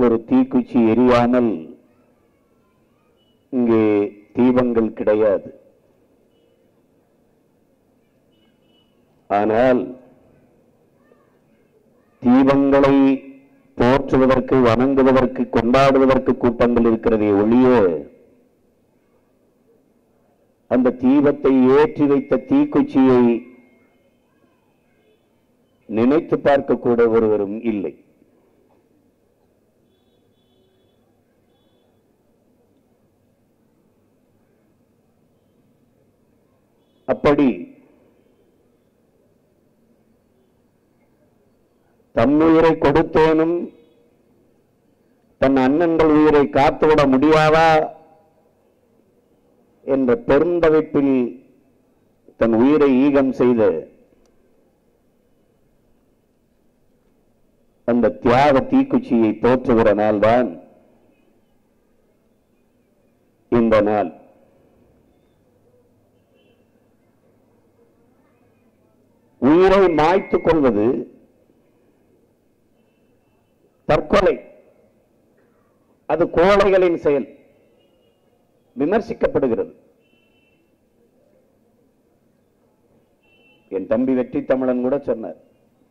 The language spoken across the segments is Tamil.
ஒரு தீக்குச்சி எரியாமல் இங்கே தீபங்கள் கிடையாது ஆனால் தீபங்களை போற்றுவதற்கு வணங்குவதற்கு கொண்டாடுவதற்கு கூட்டங்கள் இருக்கிறதே ஒழிய அந்த தீபத்தை ஏற்றி வைத்த தீக்குச்சியை நினைத்து பார்க்க கூட ஒருவரும் இல்லை அப்படி தன்னுயிரை கொடுத்தேனும் தன் அண்ணன்கள் உயிரை காத்துவிட முடியாதா என்ற பெருந்தவைப்பில் தன் உயிரை ஈகம் செய்த அந்த தியாக தீக்குச்சியை போற்றுகிற நாள்தான் இந்த நாள் உயிரை மாய்த்துக் கொள்வது தற்கொலை அது கோழைகளின் செயல் விமர்சிக்கப்படுகிறது என் தம்பி வெற்றி தமிழன் கூட சொன்னார்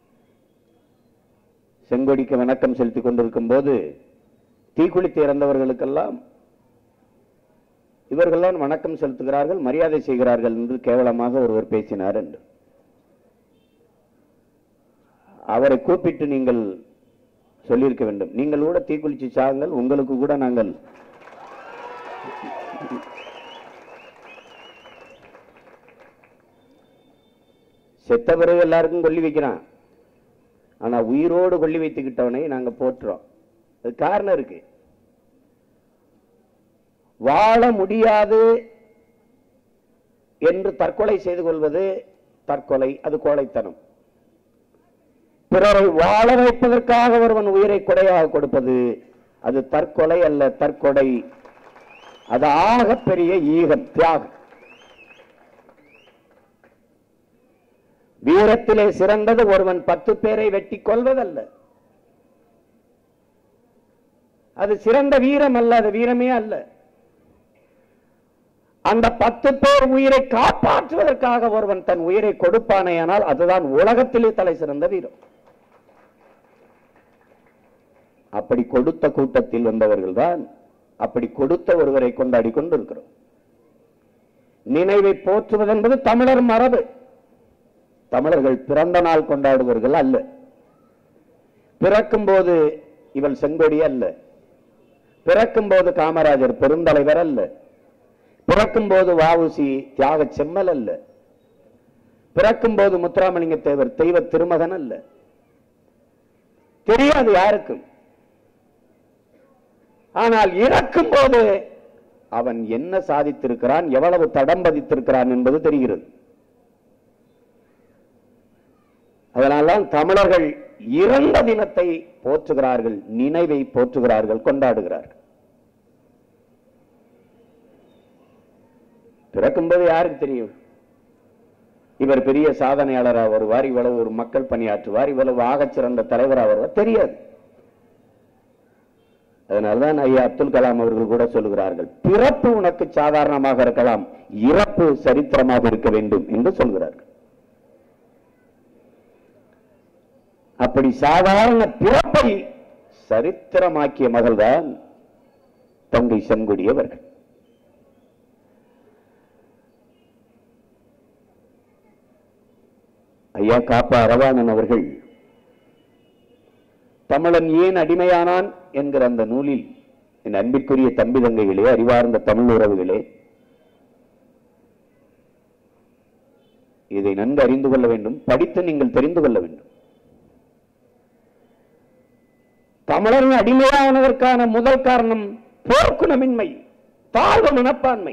செங்கொடிக்கு வணக்கம் செலுத்திக் கொண்டிருக்கும் போது தீக்குளித்து இறந்தவர்களுக்கெல்லாம் இவர்கள்தான் வணக்கம் செலுத்துகிறார்கள் மரியாதை செய்கிறார்கள் என்று கேவலமாக ஒருவர் பேசினார் என்று அவரை கூப்பிட்டு நீங்கள் சொல்லியிருக்க வேண்டும் நீங்கள் கூட தீக்குளிச்சு சாகுங்கள் உங்களுக்கு கூட நாங்கள் செத்த பிறகு எல்லாருக்கும் கொல்லி வைக்கிறான் ஆனா உயிரோடு கொல்லி வைத்துக்கிட்டவனை நாங்க போற்றுறோம் அது காரணம் இருக்கு வாழ முடியாது என்று தற்கொலை செய்து கொள்வது தற்கொலை அது கோழைத்தனம் பிறரை வாழ வைப்பதற்காக ஒருவன் உயிரை கொடையாக கொடுப்பது அது தற்கொலை அல்ல தற்கொலை அது ஆக பெரிய ஈகம் தியாகம் வீரத்திலே சிறந்தது ஒருவன் பத்து பேரை வெட்டி கொள்வதல்ல அது சிறந்த வீரம் அல்ல அது வீரமே அல்ல அந்த பத்து பேர் உயிரை காப்பாற்றுவதற்காக ஒருவன் தன் உயிரை கொடுப்பானேயானால் அதுதான் உலகத்திலே தலை சிறந்த வீரம் அப்படி கொடுத்த கூட்டத்தில் வந்தவர்கள் தான் அப்படி கொடுத்த ஒருவரை கொண்டாடி கொண்டிருக்கிறோம் நினைவை போற்றுவது என்பது தமிழர் மரபு தமிழர்கள் பிறந்த நாள் கொண்டாடுவர்கள் அல்ல பிறக்கும் போது இவள் செங்கொடி அல்ல பிறக்கும் போது காமராஜர் பெருந்தலைவர் அல்ல பிறக்கும் போது வாவுசி தியாக செம்மல் அல்ல பிறக்கும் போது முத்துராமலிங்க தேவர் தெய்வ திருமகன் அல்ல தெரியாது யாருக்கும் ஆனால் இறக்கும் போது அவன் என்ன சாதித்திருக்கிறான் எவ்வளவு தடம் பதித்திருக்கிறான் என்பது தெரிகிறது அதனால்தான் தமிழர்கள் இறந்த தினத்தை போற்றுகிறார்கள் நினைவை போற்றுகிறார்கள் கொண்டாடுகிறார்கள் பிறக்கும்போது யாருக்கு தெரியும் இவர் பெரிய சாதனையாளராக வருவார் இவ்வளவு ஒரு மக்கள் பணியாற்றுவார் இவ்வளவு ஆகச் சிறந்த தலைவராக வருவார் தெரியாது அதனால்தான் ஐயா அப்துல் கலாம் அவர்கள் கூட சொல்லுகிறார்கள் பிறப்பு உனக்கு சாதாரணமாக இருக்கலாம் இறப்பு சரித்திரமாக இருக்க வேண்டும் என்று சொல்கிறார்கள் அப்படி சாதாரண பிறப்பை சரித்திரமாக்கிய மகள்தான் தங்கை செங்கொடி அவர்கள் ஐயா காப்பா அரவாணன் அவர்கள் தமிழன் ஏன் அடிமையானான் என்கிற அந்த நூலில் என் அன்பிற்குரிய தம்பி தங்கைகளே அறிவார்ந்த தமிழ் உறவுகளே இதை நன்கு அறிந்து கொள்ள வேண்டும் படித்து நீங்கள் தெரிந்து கொள்ள வேண்டும் தமிழன் அடிமையானதற்கான முதல் காரணம் போர்க்குணமின்மை தாழ்வு மனப்பான்மை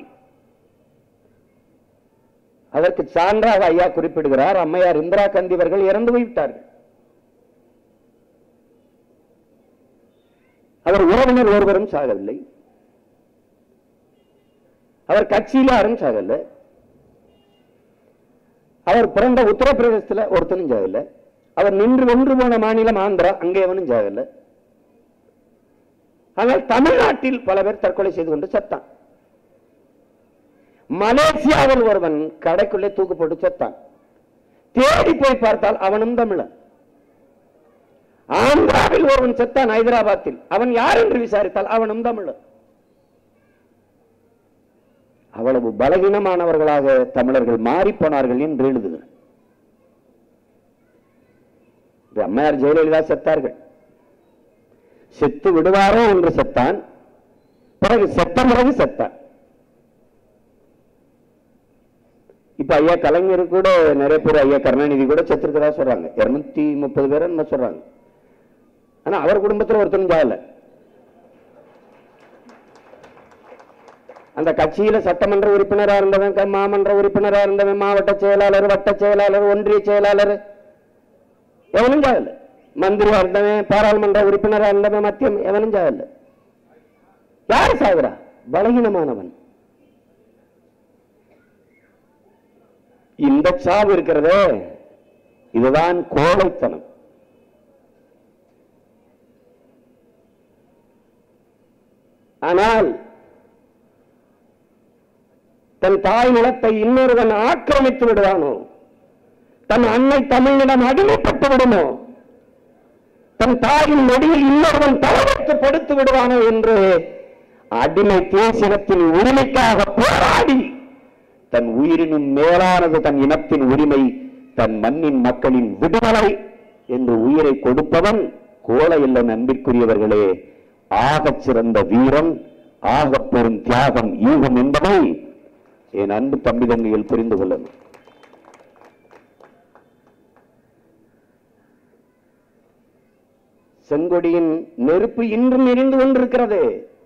அதற்கு சான்றாக ஐயா குறிப்பிடுகிறார் அம்மையார் இந்திரா காந்தி அவர்கள் இறந்து போய்விட்டார்கள் அவர் உறவினர் ஒருவரும் சாகவில்லை அவர் கட்சியில யாரும் சாகல அவர் பிறந்த உத்தரப்பிரதேசத்துல ஒருத்தனும் சாகல அவர் நின்று வென்று போன மாநிலம் ஆந்திரா அங்கே எவனும் சாகல ஆனால் தமிழ்நாட்டில் பல பேர் தற்கொலை செய்து கொண்டு செத்தான் மலேசியாவில் ஒருவன் கடைக்குள்ளே தூக்கு போட்டு செத்தான் தேடி போய் பார்த்தால் அவனும் தமிழன் ஆந்திராவில் ஒருவன் செத்தான் ஹைதராபாத்தில் அவன் யார் என்று விசாரித்தால் அவனும் தமிழன் அவ்வளவு பலகீனமானவர்களாக தமிழர்கள் மாறி போனார்கள் என்று எழுதுகிறார் இப்ப அம்மையார் ஜெயலலிதா செத்தார்கள் செத்து விடுவாரோ என்று செத்தான் பிறகு செத்த பிறகு செத்தான் இப்ப ஐயா கலைஞர் கூட நிறைய பேர் ஐயா கருணாநிதி கூட செத்துருக்கதா சொல்றாங்க இருநூத்தி முப்பது பேர் என்ன சொல்றாங்க ஆனா அவர் குடும்பத்துல ஒருத்தனும் சாகல அந்த கட்சியில சட்டமன்ற உறுப்பினரா இருந்தவன் க- மாமன்ற உறுப்பினரா இருந்தவன் மாவட்ட செயலாளர் வட்ட செயலாளர் ஒன்றிய செயலாளர் எவனும் சாகல மந்திரியா இருந்தவன் பாராளுமன்ற உறுப்பினரா இருந்தவன் மத்தியம் எவனும் சாகல யார் சாகுறா பலகீனமானவன் இந்த சாவு இருக்கிறதே இதுதான் கோழைத்தனம் ஆனால் தன் தாய் நிலத்தை இன்னொருவன் ஆக்கிரமித்து விடுவானோ தன் அன்னை தமிழிடம் அடிமைப்பட்டு விடுமோ தன் தாயின் நொடியில் இன்னொருவன் தலைவர்த்து படுத்து விடுவானோ என்று அடிமை தேசினத்தின் உரிமைக்காக போராடி தன் உயிரினும் மேலானது தன் இனத்தின் உரிமை தன் மண்ணின் மக்களின் விடுதலை என்று உயிரை கொடுப்பவன் கோலை இல்லன் அன்பிற்குரியவர்களே ஆகச் சிறந்த வீரன் ஆகப் பெரும் தியாகம் ஈகம் என்பதை என் அன்பு தம்பி தங்கைகள் புரிந்து கொள்ளணும் செங்கொடியின் நெருப்பு இன்றும் எரிந்து கொண்டிருக்கிறது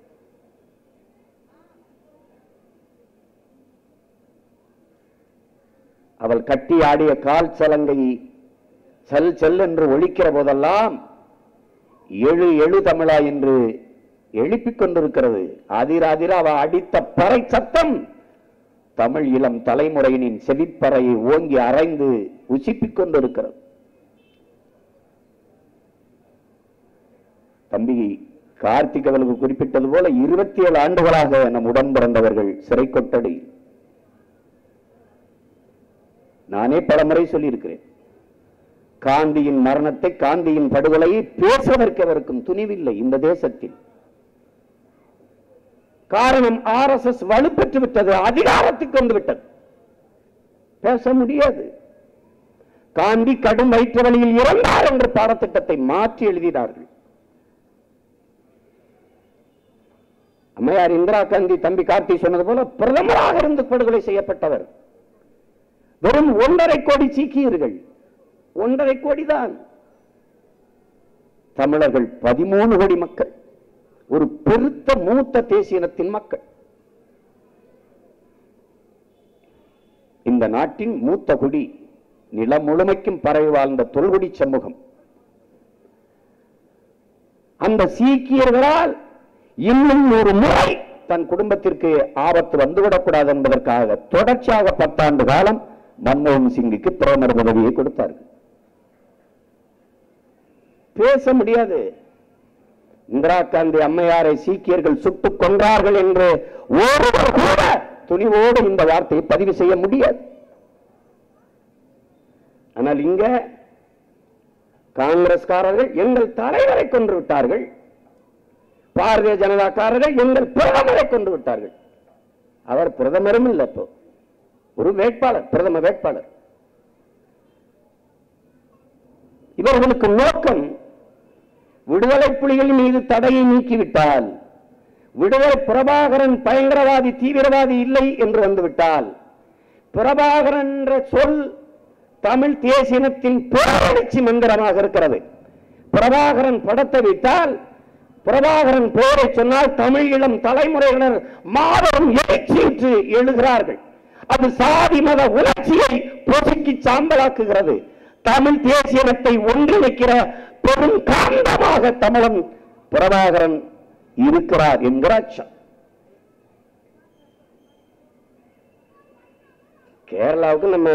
அவள் கட்டி ஆடிய கால் சலங்கை செல் செல் என்று ஒழிக்கிற போதெல்லாம் எழு எழு தமிழா என்று எழுப்பிக் கொண்டிருக்கிறது அதிர அதிர அவ அடித்த பறை சத்தம் தமிழ் இளம் தலைமுறையினின் செவிப்பறையை ஓங்கி அரைந்து உசிப்பிக் கொண்டிருக்கிறது தம்பி கார்த்திக் அவர்களுக்கு குறிப்பிட்டது போல இருபத்தி ஏழு ஆண்டுகளாக நம் உடன் பிறந்தவர்கள் சிறை கொட்டடி நானே பலமுறை சொல்லியிருக்கிறேன் காந்தியின் மரணத்தை காந்தியின் படுகொலையை பேசுவதற்கு அவருக்கும் துணிவில்லை இந்த தேசத்தில் காரணம் ஆர் எஸ் எஸ் வலுப்பெற்று விட்டது அதிகாரத்துக்கு வந்து விட்டது பேச முடியாது காந்தி கடும் வயிற்று வலியில் இறந்தார் என்ற பாடத்திட்டத்தை மாற்றி எழுதினார்கள் அம்மையார் இந்திரா காந்தி தம்பி கார்த்தி சொன்னது போல பிரதமராக இருந்து படுகொலை செய்யப்பட்டவர் வெறும் ஒன்றரை கோடி சீக்கியர்கள் ஒன்றரை கோடி தான் தமிழர்கள் பதிமூணு கோடி மக்கள் ஒரு பெருத்த மூத்த தேசிய இனத்தின் மக்கள் இந்த நாட்டின் மூத்த குடி நிலம் முழுமைக்கும் பரவி வாழ்ந்த தொல்குடி சமூகம் அந்த சீக்கியர்களால் இன்னும் ஒரு முறை தன் குடும்பத்திற்கு ஆபத்து வந்துவிடக்கூடாது என்பதற்காக தொடர்ச்சியாக பத்தாண்டு காலம் மன்மோகன் சிங்குக்கு பிரதமர் பதவியை கொடுத்தார்கள் பேச முடியாது இந்திரா காந்தி அம்மையாரை சீக்கியர்கள் சுட்டுக் கொன்றார்கள் என்று ஒருவர் கூட துணிவோடு இந்த வார்த்தையை பதிவு செய்ய முடியாது ஆனால் இங்க காங்கிரஸ்காரர்கள் எங்கள் தலைவரை கொன்று விட்டார்கள் பாரதிய ஜனதாக்காரர்கள் எங்கள் பிரதமரை கொண்டு விட்டார்கள் அவர் பிரதமரும் இல்லை இப்போ ஒரு வேட்பாளர் பிரதம வேட்பாளர் இவர்களுக்கு நோக்கம் விடுதலை புலிகள் மீது தடையை நீக்கிவிட்டால் விடுதலை பிரபாகரன் பயங்கரவாதி தீவிரவாதி இல்லை என்று வந்துவிட்டால் பிரபாகரன் என்ற சொல் தமிழ் தேசியனத்தின் பேரழிச்சி மந்திரமாக இருக்கிறது பிரபாகரன் படத்தை வைத்தால் பிரபாகரன் பெயரை சொன்னால் தமிழ் இளம் தலைமுறையினர் மாபெரும் எழுச்சியுற்று எழுகிறார்கள் அது சாதி மத உணர்ச்சியை பொசுக்கி சாம்பலாக்குகிறது தமிழ் தேசியனத்தை ஒன்றிணைக்கிற பெரும் காந்தமாக தமிழன் பிரபாகரன் இருக்கிறார் என்கிற அச்சம் கேரளாவுக்கு நம்ம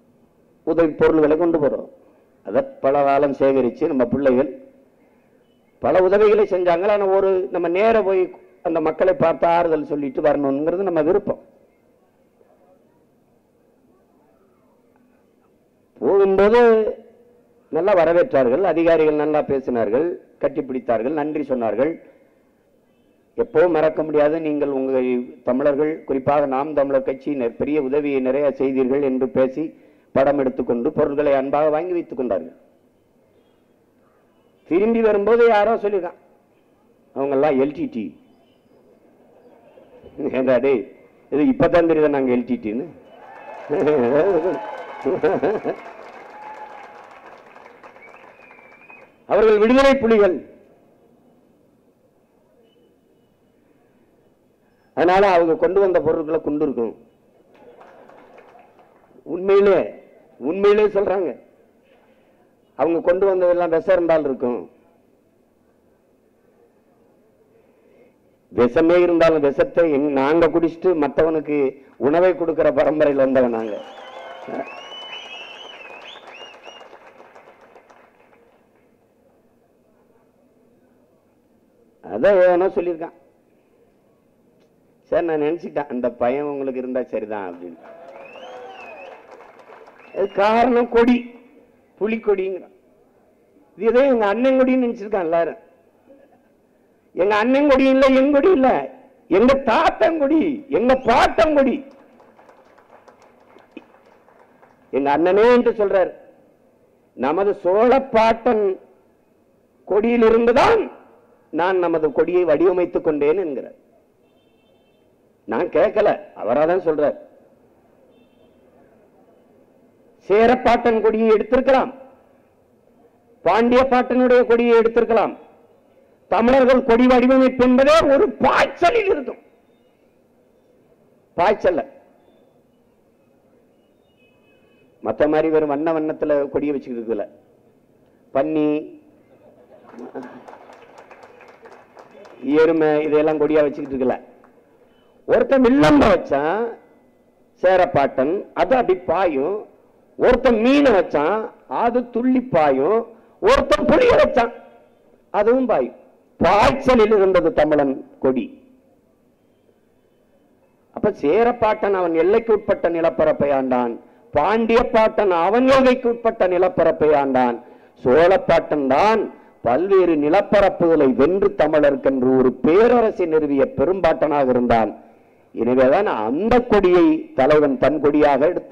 உதவி பொருள்களை கொண்டு போறோம் அதை பல காலம் சேகரித்து நம்ம பிள்ளைகள் பல உதவிகளை செஞ்சாங்க ஆனா ஒரு நம்ம நேர போய் அந்த மக்களை பார்த்து ஆறுதல் சொல்லிட்டு வரணுங்கிறது நம்ம விருப்பம் போகும்போது நல்லா வரவேற்றார்கள் அதிகாரிகள் நல்லா பேசினார்கள் கட்டிப்பிடித்தார்கள் நன்றி சொன்னார்கள் எப்பவும் மறக்க முடியாது நீங்கள் உங்கள் தமிழர்கள் குறிப்பாக நாம் தமிழர் கட்சியினர் பெரிய உதவியை நிறைய செய்தீர்கள் என்று பேசி படம் எடுத்துக்கொண்டு பொருட்களை அன்பாக வாங்கி வைத்துக் கொண்டார்கள் திரும்பி வரும்போது யாரோ சொல்லியிருக்கான் அவங்க எல்லாம் எல்டிடி ஏண்டா டேய் இது இப்பதான் தெரியுதா நாங்க எல்டிடின்னு அவர்கள் விடுதலை புலிகள் அதனால அவங்க கொண்டு வந்த பொருட்களை கொண்டு இருக்கும் உண்மையிலே உண்மையிலே சொல்றாங்க அவங்க கொண்டு வந்ததெல்லாம் விஷம் இருந்தால் இருக்கும் விஷமே இருந்தாலும் விஷத்தை எங்க- நாங்க குடிச்சிட்டு மத்தவனுக்கு உணவை கொடுக்கிற பரம்பரையில் வந்தவன் நாங்க அதான் ஏனோ சொல்லியிருக்கான் சரி நான் நினைச்சிட்டேன் அந்த பையன் உங்களுக்கு இருந்தா சரிதான் அப்படின்னு அது காரணம் கொடி புலிக்கொடிங்கிறான் இது ஏதோ எங்க அண்ணன் கொடின்னு நினைச்சிருக்கான் எல்லாரும் எங்க அண்ணன் கொடி இல்ல எங்க கொடி இல்ல எங்க தாத்தன் கொடி எங்க பாட்டன் கொடி எங்க அண்ணனே என்று சொல்றார் நமது சோழ பாட்டன் கொடியில் இருந்துதான் நான் நமது கொடியை வடிவமைத்துக் கொண்டேன் என்கிறார் நான் கேட்கல அவராதான் சொல்றார் சேரப்பாட்டன் கொடியை எடுத்திருக்கலாம் பாண்டிய பாட்டனுடைய கொடியை எடுத்திருக்கலாம் தமிழர்கள் கொடி வடிவமைப்பு என்பதே ஒரு பாய்ச்சலில் இருக்கும் பாய்ச்சல்ல மத்த மாதிரி வெறும் வண்ண வண்ணத்துல கொடியை வச்சுக்கிட்டு இருக்கல பன்னி எருமை இதெல்லாம் கொடியா வச்சுக்கிட்டு இருக்கல ஒருத்தன் வில்லம்ப வச்சான் சேரப்பாட்டன் அது அப்படி பாயும் ஒருத்தன் மீனை வச்சான் அது துள்ளி பாயும் ஒருத்தன் புளிய வச்சான் அதுவும் பாயும் பாய்ச்சலில் இருந்தது தமிழன் கொடி அப்ப சேரப்பாட்டன் அவன் எல்லைக்கு உட்பட்ட நிலப்பரப்பை ஆண்டான் பாண்டிய பாட்டன் அவன் எல்லைக்கு உட்பட்ட நிலப்பரப்பை ஆண்டான் சோழப்பாட்டன் தான் பல்வேறு நிலப்பரப்புகளை வென்று தமிழர்க்கென்று ஒரு பேரரசை நிறுவிய பெரும்பாட்டனாக இருந்தான் எனவேதான் அந்த கொடியை தலைவன் தன் கொடியாக எடுத்த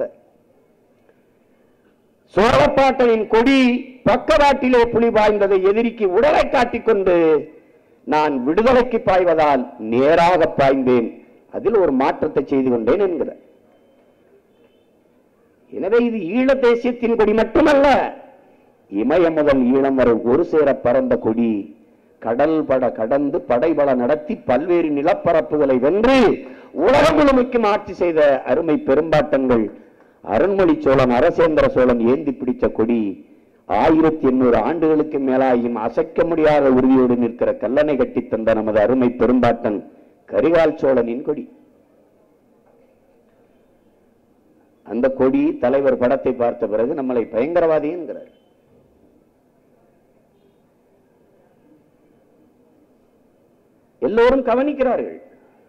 சோழப்பாட்டனின் கொடி பக்கவாட்டிலே புலி பாய்ந்ததை எதிரிக்கு உடலை காட்டிக்கொண்டு நான் விடுதலைக்கு பாய்வதால் நேராக பாய்ந்தேன் அதில் ஒரு மாற்றத்தை செய்து கொண்டேன் என்கிற எனவே இது ஈழ தேசியத்தின் கொடி மட்டுமல்ல இமய முதல் ஈழம் வரை ஒரு சேர பறந்த கொடி கடல் பட கடந்து படைபல நடத்தி பல்வேறு நிலப்பரப்புகளை வென்று உலகம் முழுமைக்கும் ஆட்சி செய்த அருமை பெரும்பாட்டங்கள் அருண்மொழி சோழன் அரசேந்திர சோழன் ஏந்தி பிடித்த கொடி ஆயிரத்தி எண்ணூறு ஆண்டுகளுக்கு மேலாயும் அசைக்க முடியாத உறுதியோடு நிற்கிற கல்லணை கட்டி தந்த நமது அருமை பெரும்பாட்டன் கரிகால் சோழனின் கொடி அந்த கொடி தலைவர் படத்தை பார்த்த பிறகு நம்மளை பயங்கரவாதி என்கிறார் எல்லோரும் கவனிக்கிறார்கள்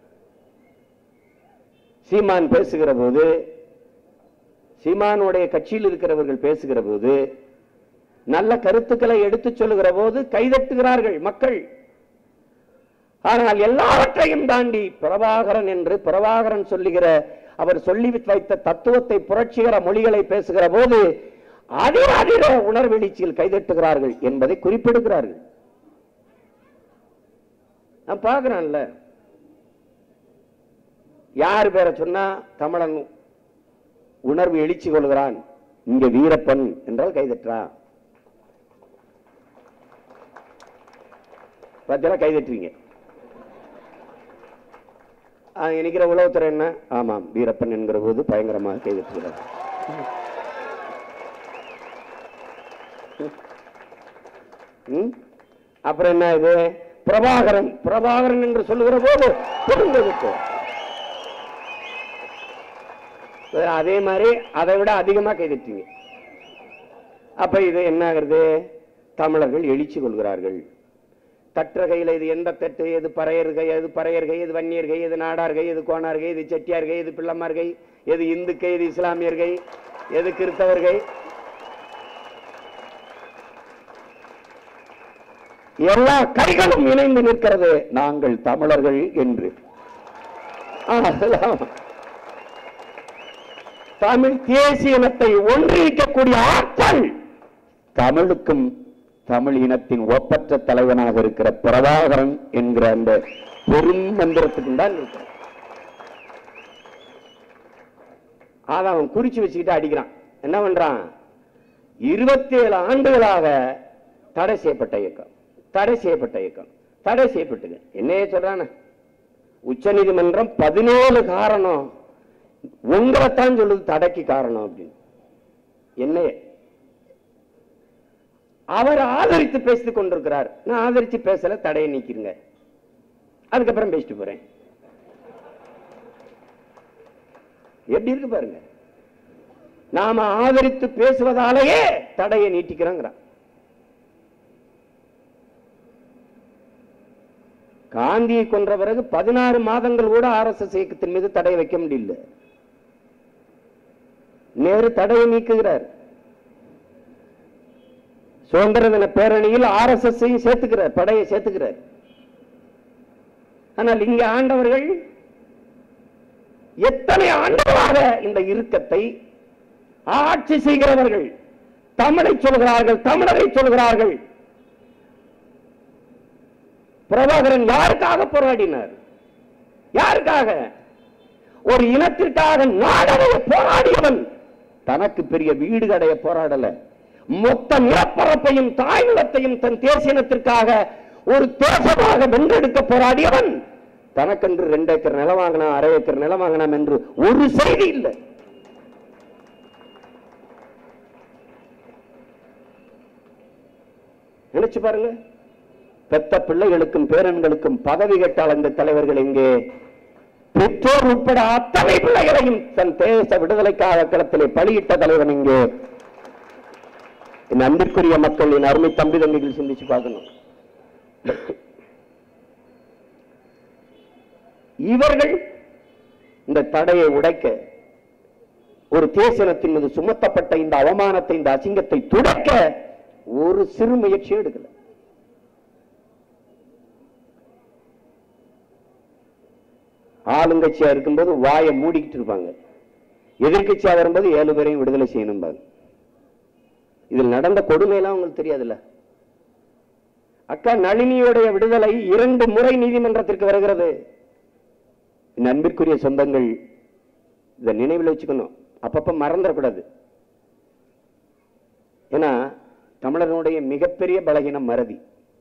சீமான் பேசுகிற போது சீமானுடைய கட்சியில் இருக்கிறவர்கள் பேசுகிற போது நல்ல கருத்துக்களை எடுத்துச் சொல்லுகிற போது கைதட்டுகிறார்கள் மக்கள் ஆனால் எல்லாவற்றையும் தாண்டி பிரபாகரன் என்று பிரபாகரன் சொல்லுகிற அவர் சொல்லி வைத்த தத்துவத்தை புரட்சிகர மொழிகளை பேசுகிற போது அதிர அதிர உணர்வெளிச்சியில் கைதட்டுகிறார்கள் என்பதை குறிப்பிடுகிறார்கள் நான் பார்க்கிறேன்ல யார் பேரை சொன்னா தமிழன் உணர்வு எழுச்சி கொள்கிறான் இங்க வீரப்பன் என்றால் கைதட்டுறான் பார்த்தீங்களா கைதட்டுறீங்க ஆ, நினைக்கிற உளவுத்துறை என்ன ஆமாம் வீரப்பன் என்கிற போது பயங்கரமாக கைதட்டுகிறார் ம்? அப்புறம் என்ன இது பிரபாகரன் பிரபாகரன் என்று சொல்லுகிற போது பெருங்கெடுப்பு. அதே மாதிரி அதை விட அதிகமா கைதட்டீங்க அப்ப இது என்ன ஆகுறது தமிழர்கள் எழுச்சி கொள்கிறார்கள் தற்றகையில் இது எந்த தட்டு எது பறையர்கை எது பறையர்கை எது வன்னியர்கை எது நாடார்கை எது கோணார்கை எது செட்டியார்கை எது பிள்ளமார்கை எது இந்துக்கை எது இஸ்லாமியர்கை எது கிறிஸ்தவர்கை எல்லா கைகளும் இணைந்து நிற்கிறது நாங்கள் தமிழர்கள் என்று ஆனால் தமிழ் தேசிய இனத்தை ஒன்றிணைக்கக்கூடிய ஆற்றல் தமிழுக்கும் தமிழ் இனத்தின் ஒப்பற்ற தலைவனாக இருக்கிற பிரபாகரன் என்கிற அந்த பெரும் மந்திரத்துக்கு தான் இருக்கிறான் அதை அவன் குறிச்சு வச்சுக்கிட்டு அடிக்கிறான் என்ன பண்றான் இருபத்தி ஏழு ஆண்டுகளாக தடை செய்யப்பட்ட இயக்கம் தடை செய்யப்பட்ட இயக்கம் தடை செய்யப்பட்டது என்னையே சொல்றானே உச்ச நீதிமன்றம் பதினேழு காரணம் உங்களைத்தான் சொல்லுது தடைக்கு காரணம் அப்படின்னு என்னையே அவர் ஆதரித்து பேசிக் கொண்டிருக்கிறார் நான் ஆதரிச்சு பேசல தடையை நீக்கிருங்க அதுக்கப்புறம் பேசிட்டு போறேன் எப்படி இருக்கு பாருங்க நாம ஆதரித்து பேசுவதாலேயே தடையை நீட்டிக்கிறோங்கிறான் காந்தியை கொன்ற பிறகு பதினாறு மாதங்கள் கூட ஆர்எஸ்எஸ் இயக்கத்தின் மீது தடை வைக்க முடியல நேரு தடையை நீக்குகிறார் சுதந்திர தின பேரணியில் ஆர்எஸ்எஸ் சேர்த்துக்கிறார் படையை சேர்த்துக்கிறார் ஆனால் இங்க ஆண்டவர்கள் எத்தனை ஆண்டுகளாக இந்த இறுக்கத்தை ஆட்சி செய்கிறவர்கள் தமிழை சொல்கிறார்கள் தமிழரை சொல்கிறார்கள் பிரபாகரன் யாருக்காக போராடினார் யாருக்காக ஒரு இனத்திற்காக நாடடைய போராடியவன் தனக்கு பெரிய வீடு கடைய போராடல மொத்த நிலப்பரப்பையும் தாய் நிலத்தையும் தன் தேசிய இனத்திற்காக ஒரு தேசமாக வென்றெடுக்க போராடியவன் தனக்கென்று ரெண்டு ஏக்கர் நிலம் வாங்கினான் அரை ஏக்கர் நிலம் வாங்கினான் என்று ஒரு செய்தி இல்லை நினைச்சு பாருங்க பெத்த பிள்ளைகளுக்கும் பேரன்களுக்கும் பதவி கேட்டால் இந்த தலைவர்கள் இங்கே பெற்றோர் உட்பட அத்தனை பிள்ளைகளையும் தன் தேச விடுதலைக்காக களத்திலே பலியிட்ட தலைவன் இங்கே என் அன்பிற்குரிய மக்கள் என் அருமை தம்பி தம்பிகள் சிந்திச்சு பார்க்கணும் இவர்கள் இந்த தடையை உடைக்க ஒரு தேசனத்தின் மீது சுமத்தப்பட்ட இந்த அவமானத்தை இந்த அசிங்கத்தை துடைக்க ஒரு சிறு முயற்சி எடுக்கல ஆளுங்கட்சியா இருக்கும்போது வாயை மூடிக்கிட்டு இருப்பாங்க எதிர்க்கட்சியா வரும்போது ஏழு பேரையும் விடுதலை செய்யணும் இதில் நடந்த கொடுமையெல்லாம் உங்களுக்கு தெரியாதுல்ல அக்கா நளினியுடைய விடுதலை இரண்டு முறை நீதிமன்றத்திற்கு வருகிறது என் அன்பிற்குரிய சொந்தங்கள் இதை நினைவில் வச்சுக்கணும் அப்பப்ப மறந்துடக்கூடாது ஏன்னா தமிழர்களுடைய மிகப்பெரிய பலகீனம் மறதி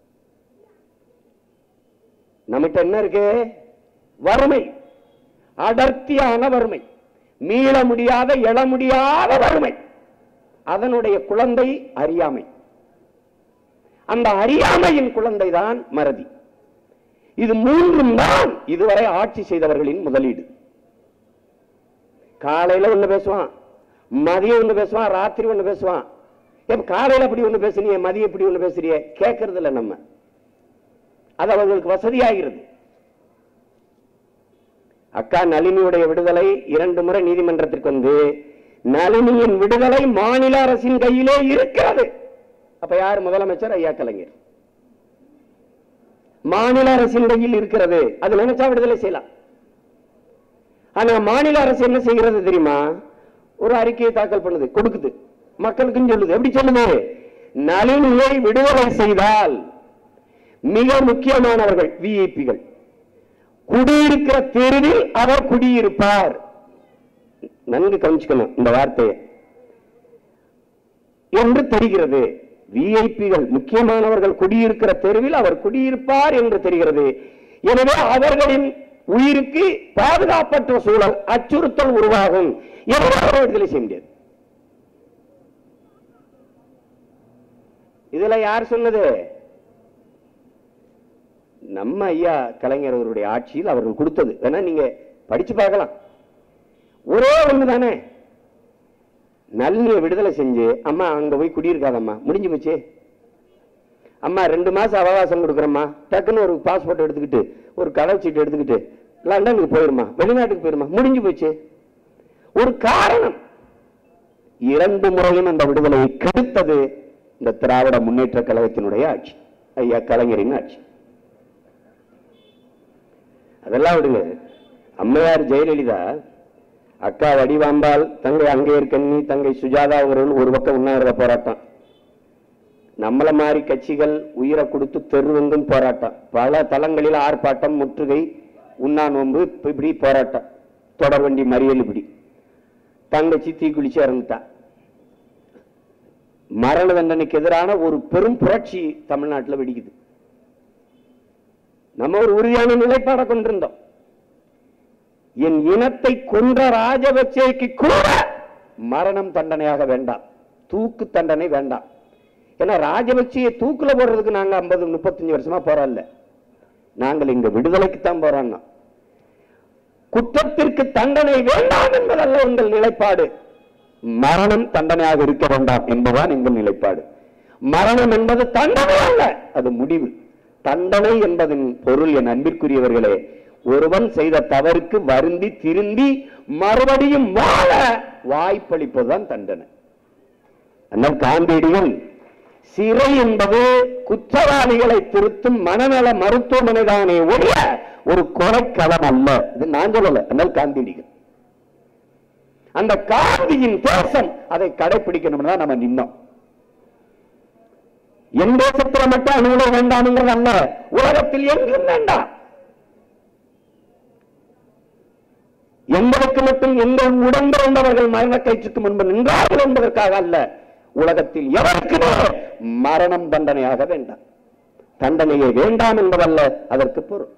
நம்மகிட்ட என்ன இருக்கு வறுமை அடர்த்தியான வறுமை மீள முடியாத எழ முடியாத வறுமை அதனுடைய குழந்தை அறியாமை அந்த அறியாமையின் குழந்தை தான் மறதி இது மூன்றும் தான் இதுவரை ஆட்சி செய்தவர்களின் முதலீடு காலையில ஒண்ணு பேசுவான் மதியம் ஒண்ணு பேசுவான் ராத்திரி ஒண்ணு பேசுவான் எப்ப காலையில அப்படி ஒண்ணு பேசுனிய மதியம் இப்படி ஒண்ணு பேசுறிய கேட்கறது இல்ல நம்ம அது அவர்களுக்கு வசதியாகிறது அக்கா நளினியுடைய விடுதலை இரண்டு முறை நீதிமன்றத்திற்கு வந்து நளினியின் விடுதலை மாநில அரசின் கையிலே இருக்கிறது அப்ப யார் முதலமைச்சர் ஐயா கலைஞர் மாநில அரசின் கையில் இருக்கிறது அது நினைச்சா விடுதலை செய்யலாம் ஆனா மாநில அரசு என்ன செய்கிறது தெரியுமா ஒரு அறிக்கையை தாக்கல் பண்ணுது கொடுக்குது மக்களுக்கும் சொல்லுது எப்படி சொல்லுது நளினியை விடுதலை செய்தால் மிக முக்கியமானவர்கள் விஐபிகள் குடியிருக்கிற தெருவில் அவர் குடியிருப்பார் நன்கு கவனிச்சுக்கணும் இந்த வார்த்தையை என்று தெரிகிறது விஐபிகள் முக்கியமானவர்கள் குடியிருக்கிற தெருவில் அவர் குடியிருப்பார் என்று தெரிகிறது எனவே அவர்களின் உயிருக்கு பாதுகாப்பற்ற சூழல் அச்சுறுத்தல் உருவாகும் எனவே அவரை விடுதலை செய்ய முடியாது இதுல யார் சொன்னது நம்ம ஐயா கலைஞர் அவருடைய ஆட்சியில் அவர்கள் கொடுத்தது வேணா நீங்க படிச்சு பார்க்கலாம் ஒரே ஒண்ணு தானே நல்லிய விடுதலை செஞ்சு அம்மா அங்க போய் குடியிருக்காதம்மா முடிஞ்சு போச்சு அம்மா ரெண்டு மாசம் அவகாசம் கொடுக்குறம்மா டக்குன்னு ஒரு பாஸ்போர்ட் எடுத்துக்கிட்டு ஒரு கடவு சீட்டு எடுத்துக்கிட்டு லண்டனுக்கு போயிருமா வெளிநாட்டுக்கு போயிருமா முடிஞ்சு போச்சு ஒரு காரணம் இரண்டு முறையும் அந்த விடுதலையை கெடுத்தது இந்த திராவிட முன்னேற்ற கழகத்தினுடைய ஆட்சி ஐயா கலைஞரின் ஆட்சி அதெல்லாம் விடுங்க அம்மையார் ஜெயலலிதா அக்கா வடிவாம்பாள் தங்கை அங்கேயர் கண்ணி தங்கை சுஜாதா அவர்கள் ஒரு பக்கம் உண்ணாவிரத போராட்டம் நம்மள மாதிரி கட்சிகள் உயிரை கொடுத்து தெருவெங்கும் போராட்டம் பல தளங்களில் ஆர்ப்பாட்டம் முற்றுகை உண்ணா நோன்பு இப்ப இப்படி போராட்டம் தொடர்வண்டி மறியல் இப்படி தங்கச்சி தீக்குளிச்சு இறந்துட்டா மரண தண்டனைக்கு எதிரான ஒரு பெரும் புரட்சி தமிழ்நாட்டில் வெடிக்குது நம்ம ஒரு உறுதியான நிலைப்பாட கொண்டிருந்தோம் என் இனத்தை கொன்ற ராஜபக்சேக்கு கூட மரணம் தண்டனையாக வேண்டாம் தூக்கு தண்டனை வேண்டாம் ஏன்னா ராஜபக்சேயை தூக்குல போடுறதுக்கு நாங்க ஐம்பது முப்பத்தஞ்சு வருஷமா போறோம்ல நாங்கள் இங்க விடுதலைக்கு தான் போறோம் குற்றத்திற்கு தண்டனை வேண்டாம் என்பதல்ல உங்கள் நிலைப்பாடு மரணம் தண்டனையாக இருக்க வேண்டாம் என்பதுதான் எங்கள் நிலைப்பாடு மரணம் என்பது தண்டனை அல்ல அது முடிவு தண்டனை என்பதன் பொருள் என் அன்பிற்குரியவர்களே ஒருவன் செய்த தவறுக்கு வருந்தி திருந்தி மறுபடியும் வாழ வாய்ப்பளிப்பதுதான் தண்டனை ஆனால் காந்தியடிகள் சிறை என்பது குற்றவாளிகளை திருத்தும் மனநல மருத்துவமனை தானே ஒழிய ஒரு கொலைக்களம் அல்ல இது நான் சொல்லல ஆனால் காந்தியடிகள் அந்த காந்தியின் தேசம் அதை கடைபிடிக்கணும்னு தான் நம்ம நின்னோம் என் தேசத்துல மட்டும் அணுகுல வேண்டாம்ங்கிறது அல்ல உலகத்தில் எங்கும் வேண்டாம் எங்களுக்கு மட்டும் எங்கள் உடம்பு வந்தவர்கள் மரண கயிற்றுக்கு முன்பு நின்றார்கள் என்பதற்காக அல்ல உலகத்தில் எவருக்குமே மரணம் தண்டனையாக வேண்டாம் தண்டனையே வேண்டாம் என்பதல்ல அதற்கு பொருள்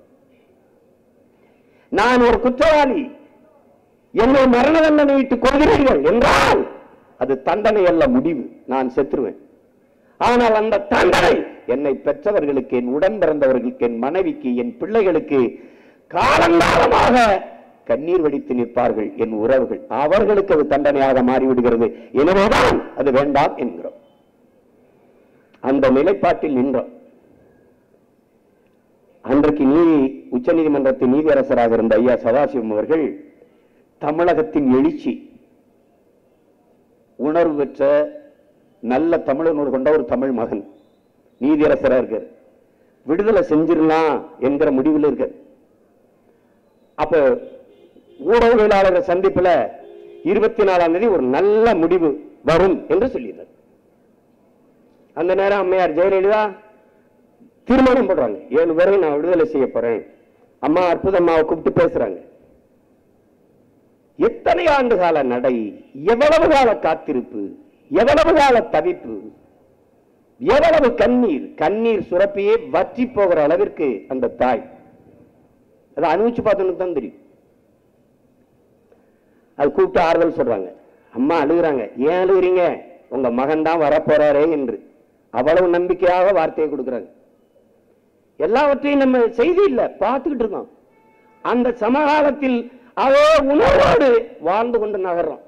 நான் ஒரு குற்றவாளி என்னை மரண தண்டனை விட்டுக் கொள்கிறீர்கள் என்றால் அது தண்டனை அல்ல முடிவு நான் செத்துருவேன் ஆனால் அந்த தண்டனை என்னை பெற்றவர்களுக்கு என் உடன் பிறந்தவர்களுக்கு என் மனைவிக்கு என் பிள்ளைகளுக்கு காலங்காலமாக கண்ணீர் வடித்து நிற்பார்கள் என் உறவுகள் அவர்களுக்கு அது தண்டனையாக மாறிவிடுகிறது எனவேதான் அது வேண்டாம் என்கிறோம் அந்த நிலைப்பாட்டில் நின்றோம் அன்றைக்கு நீதி உச்சநீதிமன்றத்தின் நீதியரசராக இருந்த ஐயா சதாசிவம் அவர்கள் தமிழகத்தின் எழுச்சி உணர்வு பெற்ற நல்ல தமிழனோடு கொண்ட ஒரு தமிழ் மகன் நீதியரசரா இருக்கார் விடுதலை செஞ்சிடலாம் என்கிற முடிவில் இருக்கார் அப்ப ஊடகவியலாளர்கள் சந்திப்புல இருபத்தி நாலாம் தேதி ஒரு நல்ல முடிவு வரும் என்று சொல்லியிருந்தார் அந்த நேரம் அம்மையார் ஜெயலலிதா தீர்மானம் போடுறாங்க ஏழு பேரை நான் விடுதலை செய்ய போறேன் அம்மா அற்புதம்மாவை கூப்பிட்டு பேசுறாங்க எத்தனை ஆண்டு கால நடை எவ்வளவு கால காத்திருப்பு எவ்வளவு கால தவிப்பு எவ்வளவு கண்ணீர் கண்ணீர் சுரப்பியே வற்றி போகிற அளவிற்கு அந்த தாய் அதை அனுபவிச்சு பார்த்தவனுக்கு தான் தெரியும் அது கூப்பிட்டு ஆறுதல் சொல்றாங்க அம்மா அழுகுறாங்க ஏன் அழுகுறீங்க உங்க மகன் தான் வரப்போறாரே என்று அவ்வளவு நம்பிக்கையாக வார்த்தையை கொடுக்குறாங்க எல்லாவற்றையும் நம்ம செய்தி இல்ல பார்த்துக்கிட்டு இருக்கோம் அந்த சமகாலத்தில் அதே உணர்வோடு வாழ்ந்து கொண்டு நகர்றோம்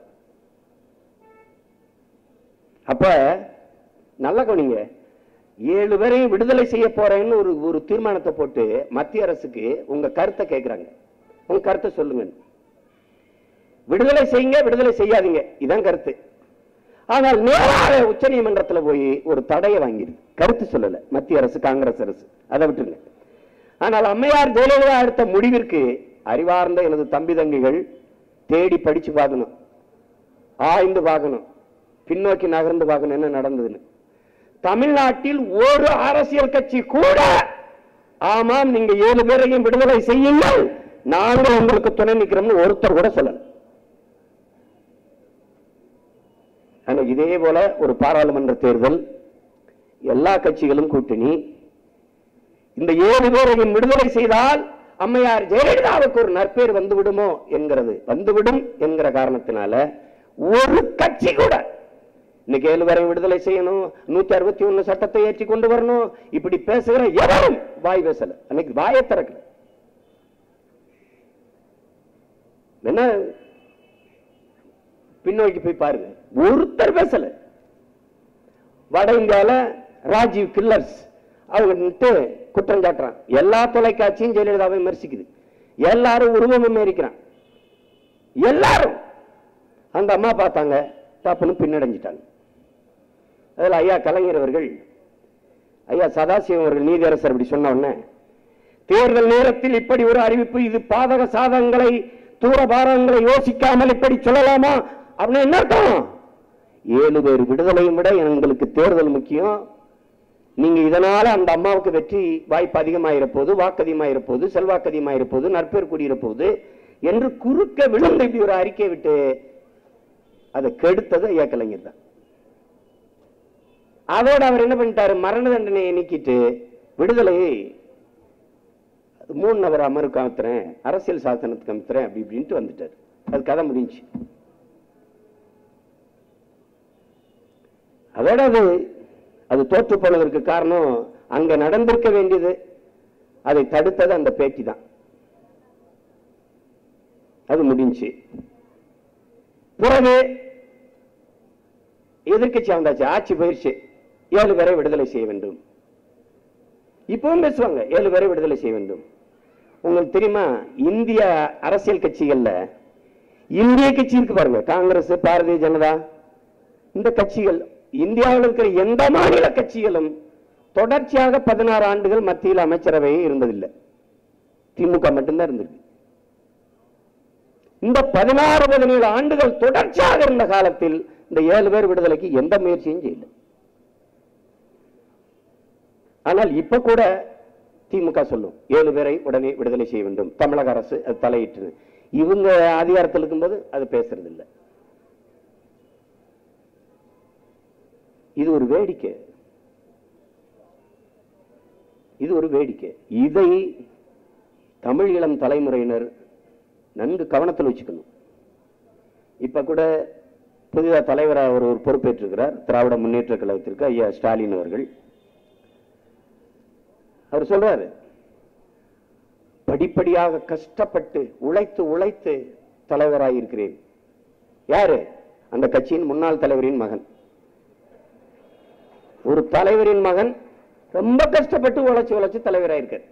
அப்ப நல்ல கவனிங்க ஏழு பேரையும் விடுதலை செய்ய போறேன்னு ஒரு ஒரு தீர்மானத்தை போட்டு மத்திய அரசுக்கு உங்க கருத்தை கேட்கிறாங்க உங்க கருத்தை சொல்லுங்க விடுதலை செய்யுங்க விடுதலை செய்யாதீங்க இதான் கருத்து ஆனால் நேராக உச்ச நீதிமன்றத்தில் போய் ஒரு தடையை வாங்கிடுது கருத்து சொல்லல மத்திய அரசு காங்கிரஸ் அரசு அதை விட்டுருங்க ஆனால் அம்மையார் ஜெயலலிதா எடுத்த முடிவிற்கு அறிவார்ந்த எனது தம்பி தங்கிகள் தேடி படிச்சு பார்க்கணும் ஆய்ந்து பார்க்கணும் பின்னோக்கி நகர்ந்து பார்க்கணும் என்ன நடந்ததுன்னு தமிழ்நாட்டில் ஒரு அரசியல் கட்சி கூட ஆமாம் நீங்க ஏழு பேரையும் விடுதலை செய்யுங்கள் நாங்கள் உங்களுக்கு துணை நிற்கிறோம்னு ஒருத்தர் கூட சொல்லல ஆனா இதே போல ஒரு பாராளுமன்ற தேர்தல் எல்லா கட்சிகளும் கூட்டணி இந்த ஏழு பேரையும் விடுதலை செய்தால் அம்மையார் ஜெயலலிதாவுக்கு ஒரு நற்பேர் வந்து விடுமோ என்கிறது வந்துவிடும் என்கிற காரணத்தினால ஒரு கட்சி கூட இன்னைக்கு ஏழு பேரை விடுதலை செய்யணும் நூத்தி அறுபத்தி ஒண்ணு சட்டத்தை ஏற்றி கொண்டு வரணும் இப்படி பேசுகிற எவரும் வாய் பேசல அன்னைக்கு வாயை திறக்கல என்ன பின்னோக்கி போய் பாருங்க ஒருத்தர் பேசல வட இந்தியால ராஜீவ் கில்லர்ஸ் அவங்கன்ட்டு குற்றம் சாட்டுறான் எல்லா தொலைக்காட்சியும் ஜெயலலிதாவை விமர்சிக்குது எல்லாரும் உருவமும் இருக்கிறான் எல்லாரும் அந்த அம்மா பார்த்தாங்க டப்புன்னு பின்னடைஞ்சிட்டாங்க அதில் ஐயா கலைஞர் அவர்கள் ஐயா சதாசிவம் அவர்கள் நீதியரசர் அப்படி சொன்ன உடனே தேர்தல் நேரத்தில் இப்படி ஒரு அறிவிப்பு இது பாதக சாதகங்களை தூர பாரங்களை யோசிக்காமல் இப்படி சொல்லலாமா அப்படின்னு என்ன அர்த்தம் ஏழு பேர் விடுதலையும் விட எங்களுக்கு தேர்தல் முக்கியம் நீங்க இதனால அந்த அம்மாவுக்கு வெற்றி வாய்ப்பு அதிகமாயிர போது வாக்கு அதிகமாயிர போது செல்வாக்கு அதிகமாயிர போது நற்பேர் கூடியிர போது என்று குறுக்க விழுந்து இப்படி ஒரு அறிக்கை விட்டு அதை கெடுத்தது ஐயா கலைஞர் தான் அதோட அவர் என்ன பண்ணிட்டாரு மரண தண்டனையை நீக்கிட்டு விடுதலையை மூணு நபர் அமருக்கு அமுத்துறேன் அரசியல் சாசனத்துக்கு அமுத்துறேன் அப்படி இப்படின்ட்டு வந்துட்டார் அது கதை முடிஞ்சு அதோட அது அது தோற்று போனதற்கு காரணம் அங்க நடந்திருக்க வேண்டியது அதை தடுத்தது அந்த பேட்டி தான் அது முடிஞ்சு பிறகு எதிர்க்கட்சி வந்தாச்சு ஆட்சி போயிருச்சு ஏழு பேரை விடுதலை செய்ய வேண்டும் இப்பவும் பேசுவாங்க ஏழு பேரை விடுதலை செய்ய வேண்டும் உங்களுக்கு தெரியுமா இந்திய அரசியல் கட்சிகள்ல இந்திய கட்சி இருக்கு பாருங்க காங்கிரஸ் பாரதிய ஜனதா இந்த கட்சிகள் இந்தியாவில் இருக்கிற எந்த மாநில கட்சிகளும் தொடர்ச்சியாக பதினாறு ஆண்டுகள் மத்தியில் அமைச்சரவை இருந்ததில்லை திமுக மட்டும்தான் இருந்திருக்கு இந்த பதினாறு பதினேழு ஆண்டுகள் தொடர்ச்சியாக இருந்த காலத்தில் இந்த ஏழு பேர் விடுதலைக்கு எந்த முயற்சியும் செய்யல ஆனால் இப்ப கூட திமுக சொல்லும் ஏழு பேரை உடனே விடுதலை செய்ய வேண்டும் தமிழக அரசு அது தலையிட்டு இவங்க அதிகாரத்தில் இருக்கும்போது அது பேசுறது இல்லை இது ஒரு வேடிக்கை இது ஒரு வேடிக்கை இதை தமிழ் இளம் தலைமுறையினர் நன்கு கவனத்தில் வச்சுக்கணும் இப்ப கூட புதிதாக தலைவராக ஒரு ஒரு பொறுப்பேற்றிருக்கிறார் திராவிட முன்னேற்ற கழகத்திற்கு ஐயா ஸ்டாலின் அவர்கள் அவர் சொல்றாரு படிப்படியாக கஷ்டப்பட்டு உழைத்து உழைத்து தலைவராக இருக்கிறேன் யாரு அந்த கட்சியின் முன்னாள் தலைவரின் மகன் ஒரு தலைவரின் மகன் ரொம்ப கஷ்டப்பட்டு உழைச்சு உழைச்சு தலைவராக இருக்கார்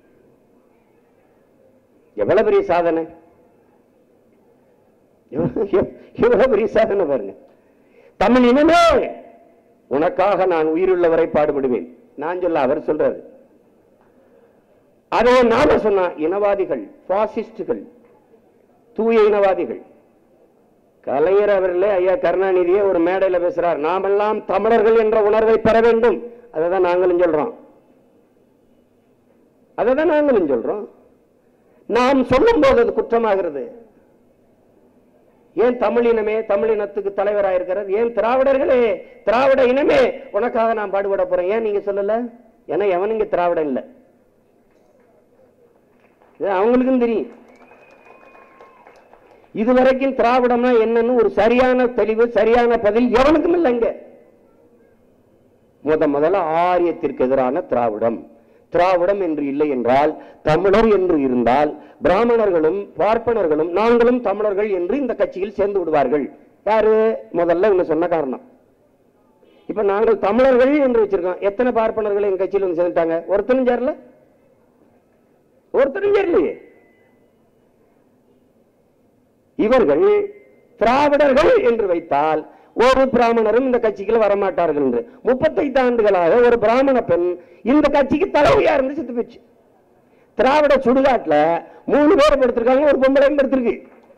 எவ்வளவு பெரிய சாதனை எவ்வளவு எவ்வளவு பெரிய சாதனை பாருங்க தமிழ் இனமே உனக்காக நான் உயிருள்ளவரை பாடுபடுவேன் நான் சொல்ல அவர் சொல்றாரு அதே நாம சொன்னா இனவாதிகள் பாசிஸ்டுகள் தூய இனவாதிகள் கலைஞர் அவர்களே ஐயா கருணாநிதியே ஒரு மேடையில பேசுறார் நாமெல்லாம் தமிழர்கள் என்ற உணர்வை பெற வேண்டும் அதை தான் நாங்களும் சொல்றோம் அதை தான் நாங்களும் சொல்றோம் நாம் சொல்லும் போது அது குற்றமாகிறது ஏன் தமிழ் இனமே தமிழ் இனத்துக்கு தலைவராயிருக்கிறார் ஏன் திராவிடர்களே திராவிட இனமே உனக்காக நான் பாடுபட போறேன் ஏன் நீங்க சொல்லல ஏன்னா எவன் இங்க திராவிடம் இல்லை இது அவங்களுக்கும் தெரியும் இதுவரைக்கும் திராவிடம்னா என்னன்னு ஒரு சரியான தெளிவு சரியான பதில் எவனுக்கும் இல்லை இங்க முத முதல்ல ஆரியத்திற்கு எதிரான திராவிடம் திராவிடம் என்று இல்லை என்றால் தமிழர் என்று இருந்தால் பிராமணர்களும் பார்ப்பனர்களும் நாங்களும் தமிழர்கள் என்று இந்த கட்சியில் சேர்ந்து விடுவார்கள் யாரு முதல்ல இவங்க சொன்ன காரணம் இப்ப நாங்கள் தமிழர்கள் என்று வச்சிருக்கோம் எத்தனை பார்ப்பனர்கள் எங்க கட்சியில் வந்து சேர்ந்துட்டாங்க ஒருத்தனும் சேரல ஒருத்தரும் சேரலையே இவர்கள் திராவிடர்கள் என்று வைத்தால் ஒரு பிராமணரும் இந்த கட்சிக்குள்ள வரமாட்டார்கள் என்று முப்பத்தைந்து ஆண்டுகளாக ஒரு பிராமண பெண் இந்த கட்சிக்கு தலைவியா இருந்து செத்து போச்சு திராவிட சுடுகாட்டுல மூணு பேர் படுத்திருக்காங்க ஒரு பொம்பளையும் படுத்திருக்கு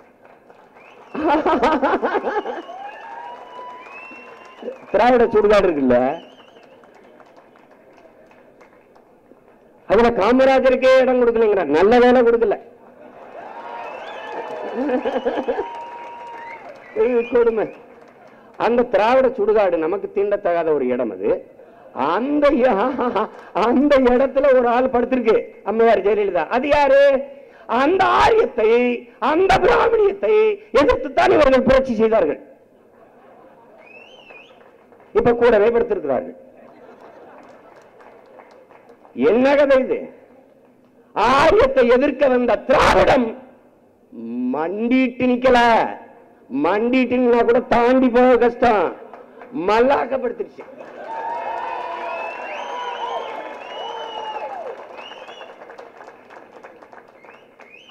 திராவிட சுடுகாடு இருக்குல்ல அதுல காமராஜருக்கே இடம் கொடுக்கலைங்கிற நல்ல வேலை கொடுக்கல இது கொடுமை அந்த திராவிட சுடுகாடு நமக்கு தீண்டத்தகாத ஒரு இடம் அது அந்த இ- அந்த இடத்துல ஒரு ஆள் படுத்திருக்கு அம்மையார் ஜெயலலிதா அது யாரு அந்த ஆரியத்தை அந்த பிராமணியத்தை எதிர்த்துத்தான் இவர்கள் புரட்சி செய்தார்கள் இப்ப கூடவே படுத்திருக்கிறார்கள் என்ன கதை இது ஆரியத்தை எதிர்க்க வந்த திராவிடம் மண்டிட்டு நிக்கல மண்டிட்டு நின்னா கூட தாண்டி போக கஷ்டம் மல்லாக்கப்படுத்திருச்சு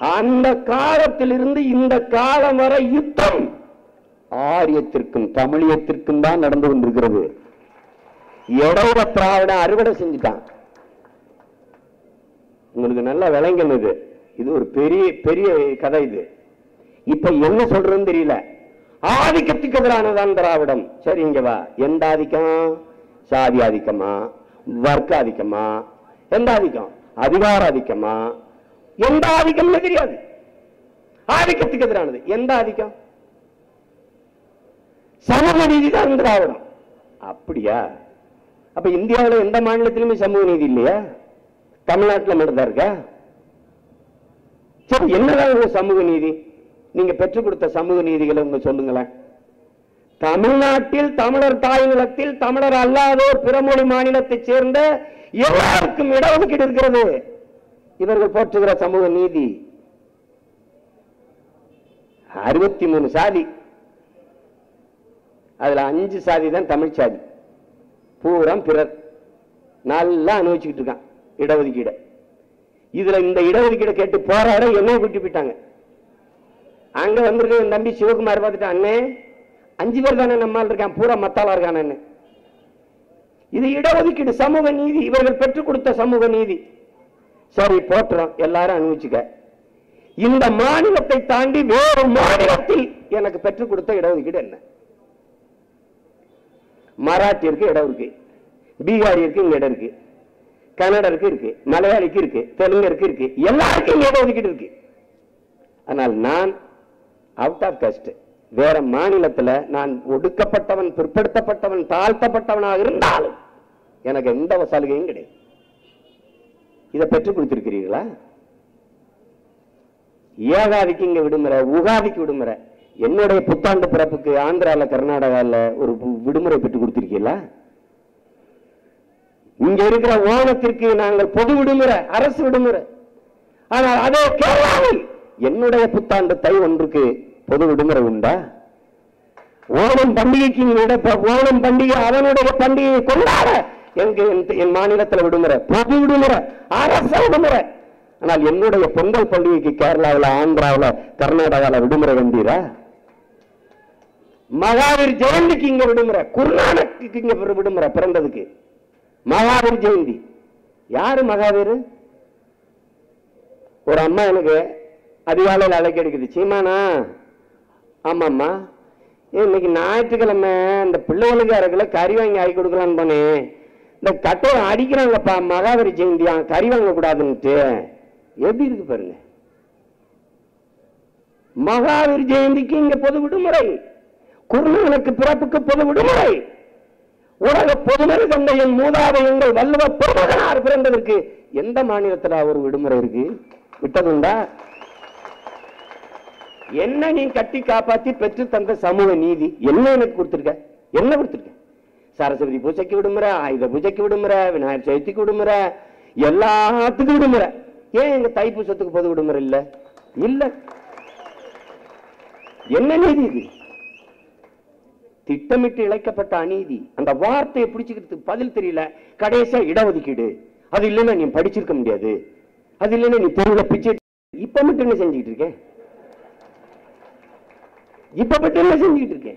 அந்த காலத்திலிருந்து இந்த காலம் வரை யுத்தம் ஆரியத்திற்கும் தமிழியத்திற்கும் தான் நடந்து கொண்டிருக்கிறது இடையில திராவிட அறுவடை செஞ்சுட்டான் உங்களுக்கு நல்லா விளங்கணும் இது இது ஒரு பெரிய பெரிய கதை இது இப்ப என்ன சொல்றதுன்னு தெரியல ஆதிக்கத்துக்கு எதிரானதான் திராவிடம் சரி இங்க வா எந்த ஆதிக்கம் சாதி ஆதிக்கமா வர்க்க ஆதிக்கமா எந்த ஆதிக்கம் அதிகார ஆதிக்கமா எந்த ஆதிக்கம்னு தெரியாது ஆதிக்கத்துக்கு எதிரானது எந்த ஆதிக்கம் சமூக நீதி தான் திராவிடம் அப்படியா அப்ப இந்தியாவுல எந்த மாநிலத்திலுமே சமூக நீதி இல்லையா தமிழ்நாட்டுல மட்டும்தான் இருக்கா சரி என்னதான் உங்க சமூக நீதி நீங்க பெற்றுக் கொடுத்த சமூக நீதிகளை உங்க சொல்லுங்களேன் தமிழ்நாட்டில் தமிழர் தாய் நிலத்தில் தமிழர் அல்லாதோர் பிறமொழி மாநிலத்தைச் சேர்ந்த எல்லாருக்கும் இடஒதுக்கீடு இருக்கிறது இவர்கள் போற்றுகிற சமூக நீதி அறுபத்தி மூணு சாதி அதுல அஞ்சு சாதி தான் தமிழ் சாதி பூரம் பிறர் நல்லா அனுபவிச்சுக்கிட்டு இருக்கான் இடஒதுக்கீடு இதுல இந்த இடஒதுக்கீடு கேட்டு போராட என்ன கூட்டி போயிட்டாங்க அங்க வந்திருக்க என் தம்பி சிவகுமார் பார்த்துட்டு அண்ணே அஞ்சு பேர் தானே நம்மால் இருக்கான் பூரா மத்தாளா இருக்கானு இது இடஒதுக்கீடு சமூக நீதி இவர்கள் பெற்றுக் கொடுத்த சமூக நீதி சரி போட்டுறோம் எல்லாரும் அனுபவிச்சுக்க இந்த மாநிலத்தை தாண்டி வேறு மாநிலத்தில் எனக்கு பெற்றுக் கொடுத்த இடஒதுக்கீடு என்ன மராட்டியருக்கு இடம் இருக்கு பீகாரிற்கு இங்க இடம் இருக்கு கன்னடருக்கு இருக்கு மலையாளிக்கு இருக்கு தெலுங்கருக்கு இருக்கு எல்லாருக்கும் இங்க இடம் ஒதுக்கீடு இருக்கு ஆனால் நான் அவுட் ஆஃப் காஸ்ட் வேற மாநிலத்துல நான் ஒடுக்கப்பட்டவன் பிற்படுத்தப்பட்டவன் தாழ்த்தப்பட்டவனாக இருந்தாலும் எனக்கு எந்த சலுகையும் கிடையாது இதை பெற்றுக் கொடுத்திருக்கிறீர்களா ஏகாதிக்கு இங்க விடுமுறை உகாதிக்கு விடுமுறை என்னுடைய புத்தாண்டு பிறப்புக்கு ஆந்திரால கர்நாடகால ஒரு வு- விடுமுறை பெற்றுக் கொடுத்திருக்கீங்களா இங்க இருக்கிற ஓணத்திற்கு நாங்கள் பொது விடுமுறை அரசு விடுமுறை ஆனால் அதே கேரளாவில் என்னுடைய புத்தாண்டு தை ஒன்றுக்கு பொது விடுமுறை உண்டா ஓணம் பண்டிகைக்கு இங்க விட- ஓணம் பண்டிகை அதனுடைய பண்டிகையை கொண்டாட எங்க என்- என் மாநிலத்தில் விடுமுறை பொது விடுமுறை அரசு விடுமுறை ஆனால் என்னுடைய பொங்கல் பண்டிகைக்கு கேரளாவில் ஆந்திராவில் கர்நாடகாவில் விடுமுறை வந்தீரா மகாவீர் ஜெயந்திக்கு இங்க விடுமுறை குருநானக்கு இங்க ஒரு விடுமுறை பிறந்ததுக்கு மகாவீர் ஜெயந்தி யாரு மகாவீர் ஒரு அம்மா எனக்கு அதிகாலையில் அழைக்க எடுக்குது சீமானா ஆமாம்மா ஏன் இன்னைக்கு ஞாயிற்றுக்கிழமை இந்த பிள்ளைகளுக்கு அரைக்கல கறி வாங்கி ஆகி கொடுக்கலான்னு போனேன் இந்த கட்டையை அடிக்கிறாங்கப்பா மகாவீர் ஜெயந்தியா கறி வாங்க கூடாதுன்னுட்டு எப்படி இருக்கு பாருங்க மகாவீர் ஜெயந்திக்கு இங்க பொது விடுமுறை குருநானக்கு பிறப்புக்கு பொது விடுமுறை உலக பொதுமறை தந்தையின் மூதாதையங்கள் வல்லுவ பெருமகனார் பிறந்ததற்கு எந்த மாநிலத்துல ஒரு விடுமுறை இருக்கு விட்டதுண்டா என்ன நீ கட்டி காப்பாத்தி பெற்று தந்த சமூக நீதி என்ன எனக்கு கொடுத்திருக்க என்ன கொடுத்திருக்க சரஸ்வதி பூஜைக்கு விடுமுறை ஆயுத பூஜைக்கு விடுமுறை விநாயகர் சதுர்த்திக்கு விடுமுறை எல்லாத்துக்கும் விடுமுறை ஏன் எங்க தைப்பூசத்துக்கு பொது விடுமுறை இல்ல இல்ல என்ன நீதி இது திட்டமிட்டு இழைக்கப்பட்ட அநீதி அந்த வார்த்தையை பிடிச்சுக்கிறதுக்கு பதில் தெரியல கடைசியா இடஒதுக்கீடு அது இல்லைன்னா நீ படிச்சிருக்க முடியாது அது இல்லைன்னா நீ தெருவுல பிச்சை இப்ப மட்டும் என்ன செஞ்சுக்கிட்டு இருக்கேன் இப்ப மட்டும் என்ன செஞ்சுக்கிட்டு இருக்கேன்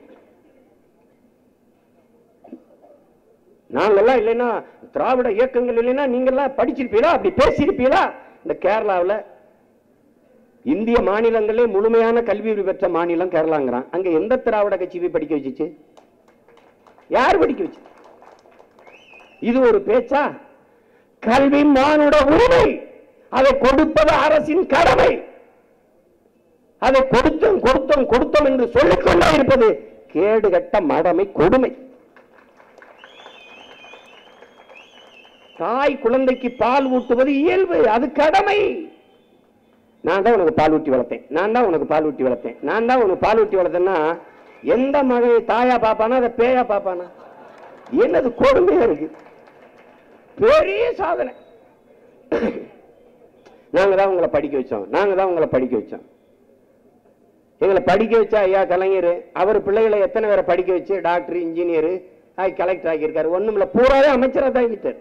நாங்கெல்லாம் இல்லைன்னா திராவிட இயக்கங்கள் இல்லைன்னா நீங்கெல்லாம் படிச்சிருப்பீங்களா அப்படி பேசியிருப்பீங்களா இந்த கேரளாவுல இந்திய மாநிலங்களே முழுமையான கல்வி அறிவு பெற்ற மாநிலம் கேரளாங்கிறான் அங்க எந்த திராவிட கட்சி போய் படிக்க வச்சுச்சு யார் படிக்க வச்சு இது ஒரு பேச்சா கல்வி மானுட உரிமை அதை கொடுப்பது அரசின் கடமை அதை கொடுத்தோம் கொடுத்தோம் கொடுத்தோம் என்று சொல்லிக் கொண்டே இருப்பது கேடுகட்ட மடமை கொடுமை தாய் குழந்தைக்கு பால் ஊட்டுவது இயல்பு அது கடமை நான் தான் உனக்கு பால் ஊட்டி வளர்த்தேன் நான் தான் உனக்கு பால் ஊட்டி வளர்த்தேன் நான் தான் உனக்கு பால் ஊட்டி வளர்த்தேன்னா எந்த மகனை தாயா பாப்பானா அதை பேயா பாப்பானா என்னது கொடுமையா இருக்கு பெரிய சாதனை நாங்க தான் உங்களை படிக்க வச்சோம் நாங்க தான் உங்களை படிக்க வச்சோம் எங்களை படிக்க வச்ச ஐயா கலைஞர் அவர் பிள்ளைகளை எத்தனை பேரை படிக்க வச்சு டாக்டர் இன்ஜினியர் ஆகி கலெக்டர் ஆகியிருக்காரு ஒண்ணும் இல்ல பூராவே அமைச்சரா தான் ஆகிட்டார்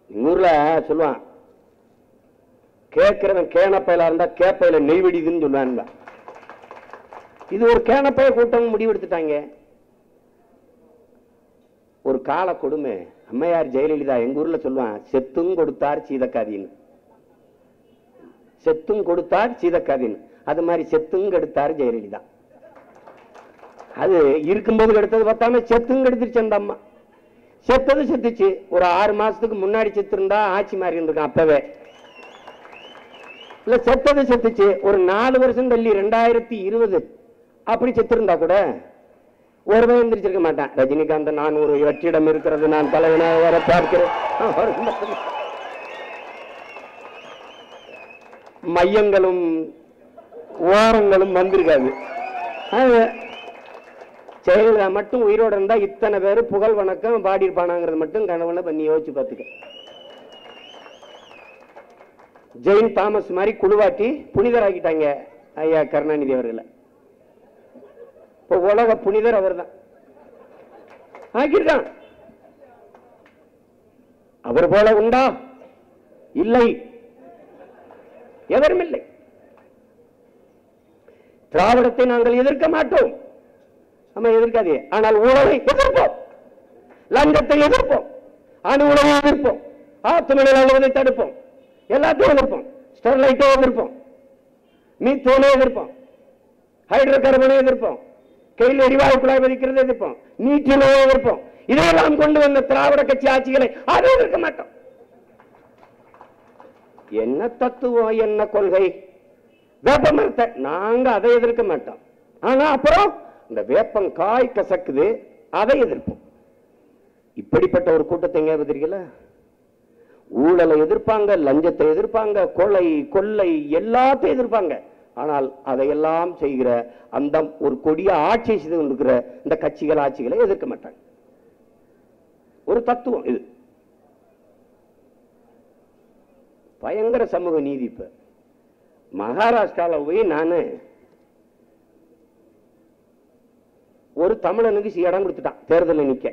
எங்க ஊர்ல சொல்லுவான் கேட்கிறவன் கேனப்பையில இருந்தா கேப்பையில நெய் வெடிதுன்னு சொல்லுவான் இது ஒரு கேனப்பைய கூட்டம் முடிவெடுத்துட்டாங்க ஒரு கால கொடுமை அம்மையார் ஜெயலலிதா எங்க ஊர்ல சொல்லுவான் செத்தும் கொடுத்தார் சீதக்காதின்னு செத்தும் கொடுத்தார் சீதக்காதின்னு அது மாதிரி செத்தும் கெடுத்தார் ஜெயலலிதா அது இருக்கும்போது கெடுத்தது பார்த்தாம செத்தும் கெடுத்துருச்சு அந்த அம்மா செத்தது செத்துச்சு ஒரு ஆறு மாசத்துக்கு முன்னாடி செத்து இருந்தா ஆட்சி மாறி இருந்திருக்கான் அப்பவே இல்ல செத்தது செத்துச்சு ஒரு நாலு வருஷம் தள்ளி ரெண்டாயிரத்தி இருபது அப்படி செத்திருந்தா கூட ஒருவன் எந்திரிச்சிருக்க மாட்டான் ரஜினிகாந்த் நான் ஒரு வெற்றிடம் இருக்கிறது நான் தலைவனாக வர பார்க்கிறேன் மையங்களும் ஓரங்களும் வந்திருக்காது அது ஜெயலலிதா மட்டும் உயிரோட இருந்தா இத்தனை பேர் புகழ் வணக்கம் பாடியிருப்பானாங்கிறது மட்டும் கனவுல பண்ணி யோசிச்சு பார்த்துக்க ஜெயின் தாமஸ் மாதிரி குழுவாட்டி புனிதராக்கிட்டாங்க ஐயா கருணாநிதி அவர்களை இப்போ உலக புனிதர் அவர்தான் ஆக்கியிருக்கான் அவர் போல உண்டா இல்லை எவரும் இல்லை திராவிடத்தை நாங்கள் எதிர்க்க மாட்டோம் நம்ம எதிர்க்காதே ஆனால் உணவை எதிர்ப்போம் லஞ்சத்தை எதிர்ப்போம் அணு உணவை எதிர்ப்போம் ஆத்துமணியில் அழுவதை தடுப்போம் எல்லாத்தையும் எதிர்ப்போம் ஸ்டெர்லைட்டை எதிர்ப்போம் மீத்தோனை எதிர்ப்போம் ஹைட்ரோ கார்பனை எதிர்ப்போம் கையில் எரிவாயு குழாய் பதிக்கிறது எதிர்ப்போம் நீட்டினை எதிர்ப்போம் இதையெல்லாம் கொண்டு வந்த திராவிட கட்சி ஆட்சிகளை அதை எதிர்க்க மாட்டோம் என்ன தத்துவம் என்ன கொள்கை வேப்ப மரத்தை நாங்க அதை எதிர்க்க மாட்டோம் ஆனா அப்புறம் இந்த வேப்பம் காய் கசக்குது அதை எதிர்ப்போம் இப்படிப்பட்ட ஒரு கூட்டத்தை எங்க எதிர்க்கல ஊழலை எதிர்ப்பாங்க லஞ்சத்தை எதிர்ப்பாங்க கொலை கொள்ளை எல்லாத்தையும் எதிர்ப்பாங்க ஆனால் அதையெல்லாம் செய்கிற அந்த ஒரு கொடிய ஆட்சி செய்து கொண்டிருக்கிற இந்த கட்சிகள் ஆட்சிகளை எதிர்க்க மாட்டாங்க ஒரு தத்துவம் இது பயங்கர சமூக நீதி இப்ப மகாராஷ்டிரால போய் நானு ஒரு தமிழனுக்கு சி- இடம் கொடுத்துட்டான் தேர்தலில் நிக்க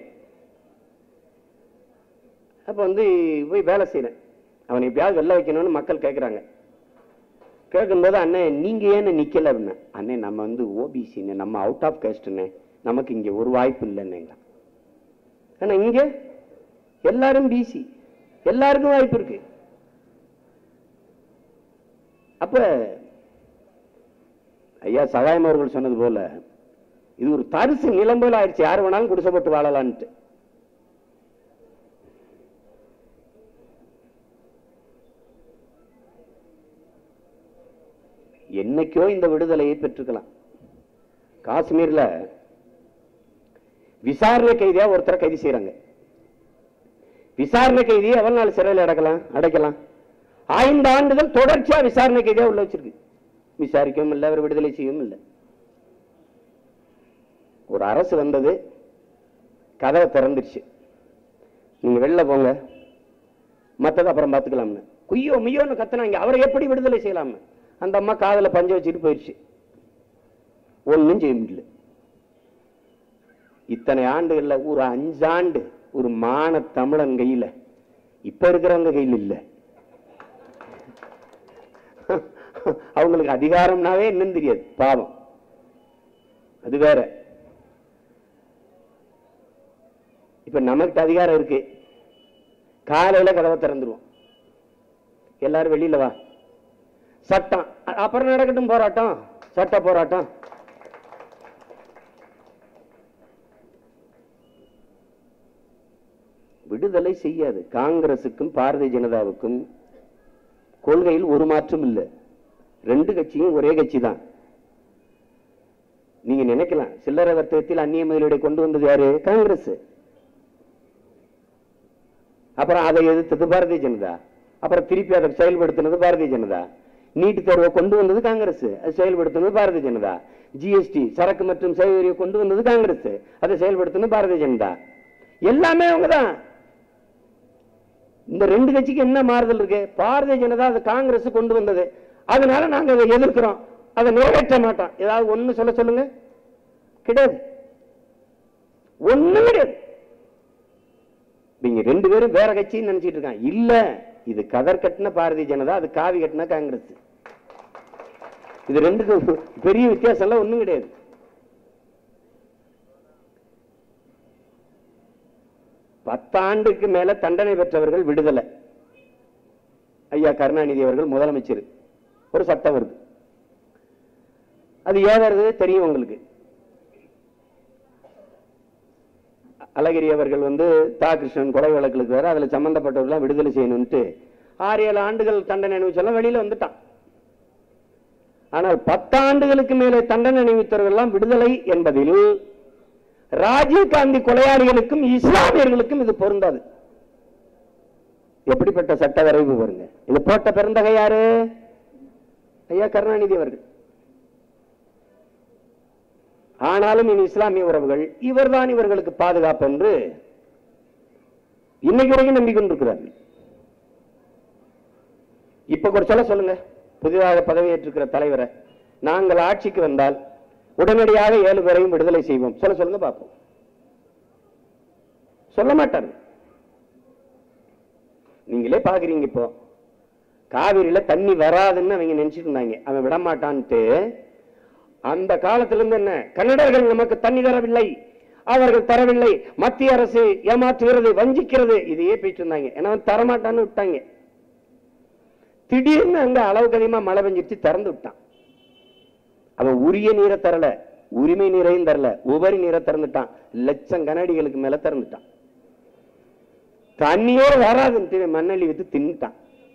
அப்ப வந்து போய் வேலை செய்யறேன் அவனை எப்படியாவது வெள்ள வைக்கணும்னு மக்கள் கேட்கறாங்க கேட்கும்போது அண்ணன் நீங்க ஏன்னு நிக்கல அப்படின்னா அண்ணே நம்ம வந்து ஓபிசின்னு நம்ம அவுட் ஆஃப் கேஸ்ட்னு நமக்கு இங்க ஒரு வாய்ப்பு இல்லைன்னு ஆனா இங்க எல்லாரும் பிசி எல்லாருக்கும் வாய்ப்பு இருக்கு அப்ப ஐயா சகாயம் அவர்கள் சொன்னது போல இது ஒரு தரிசு நிலம் போல ஆயிடுச்சு யார் வேணாலும் குடிசைப்பட்டு வாழலான்ட்டு என்னைக்கோ இந்த விடுதலையை பெற்றுக்கலாம் காஷ்மீர்ல விசாரணை கைதியா ஒருத்தரை கைது செய்யறாங்க விசாரணை கைதியை எவ்வளவு நாள் சிறையில் அடக்கலாம் அடைக்கலாம் ஐந்து ஆண்டுகள் தொடர்ச்சியா விசாரணை கைதியா உள்ள வச்சிருக்கு விசாரிக்கவும் இல்லை அவர் விடுதலை செய்யவும் இல்லை ஒரு அரசு வந்தது கதவை திறந்துருச்சு நீங்க வெளில போங்க மத்தது அப்புறம் பார்த்துக்கலாம்னு குய்யோ மியோன்னு கத்துனாங்க அவரை எப்படி விடுதலை செய்யலாம்னு அந்த அம்மா காதுல பஞ்ச வச்சுட்டு போயிடுச்சு ஒண்ணும் செய்ய முடியல இத்தனை ஆண்டுகள்ல ஒரு அஞ்சாண்டு ஒரு மான தமிழன் கையில இப்ப இருக்கிறவங்க கையில் இல்ல அவங்களுக்கு அதிகாரம்னாவே என்னன்னு தெரியாது பாவம் அது வேற இப்ப நமக்கிட்ட அதிகாரம் இருக்கு காலையில கதவை திறந்துருவோம் எல்லாரும் வெளியில வா சட்டம் அ- அப்புறம் நடக்கட்டும் போராட்டம் சட்ட போராட்டம் விடுதலை செய்யாது காங்கிரசுக்கும் பாரதிய ஜனதாவுக்கும் கொள்கையில் ஒரு மாற்றம் இல்லை ரெண்டு கட்சியும் ஒரே கட்சி தான் நீங்க நினைக்கலாம் சில்லறை வர்த்தகத்தில் அந்நிய முதலீடை கொண்டு வந்தது யாரு காங்கிரஸ் அப்புறம் அதை எதிர்த்தது பாரதிய ஜனதா அப்புறம் திருப்பி அதை செயல்படுத்தினது பாரதிய ஜனதா நீட் தேர்வை கொண்டு வந்தது காங்கிரஸ் அது செயல்படுத்தினது பாரதிய ஜனதா ஜிஎஸ்டி சரக்கு மற்றும் சேவை வரியை கொண்டு வந்தது காங்கிரஸ் அதை செயல்படுத்தினது பாரதிய ஜனதா எல்லாமே அவங்கதான் இந்த ரெண்டு கட்சிக்கு என்ன மாறுதல் இருக்கு பாரதிய ஜனதா அது காங்கிரஸ் கொண்டு வந்தது அதனால நாங்க அதை எதிர்க்கிறோம் அதை நிறைவேற்ற மாட்டோம் ஏதாவது ஒண்ணு சொல்ல சொல்லுங்க கிடையாது ஒண்ணும் கிடையாது நீங்க ரெண்டு பேரும் வேற கட்சின்னு நினைச்சிட்டு இருக்கான் இல்ல இது கதர் கட்டின பாரதிய ஜனதா அது காவி கட்டின காங்கிரஸ் இது ரெண்டுக்கும் பெரிய வித்தியாசம் எல்லாம் ஒண்ணும் கிடையாது பத்தாண்டுக்கு மேல தண்டனை பெற்றவர்கள் விடுதலை ஐயா கருணாநிதி அவர்கள் முதலமைச்சர் ஒரு சட்டம் வருது அது ஏன் வருது தெரியும் உங்களுக்கு அழகிரி அவர்கள் வந்து தா கிருஷ்ணன் கொலை வழக்குக்கு வேற அதுல சம்பந்தப்பட்டவர்களாம் விடுதலை செய்யணும்ட்டு ஆறு ஏழு ஆண்டுகள் தண்டனை அனுபவிச்செல்லாம் வெளியில வந்துட்டான் ஆனால் பத்தாண்டுகளுக்கு மேலே தண்டனை அனுபவித்தவர்கள் எல்லாம் விடுதலை என்பதில் ராஜீவ் காந்தி கொலையாளிகளுக்கும் இஸ்லாமியர்களுக்கும் இது பொருந்தாது எப்படிப்பட்ட சட்ட வரைவு பாருங்க இது போட்ட பெருந்தகை யாரு ஐயா கருணாநிதி அவர்கள் ஆனாலும் இனி இஸ்லாமிய உறவுகள் இவர்தான் இவர்களுக்கு பாதுகாப்பு என்று இன்னைக்கு வரைக்கும் நம்பிக்கொண்டிருக்கிறார்கள் இப்ப கூட சொல்ல சொல்லுங்க புதிதாக பதவியேற்றிருக்கிற தலைவரை நாங்கள் ஆட்சிக்கு வந்தால் உடனடியாக ஏழு பேரையும் விடுதலை செய்வோம் சொல்ல சொல்லுங்க பார்ப்போம் சொல்ல மாட்டார் நீங்களே பாக்குறீங்க இப்போ காவிரியில தண்ணி வராதுன்னு அவங்க நினைச்சிட்டு இருந்தாங்க அவன் விட மாட்டான்ட்டு அந்த காலத்திலிருந்து என்ன கன்னடர்கள் நமக்கு தண்ணி தரவில்லை அவர்கள் தரவில்லை மத்திய அரசு ஏமாற்றுகிறது வஞ்சிக்கிறது இதையே போயிட்டு இருந்தாங்க ஏன்னா அவன் தரமாட்டான்னு விட்டாங்க திடீர்னு அங்க அளவுக்கு அதிகமா மழை பெஞ்சிருச்சு திறந்து விட்டான் அவன் உரிய நீரை தரல உரிமை நீரையும் தரல உபரி நீரை திறந்துட்டான் லட்சம் கனடிகளுக்கு மேல திறந்துட்டான் தண்ணியே வராதுன்ட்டு இவன் மண்ணள்ளி வித்து தின்னுட்டான்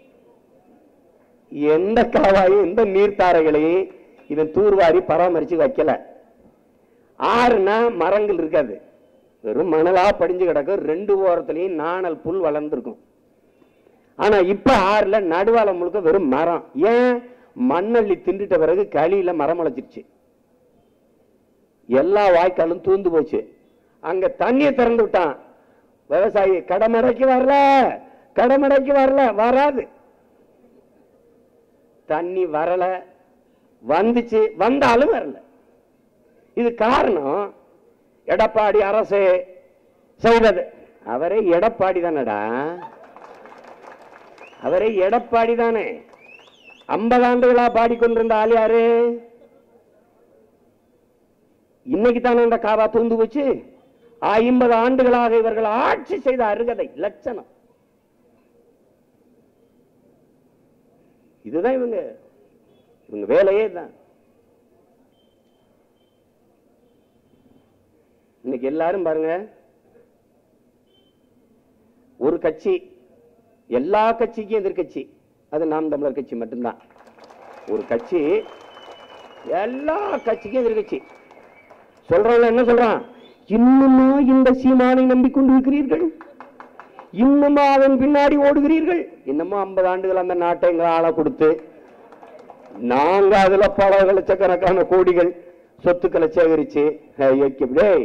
எந்த காவாயும் எந்த நீர்த்தாரைகளையும் இவன் தூர்வாரி பராமரிச்சு வைக்கல ஆறுனா மரங்கள் இருக்காது வெறும் மணலா படிஞ்சு கிடக்கும் ரெண்டு ஓரத்துலயும் நாணல் புல் வளர்ந்துருக்கும் ஆனா இப்ப ஆறுல நடுவால முழுக்க வெறும் மரம் ஏன் மண்ணள்ளி திண்டுட்ட பிறகு களியில மரம் முளைச்சிருச்சு எல்லா வாய்க்காலும் தூந்து போச்சு அங்க தண்ணியை திறந்து விட்டான் விவசாயி கடமடைக்கு வரல கடமடைக்கு வரல வராது தண்ணி வரல வந்துச்சு வந்தாலும் வரல இது காரணம் எடப்பாடி அரசு செய்தது அவரே எடப்பாடி தானடா அவரே எடப்பாடி தானே ஐம்பது ஆண்டுகளா பாடிக்கொண்டிருந்த ஆள் யாரு இன்னைக்கு தானே இந்த காவா தூந்து போச்சு ஐம்பது ஆண்டுகளாக இவர்கள் ஆட்சி செய்த அருகதை லட்சணம் இதுதான் இவங்க இவங்க வேலையே தான் இன்னைக்கு எல்லாரும் பாருங்க ஒரு கட்சி எல்லா கட்சிக்கும் எதிர்க்கட்சி அது நாம் தமிழர் கட்சி மட்டும்தான் ஒரு கட்சி எல்லா கட்சிக்கும் எதிர்க்கட்சி சொல்றவங்க என்ன சொல்றான் இன்னுமா இந்த சீமானை நம்பிக்கொண்டு இருக்கிறீர்கள் இன்னுமா அவன் பின்னாடி ஓடுகிறீர்கள் இன்னமும் ஐம்பது ஆண்டுகள் அந்த நாட்டை எங்க ஆள கொடுத்து நாங்க அதுல பல லட்சக்கணக்கான கோடிகள் சொத்துக்களை சேகரிச்சு ஐயோ, டேய்,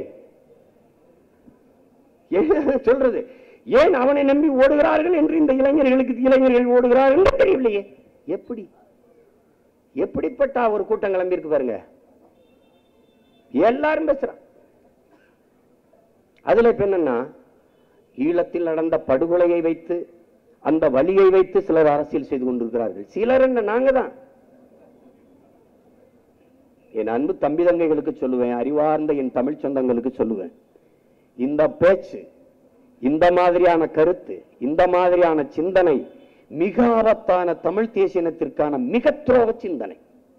என்ன சொல்றது ஏன் அவனை நம்பி ஓடுகிறார்கள் என்று இந்த இளைஞர்களுக்கு இளைஞர்கள் ஓடுகிறார்கள் என்று தெரியவில்லையே எப்படி எப்படிப்பட்ட ஒரு கூட்டம் கிளம்பி இருக்கு பாருங்க எல்லாரும் பேசுறான் அதுல இப்ப என்னன்னா ஈழத்தில் நடந்த படுகொலையை வைத்து அந்த வலியை வைத்து சிலர் அரசியல் செய்து கொண்டிருக்கிறார்கள் சிலர் என்ன நாங்க தான் என் அன்பு தம்பி தங்கைகளுக்கு சொல்லுவேன் அறிவார்ந்த என் தமிழ் சொந்தங்களுக்கு சொல்லுவேன் இந்த பேச்சு இந்த மாதிரியான கருத்து இந்த மாதிரியான சிந்தனை மிக ஆபத்தான தமிழ் தேசியனத்திற்கான மிக துரோக சிந்தனை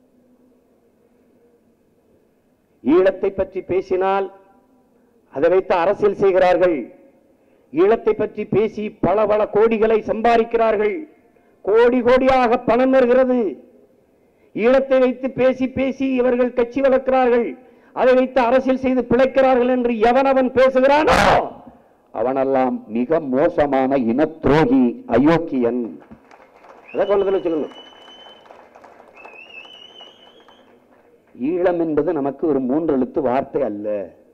ஈழத்தை பற்றி பேசினால் அதை வைத்து அரசியல் செய்கிறார்கள் ஈழத்தை பற்றி பேசி பல பல கோடிகளை சம்பாதிக்கிறார்கள் கோடி கோடியாக பணம் வருகிறது ஈழத்தை வைத்து பேசி பேசி இவர்கள் கட்சி வளர்க்கிறார்கள் அதை வைத்து அரசியல் செய்து பிழைக்கிறார்கள் என்று எவனவன் பேசுகிறானோ அவனெல்லாம் மிக மோசமான இன துரோகி அயோக்கியன் அதை கொண்டதில் வச்சுக்கணும் ஈழம் என்பது நமக்கு ஒரு மூன்று எழுத்து வார்த்தை அல்ல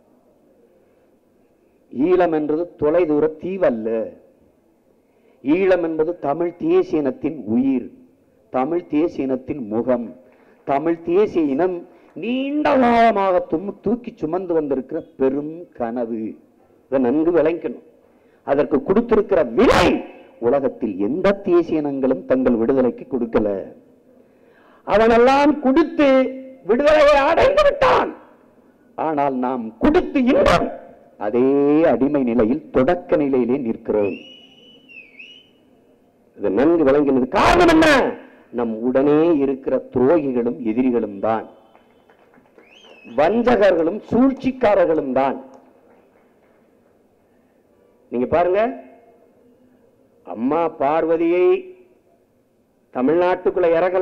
ஈழம் என்பது தொலைதூர தீவல்ல ஈழம் என்பது தமிழ் தேசிய இனத்தின் உயிர் தமிழ் தேசிய இனத்தின் முகம் தமிழ் தேசிய இனம் நீண்ட காலமாக தும் தூக்கி சுமந்து வந்திருக்கிற பெரும் கனவு இதை நன்கு விளங்கணும் அதற்கு கொடுத்திருக்கிற விலை உலகத்தில் எந்த தேசிய இனங்களும் தங்கள் விடுதலைக்கு கொடுக்கல அவனெல்லாம் கொடுத்து விடுதலையை அடைந்து விட்டான் ஆனால் நாம் கொடுத்து இன்பம் அதே அடிமை நிலையில் தொடக்க நிலையிலே நிற்கிறோம் இது நன்கு விளங்கினது காரணம் என்ன நம் உடனே இருக்கிற துரோகிகளும் எதிரிகளும் தான் வஞ்சகர்களும் சூழ்ச்சிக்காரர்களும் தான் நீங்க பாருங்க அம்மா பார்வதியை தமிழ்நாட்டுக்குள்ள இறங்கல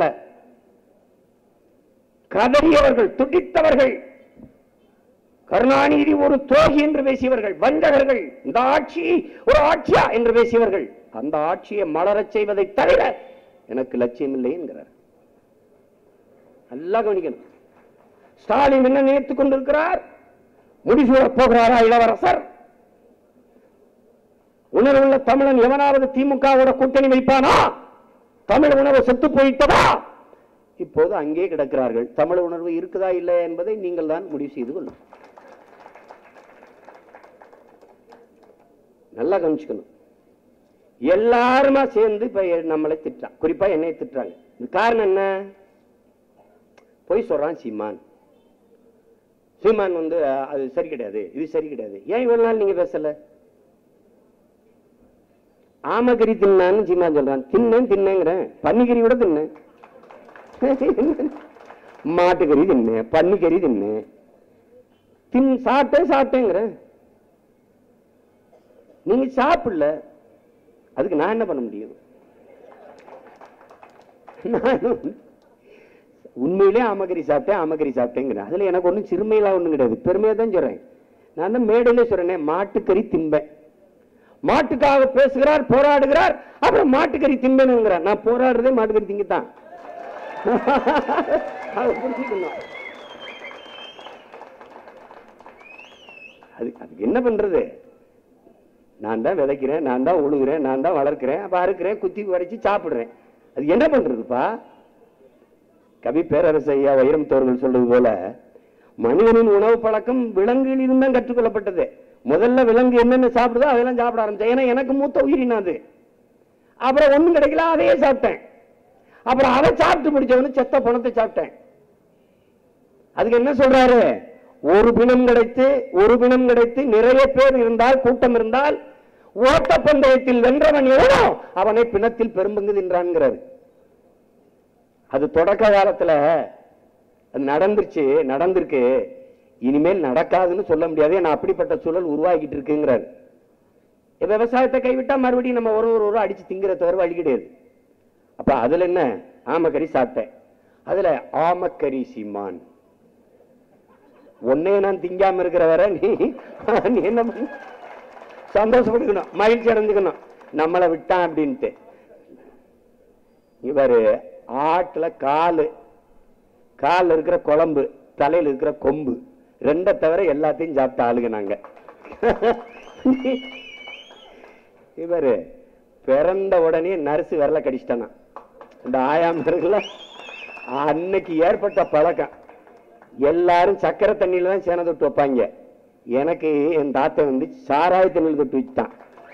கதறியவர்கள் துடித்தவர்கள் கருணாநிதி ஒரு துரோகி என்று பேசியவர்கள் வஞ்சகர்கள் இந்த ஆட்சி ஒரு ஆட்சியா என்று பேசியவர்கள் அந்த ஆட்சியை மலரச் செய்வதை தவிர எனக்கு லட்சியம் இல்லை என்கிறார் நல்லா கவனிக்கணும் ஸ்டாலின் என்ன நினைத்துக் கொண்டிருக்கிறார் முடிசூட போகிறாரா இளவரசர் உணர்வுள்ள தமிழன் எவனாவது திமுகவோட கூட்டணி வைப்பானா தமிழ் உணர்வு செத்து போயிட்டதா இப்போது அங்கே கிடக்கிறார்கள் தமிழ் உணர்வு இருக்குதா இல்லையா என்பதை நீங்கள் தான் முடிவு செய்து கொள்ளும் நல்லா கவனிச்சுக்கணும் எல்லாருமா சேர்ந்து இப்ப நம்மளை திட்டான் குறிப்பா என்னை திட்டுறாங்க இது காரணம் என்ன பொய் சொல்றான் சீமான் சீமான் வந்து அஹ், அது சரி கிடையாது இது சரி கிடையாது ஏன் இவ்வளவு நாள் நீங்க பேசல ஆமகரி தின்னான்னு சீமான் சொல்றான் தின்னேன் தின்னேங்கிறேன் பன்னிக்கறி கூட தின்னேன் மாட்டுக்கறி தின்னேன் பன்னிக்கறி தின்னேன் தின் சாப்பிட்டேன் சாப்பிட்டேங்கிறேன் நீங்க சாப்பிடல அதுக்கு நான் என்ன பண்ண முடியும் நான் என்ன பண்ண- உண்மையிலே ஆமகரி சாப்பிட்டேன் ஆமகரி சாப்பிட்டேங்கிறேன் அதுல எனக்கு ஒண்ணும் சிறுமையெல்லாம் ஒண்ணும் கிடையாது பெருமையா தான் சொல்றேன் நான் தான் மேடையிலே சொல்றேனே மாட்டுக்கறி திம்பேன் மாட்டுக்காக பேசுகிறார் போராடுகிறார் அப்புறம் மாட்டுக்கறி திம்பேனுங்கிறார் நான் போராடுறதே மாட்டுக்கறி திங்கத்தான் அதை புரிஞ்சுக்கணும் அது அதுக்கு என்ன பண்றது நான் தான் விதைக்கிறேன் நான் தான் உழுகுறேன் நான் தான் வளர்க்கிறேன் அப்ப அறுக்கிறேன் குத்தி வரைச்சு சாப்பிடுறேன் அது என்ன பண்றதுப்பா கவி பேரரசு ஐயா வைரம் தோர்கள் சொல்றது போல மனிதனின் உணவு பழக்கம் விலங்குகளிலும் தான் கற்றுக்கொள்ளப்பட்டது முதல்ல விலங்கு என்னென்ன சாப்பிடுதோ அதெல்லாம் சாப்பிட ஆரம்பிச்சேன் ஏன்னா எனக்கு மூத்த உயிரினா அது அப்புறம் ஒண்ணும் கிடைக்கல அதையே சாப்பிட்டேன் அப்புறம் அதை சாப்பிட்டு முடிச்சவனு செத்த பணத்தை சாப்பிட்டேன் அதுக்கு என்ன சொல்றாரு ஒரு பிணம் கிடைத்து ஒரு பிணம் கிடைத்து நிறைய பேர் இருந்தால் கூட்டம் இருந்தால் ஓட்டப்பந்தயத்தில் வென்றவன் எவனோ அவனை பிணத்தில் பெரும்பங்கு தின்றான்ங்கிறாரு அது தொடக்க காலத்துல அது நடந்துருச்சு நடந்திருக்கு இனிமேல் நடக்காதுன்னு சொல்ல முடியாது ஏன்னா அப்படிப்பட்ட சூழல் உருவாகிட்டு இருக்குங்கிறாரு இப்ப விவசாயத்தை கைவிட்டா மறுபடியும் நம்ம ஒரு ஒரு ஒரு அடிச்சு திங்கிற தவிர வழி கிடையாது அப்ப அதுல என்ன ஆமக்கறி சாப்பிட்டேன் அதுல ஆமக்கறி சீமான் ஒன்னே நான் திங்காம இருக்கிற வர நீ நீ என்ன பண்ண சந்தோஷப்பட்டுக்கணும் மகிழ்ச்சி அடைஞ்சுக்கணும் நம்மளை விட்டான் அப்படின்ட்டு இவரு ஆட்டுல காலு கால்ல இருக்கிற குழம்பு தலையில இருக்கிற கொம்பு ரெண்ட தவிர எல்லாத்தையும் சாப்பிட்ட ஆளுங்க நாங்க இவரு பிறந்த உடனே நர்சு விரல கடிச்சிட்டானா இந்த ஆயாம இருக்குல்ல அன்னைக்கு ஏற்பட்ட பழக்கம் எல்லாரும் சக்கரை தண்ணியில தான் சேனை தொட்டு வைப்பாங்க எனக்கு என் தாத்தா வந்து சாராய தண்ணியில் தொட்டு வச்சுட்டான்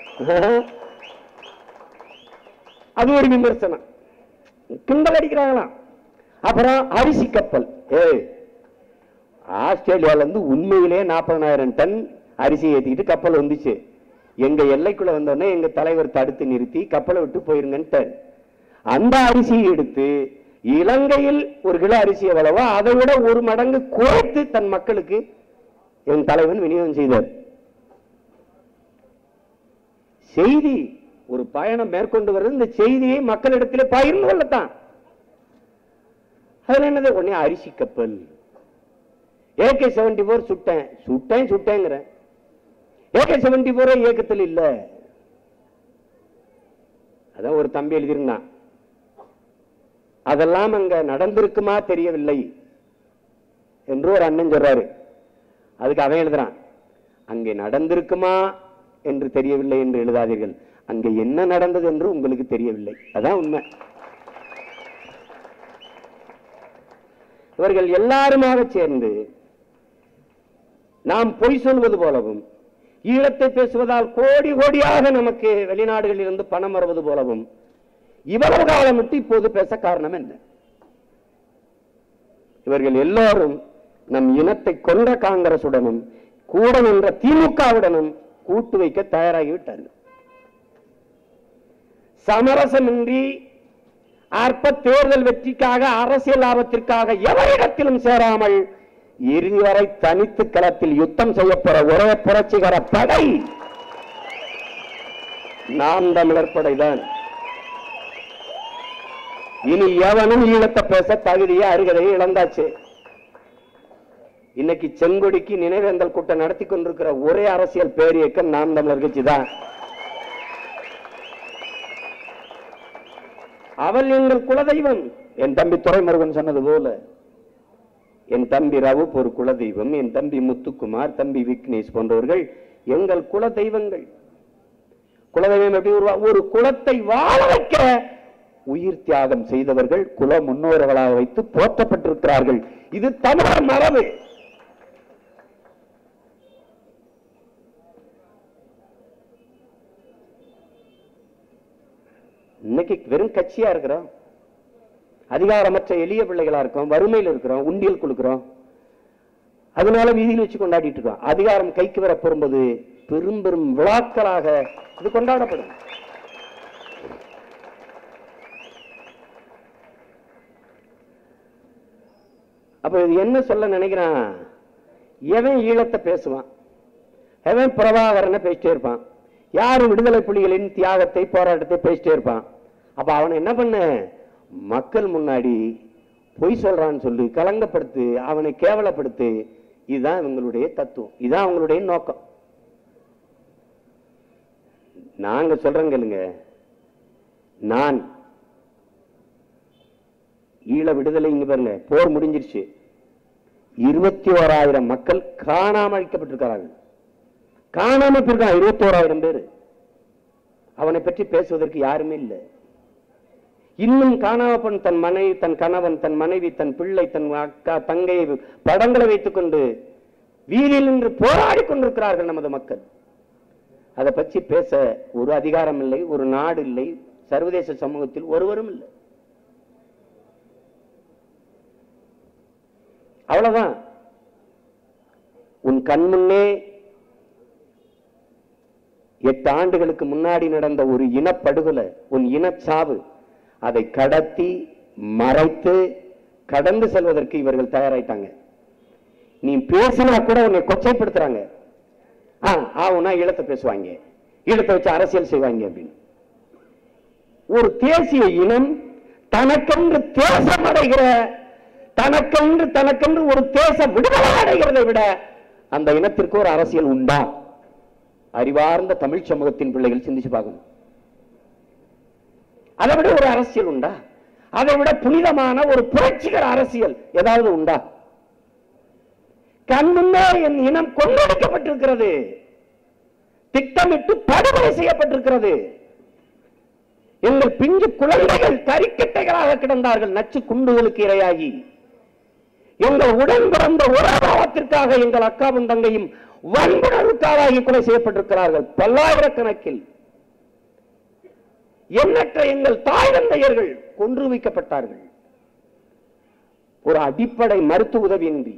அது ஒரு விமர்சனம் கிண்டல் அடிக்கிறாங்களாம் அப்புறம் அரிசி கப்பல் ஏய் ஆஸ்திரேலியால இருந்து உண்மையிலே நாற்பதனாயிரம் டன் அரிசி ஏத்திக்கிட்டு கப்பல் வந்துச்சு எங்க எல்லைக்குள்ள வந்தோடனே எங்க தலைவர் தடுத்து நிறுத்தி கப்பலை விட்டு போயிருங்கன்ட்டார் அந்த அரிசியை எடுத்து இலங்கையில் ஒரு கிலோ அரிசி எவ்வளவோ அதை விட ஒரு மடங்கு குறைத்து தன் மக்களுக்கு என் தலைவன் விநியோகம் செய்தார் செய்தி ஒரு பயணம் மேற்கொண்டு வருது இந்த செய்தியை மக்களிடத்திலே பகிர்ந்து கொள்ளத்தான் அதுல என்னது உடனே அரிசி கப்பல் ஏகே செவன்டி போர் சுட்டேன் சுட்டேன் சுட்டேங்கிறேன் ஏகே செவன்டி போரே இயக்கத்தில் இல்ல அதான் ஒரு தம்பி எழுதியிருந்தான் அதெல்லாம் அங்க நடந்திருக்குமா தெரியவில்லை என்று ஒரு அண்ணன் சொல்றாரு அதுக்கு அவன் எழுதுறான் அங்கே நடந்திருக்குமா என்று தெரியவில்லை என்று எழுதாதீர்கள் அங்கே என்ன நடந்தது என்று உங்களுக்கு தெரியவில்லை அதான் உண்மை இவர்கள் எல்லாருமாக சேர்ந்து நாம் பொய் சொல்வது போலவும் ஈழத்தை பேசுவதால் கோடி கோடியாக நமக்கு வெளிநாடுகளில் இருந்து பணம் வருவது போலவும் இவ்வளவு காலம் விட்டு இப்போது பேச காரணம் என்ன இவர்கள் எல்லோரும் நம் இனத்தை கொன்ற காங்கிரசுடனும் கூட நின்ற திமுகவுடனும் கூட்டு வைக்க தயாராகிவிட்டார்கள் சமரசமின்றி அற்ப தேர்தல் வெற்றிக்காக அரசியல் லாபத்திற்காக எவரிடத்திலும் சேராமல் இறுதி வரை தனித்து களத்தில் யுத்தம் செய்யப்போற ஒரே புரட்சிகர படை நாம் தமிழர் படைதான் இனி எவனும் ஈழத்தை பேச தகுதியை அருகதையை இழந்தாச்சு இன்னைக்கு செங்கொடிக்கு நினைவேந்தல் கூட்டம் நடத்தி கொண்டிருக்கிற ஒரே அரசியல் பேரியக்கம் நாம் தமிழர் கட்சி தான் அவள் எங்கள் குலதெய்வம் என் தம்பி துரைமுருகன் சொன்னது போல என் தம்பி ரவுப் ஒரு குலதெய்வம் என் தம்பி முத்துக்குமார் தம்பி விக்னேஷ் போன்றவர்கள் எங்கள் குல தெய்வங்கள் குலதெய்வம் எப்படி உருவா ஒரு குலத்தை வாழ வைக்க உயிர் தியாகம் செய்தவர்கள் குல முன்னோர்களாக வைத்து போற்றப்பட்டிருக்கிறார்கள் இது தமிழர் மரபு இன்னைக்கு வெறும் கட்சியா இருக்கிறோம் அதிகாரமற்ற எளிய பிள்ளைகளா இருக்கோம் வறுமையில் இருக்கிறோம் உண்டியல் கொடுக்கிறோம் அதனால வீதியில் வச்சு கொண்டாடிட்டு இருக்கோம் அதிகாரம் கைக்கு வர போகும்போது பெரும் பெரும் விழாக்களாக இது கொண்டாடப்படும் அப்ப இது என்ன சொல்ல நினைக்கிறான் எவன் ஈழத்தை பேசுவான் எவன் பிரபாகரனை பேசிட்டே இருப்பான் யாரு விடுதலை புலிகளின் தியாகத்தை போராட்டத்தை பேசிட்டே இருப்பான் அப்ப அவனை என்ன பண்ண மக்கள் முன்னாடி பொய் சொல்றான்னு சொல்லி கலங்கப்படுத்து அவனை கேவலப்படுத்து இதுதான் இவங்களுடைய தத்துவம் இதுதான் அவங்களுடைய நோக்கம் நாங்க சொல்றோம் கேளுங்க நான் ஈழ விடுதலை இங்க பாருங்க போர் முடிஞ்சிருச்சு இருபத்தி ஓராயிரம் மக்கள் காணாம அழிக்கப்பட்டிருக்கிறார்கள் காணாம போயிருக்கான் இருபத்தி ஓராயிரம் பேர் அவனை பற்றி பேசுவதற்கு யாருமே இல்லை இன்னும் காணாமப்பன் தன் மனைவி தன் கணவன் தன் மனைவி தன் பிள்ளை தன் அக்கா தங்கையை படங்களை வைத்துக் கொண்டு வீதியில் நின்று போராடி கொண்டிருக்கிறார்கள் நமது மக்கள் அதை பற்றி பேச ஒரு அதிகாரம் இல்லை ஒரு நாடு இல்லை சர்வதேச சமூகத்தில் ஒருவரும் இல்லை அவ்வளவுதான் உன் கண்முன்னே எட்டு ஆண்டுகளுக்கு முன்னாடி நடந்த ஒரு இனப்படுகொலை உன் இனச்சாவு அதை கடத்தி மறைத்து கடந்து செல்வதற்கு இவர்கள் தயாராயிட்டாங்க நீ பேசினா கூட உன்னை கொச்சைப்படுத்துறாங்க ஆ ஆவுனா ஈழத்தை பேசுவாங்க ஈழத்தை வச்சு அரசியல் செய்வாங்க அப்படின்னு ஒரு தேசிய இனம் தனக்கென்று தேசம் அடைகிற தனக்கென்று தனக்கென்று ஒரு தேச விடுதலை அடைகிறதை விட அந்த இனத்திற்கு ஒரு அரசியல் உண்டா அறிவார்ந்த தமிழ் சமூகத்தின் பிள்ளைகள் சிந்திச்சு பார்க்கணும் அதை விட ஒரு அரசியல் உண்டா அதை விட புனிதமான ஒரு புரட்சிகர அரசியல் ஏதாவது உண்டா கண்முன்னே என் இனம் கொள்ளடிக்கப்பட்டிருக்கிறது திட்டமிட்டு படுகொலை செய்யப்பட்டிருக்கிறது எங்கள் பிஞ்சு குழந்தைகள் கரிக்கட்டைகளாக கிடந்தார்கள் நச்சு குண்டுகளுக்கு இரையாகி எங்கள் உடன் பிறந்த உறவாவத்திற்காக எங்கள் அக்காவும் தங்கையும் வன்புணர்வுக்காராகி கொலை செய்யப்பட்டிருக்கிறார்கள் பல்லாயிரக்கணக்கில் எண்ணற்ற எங்கள் தாய் தந்தையர்கள் கொன்று வைக்கப்பட்டார்கள் ஒரு அடிப்படை மருத்துவ உதவியின்றி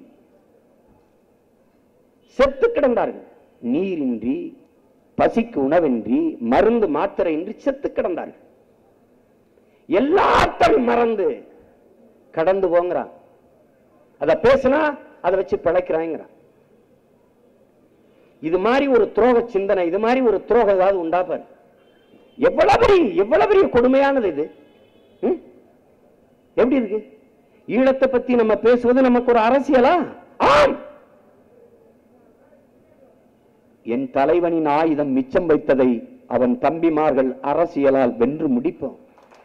செத்து கிடந்தார்கள் நீரின்றி பசிக்கு உணவின்றி மருந்து மாத்திரையின்றி செத்து கிடந்தார்கள் எல்லாத்தையும் மறந்து கடந்து போங்கிறான் அத பேசினா அதை வச்சு பிழைக்கிறாங்கிறான் இது மாதிரி ஒரு துரோக சிந்தனை இது மாதிரி ஒரு துரோகம் ஏதாவது உண்டாப்பாரு எவ்வளவு பெரிய எவ்வளவு பெரிய கொடுமையானது இது ம்? எப்படி இருக்கு ஈழத்தை பத்தி நம்ம பேசுவது நமக்கு ஒரு அரசியலா ஆம் என் தலைவனின் ஆயுதம் மிச்சம் வைத்ததை அவன் தம்பிமார்கள் அரசியலால் வென்று முடிப்போம்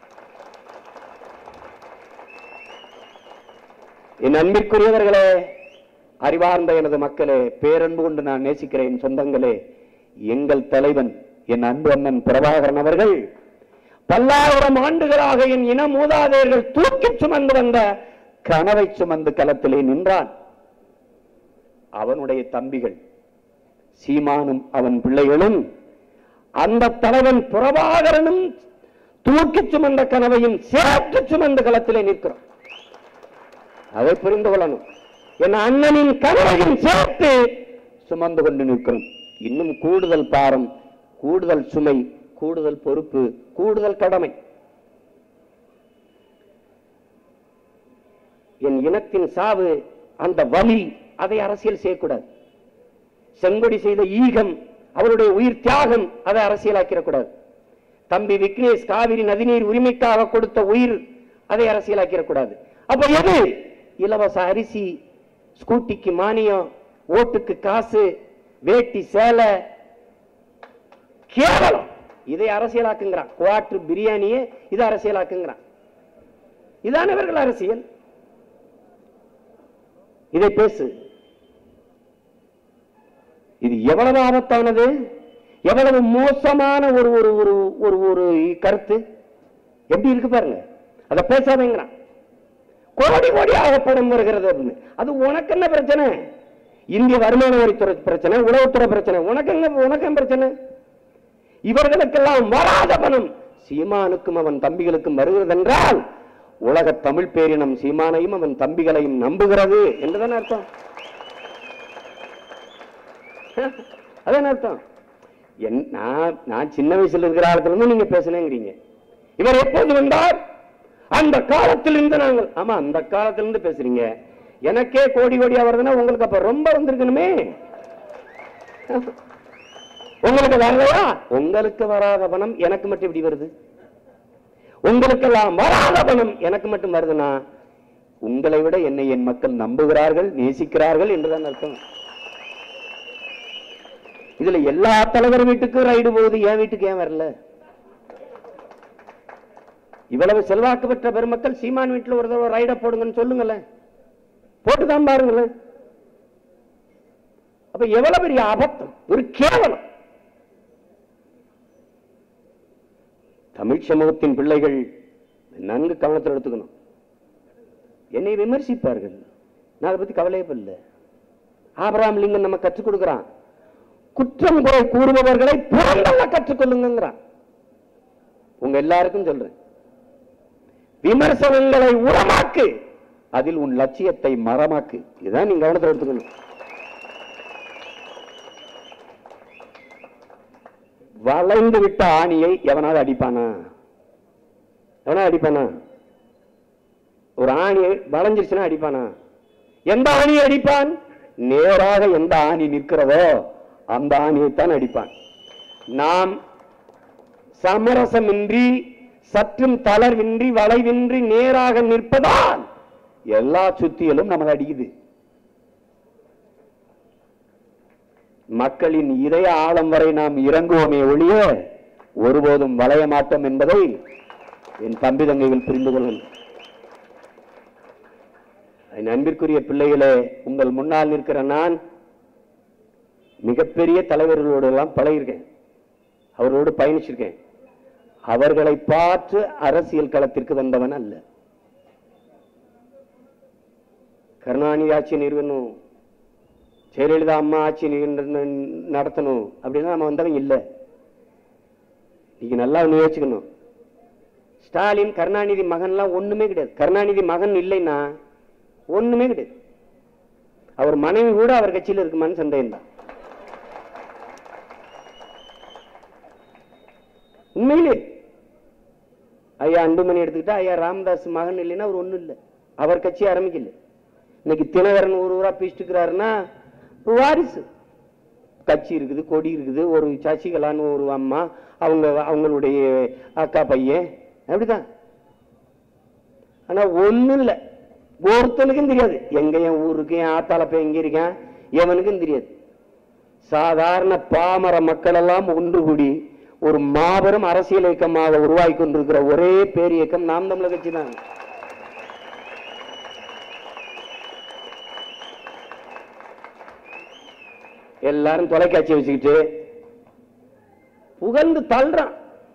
என் அன்பிற்குரியவர்களே அறிவார்ந்த எனது மக்களே பேரன்பு கொண்டு நான் நேசிக்கிறேன் சொந்தங்களே எங்கள் தலைவன் என் அன்பு அண்ணன் பிரபாகரன் அவர்கள் பல்லாயிரம் ஆண்டுகளாக என் இன மூதாதையர்கள் தூக்கிச் சுமந்து வந்த கனவை சுமந்து களத்திலே நின்றான் அவனுடைய தம்பிகள் சீமானும் அவன் பிள்ளைகளும் அந்த தலைவன் புறபாகரனும் தூக்கி சுமந்த கனவையும் சேர்த்து சுமந்த களத்திலே நிற்கிறோம் அதை புரிந்து கொள்ளணும் என் அண்ணனின் கனவையும் சேர்த்து சுமந்து கொண்டு நிற்கிறோம் இன்னும் கூடுதல் பாரம் கூடுதல் சுமை கூடுதல் பொறுப்பு கூடுதல் கடமை என் இனத்தின் சாவு அந்த வலி அதை அரசியல் செய்யக்கூடாது செங்கொடி செய்த ஈகம் அவருடைய உயிர் தியாகம் அதை அரசியலாக்கிடக்கூடாது தம்பி விக்னேஷ் காவிரி நதிநீர் உரிமைக்காக கொடுத்த உயிர் அதை அரசியலாக்கிடக்கூடாது அப்ப எது இலவச அரிசி ஸ்கூட்டிக்கு மானியம் ஓட்டுக்கு காசு வேட்டி சேலை கேவலம் இதை அரசியலாக்குங்கிறான் குவாட்டர் பிரியாணியே இதை அரசியலாக்குங்கிறான் இதான இவர்கள் அரசியல் இதை பேசு இது எவ்வளவு ஆபத்தானது எவ்வளவு மோசமான ஒரு ஒரு ஒரு ஒரு ஒரு கருத்து எப்படி இருக்கு பாருங்க அதை பேசாதீங்கிறான் கோடி கோடியாக பணம் வருகிறது அப்படின்னு அது உனக்கு என்ன பிரச்சனை இந்திய வருமான வரித்துறை பிரச்சனை உளவுத்துறை பிரச்சனை உனக்கு என்ன உனக்கு என்ன பிரச்சனை இவர்களுக்கெல்லாம் வராத பணம் சீமானுக்கும் அவன் தம்பிகளுக்கும் வருகிறது என்றால் உலக தமிழ் பேரினம் சீமானையும் அவன் தம்பிகளையும் நம்புகிறது என்றுதான் அர்த்தம் அதான் அர்த்தம் என் நான் நான் சின்ன வயசுல இருக்கிற காலத்துல இருந்து நீங்க பேசுனேங்கிறீங்க இவர் எப்போது வந்தார் அந்த காலத்தில் இருந்து நாங்கள் ஆமா அந்த காலத்துல இருந்து பேசுறீங்க எனக்கே கோடி கோடியா வருதுன்னா உங்களுக்கு அப்ப ரொம்ப வந்திருக்கணுமே உங்களுக்கு வரலையா உங்களுக்கு வராத பணம் எனக்கு மட்டும் இப்படி வருது உங்களுக்கெல்லாம் வராத பணம் எனக்கு மட்டும் வருதுன்னா உங்களை விட என்னை என் மக்கள் நம்புகிறார்கள் நேசிக்கிறார்கள் என்றுதான் அர்த்தம் இதுல எல்லா தலைவர் வீட்டுக்கும் ரைடு போகுது என் வீட்டுக்கு ஏன் வரல இவ்வளவு செல்வாக்கு பெற்ற பெருமக்கள் சீமான் வீட்டுல ஒரு தடவை ரைட போடுங்கன்னு சொல்லுங்களேன் போட்டுதான் பாருங்களேன் அப்ப எவ்வளவு பெரிய அபத்தம் ஒரு கேவலம் தமிழ் சமூகத்தின் பிள்ளைகள் நன்கு கவனத்தில் எடுத்துக்கணும் என்னை விமர்சிப்பார்கள் நான் அதை பத்தி கவலையே படல ஆபராம் லிங்கம் நம்ம கற்றுக் கொடுக்கிறான் குற்றம் குறை கூறுபவர்களை புறந்தள்ள கற்றுக்கொள்ளுங்கிறான் உங்க எல்லாருக்கும் சொல்றேன் விமர்சனங்களை உரமாக்கு அதில் உன் லட்சியத்தை மரமாக்கு இதுதான் நீங்க கவனத்தில் எடுத்துக்கணும் வளைந்து விட்ட ஆணியை எவனாவது அடிப்பானா எவனா அடிப்பானா ஒரு ஆணியை வளைஞ்சிருச்சுன்னா அடிப்பானா எந்த ஆணியை அடிப்பான் நேராக எந்த ஆணி நிற்கிறதோ அந்த ஆணியைத்தான் அடிப்பான் நாம் சமரசமின்றி சற்றும் தளர்வின்றி வளைவின்றி நேராக நிற்பதால் எல்லா சுத்தியலும் நமக்கு அடிக்குது மக்களின் இதய ஆழம் வரை நாம் இறங்குவோமே ஒழிய ஒருபோதும் வளைய மாட்டோம் என்பதை என் தம்பி தங்கைகள் புரிந்து கொள்ளணும் என் அன்பிற்குரிய பிள்ளைகளே உங்கள் முன்னால் நிற்கிற நான் மிகப்பெரிய தலைவர்களோடு எல்லாம் பழகிருக்கேன் அவர்களோடு பயணிச்சிருக்கேன் அவர்களை பார்த்து அரசியல் களத்திற்கு வந்தவன் அல்ல கருணாநிதி ஆட்சி நிறுவனம் ஜெயலலிதா அம்மா ஆட்சி நிறு- நடத்தணும் அப்படின்னா நம்ம வந்தவங்க இல்லை நீங்க நல்லா ஒண்ணு யோசிச்சுக்கணும் ஸ்டாலின் கருணாநிதி மகன்லாம் ஒண்ணுமே கிடையாது கருணாநிதி மகன் இல்லைன்னா ஒண்ணுமே கிடையாது அவர் மனைவி கூட அவர் கட்சியில் இருக்குமான்னு சந்தேகம் தான் உண்மையிலே ஐயா அன்புமணி எடுத்துக்கிட்டா ஐயா ராமதாஸ் மகன் இல்லைன்னா அவர் ஒண்ணும் இல்லை அவர் கட்சி ஆரம்பிக்கல இன்னைக்கு தினகரன் ஒரு ஊரா பிடிச்சிருக்கிறாருன்னா வாரிசு கட்சி இருக்குது கொடி இருக்குது ஒரு சசிகலான்னு ஒரு அம்மா அவங்க அவங்களுடைய அக்கா பையன் அப்படிதான் ஆனா ஒண்ணும் இல்ல ஒருத்தனுக்கும் தெரியாது எங்க என் ஊருக்கு என் ஆத்தால போய் எங்க இருக்கேன் எவனுக்கும் தெரியாது சாதாரண பாமர மக்கள் எல்லாம் ஒன்று கூடி ஒரு மாபெரும் அரசியல் இயக்கமாக உருவாகி கொண்டிருக்கிற ஒரே பேர் இயக்கம் நாம் தமிழர் கட்சி தான் எல்லாரும் தொலைக்காட்சி வச்சுக்கிட்டு புகழ்ந்து தள்ளுறான்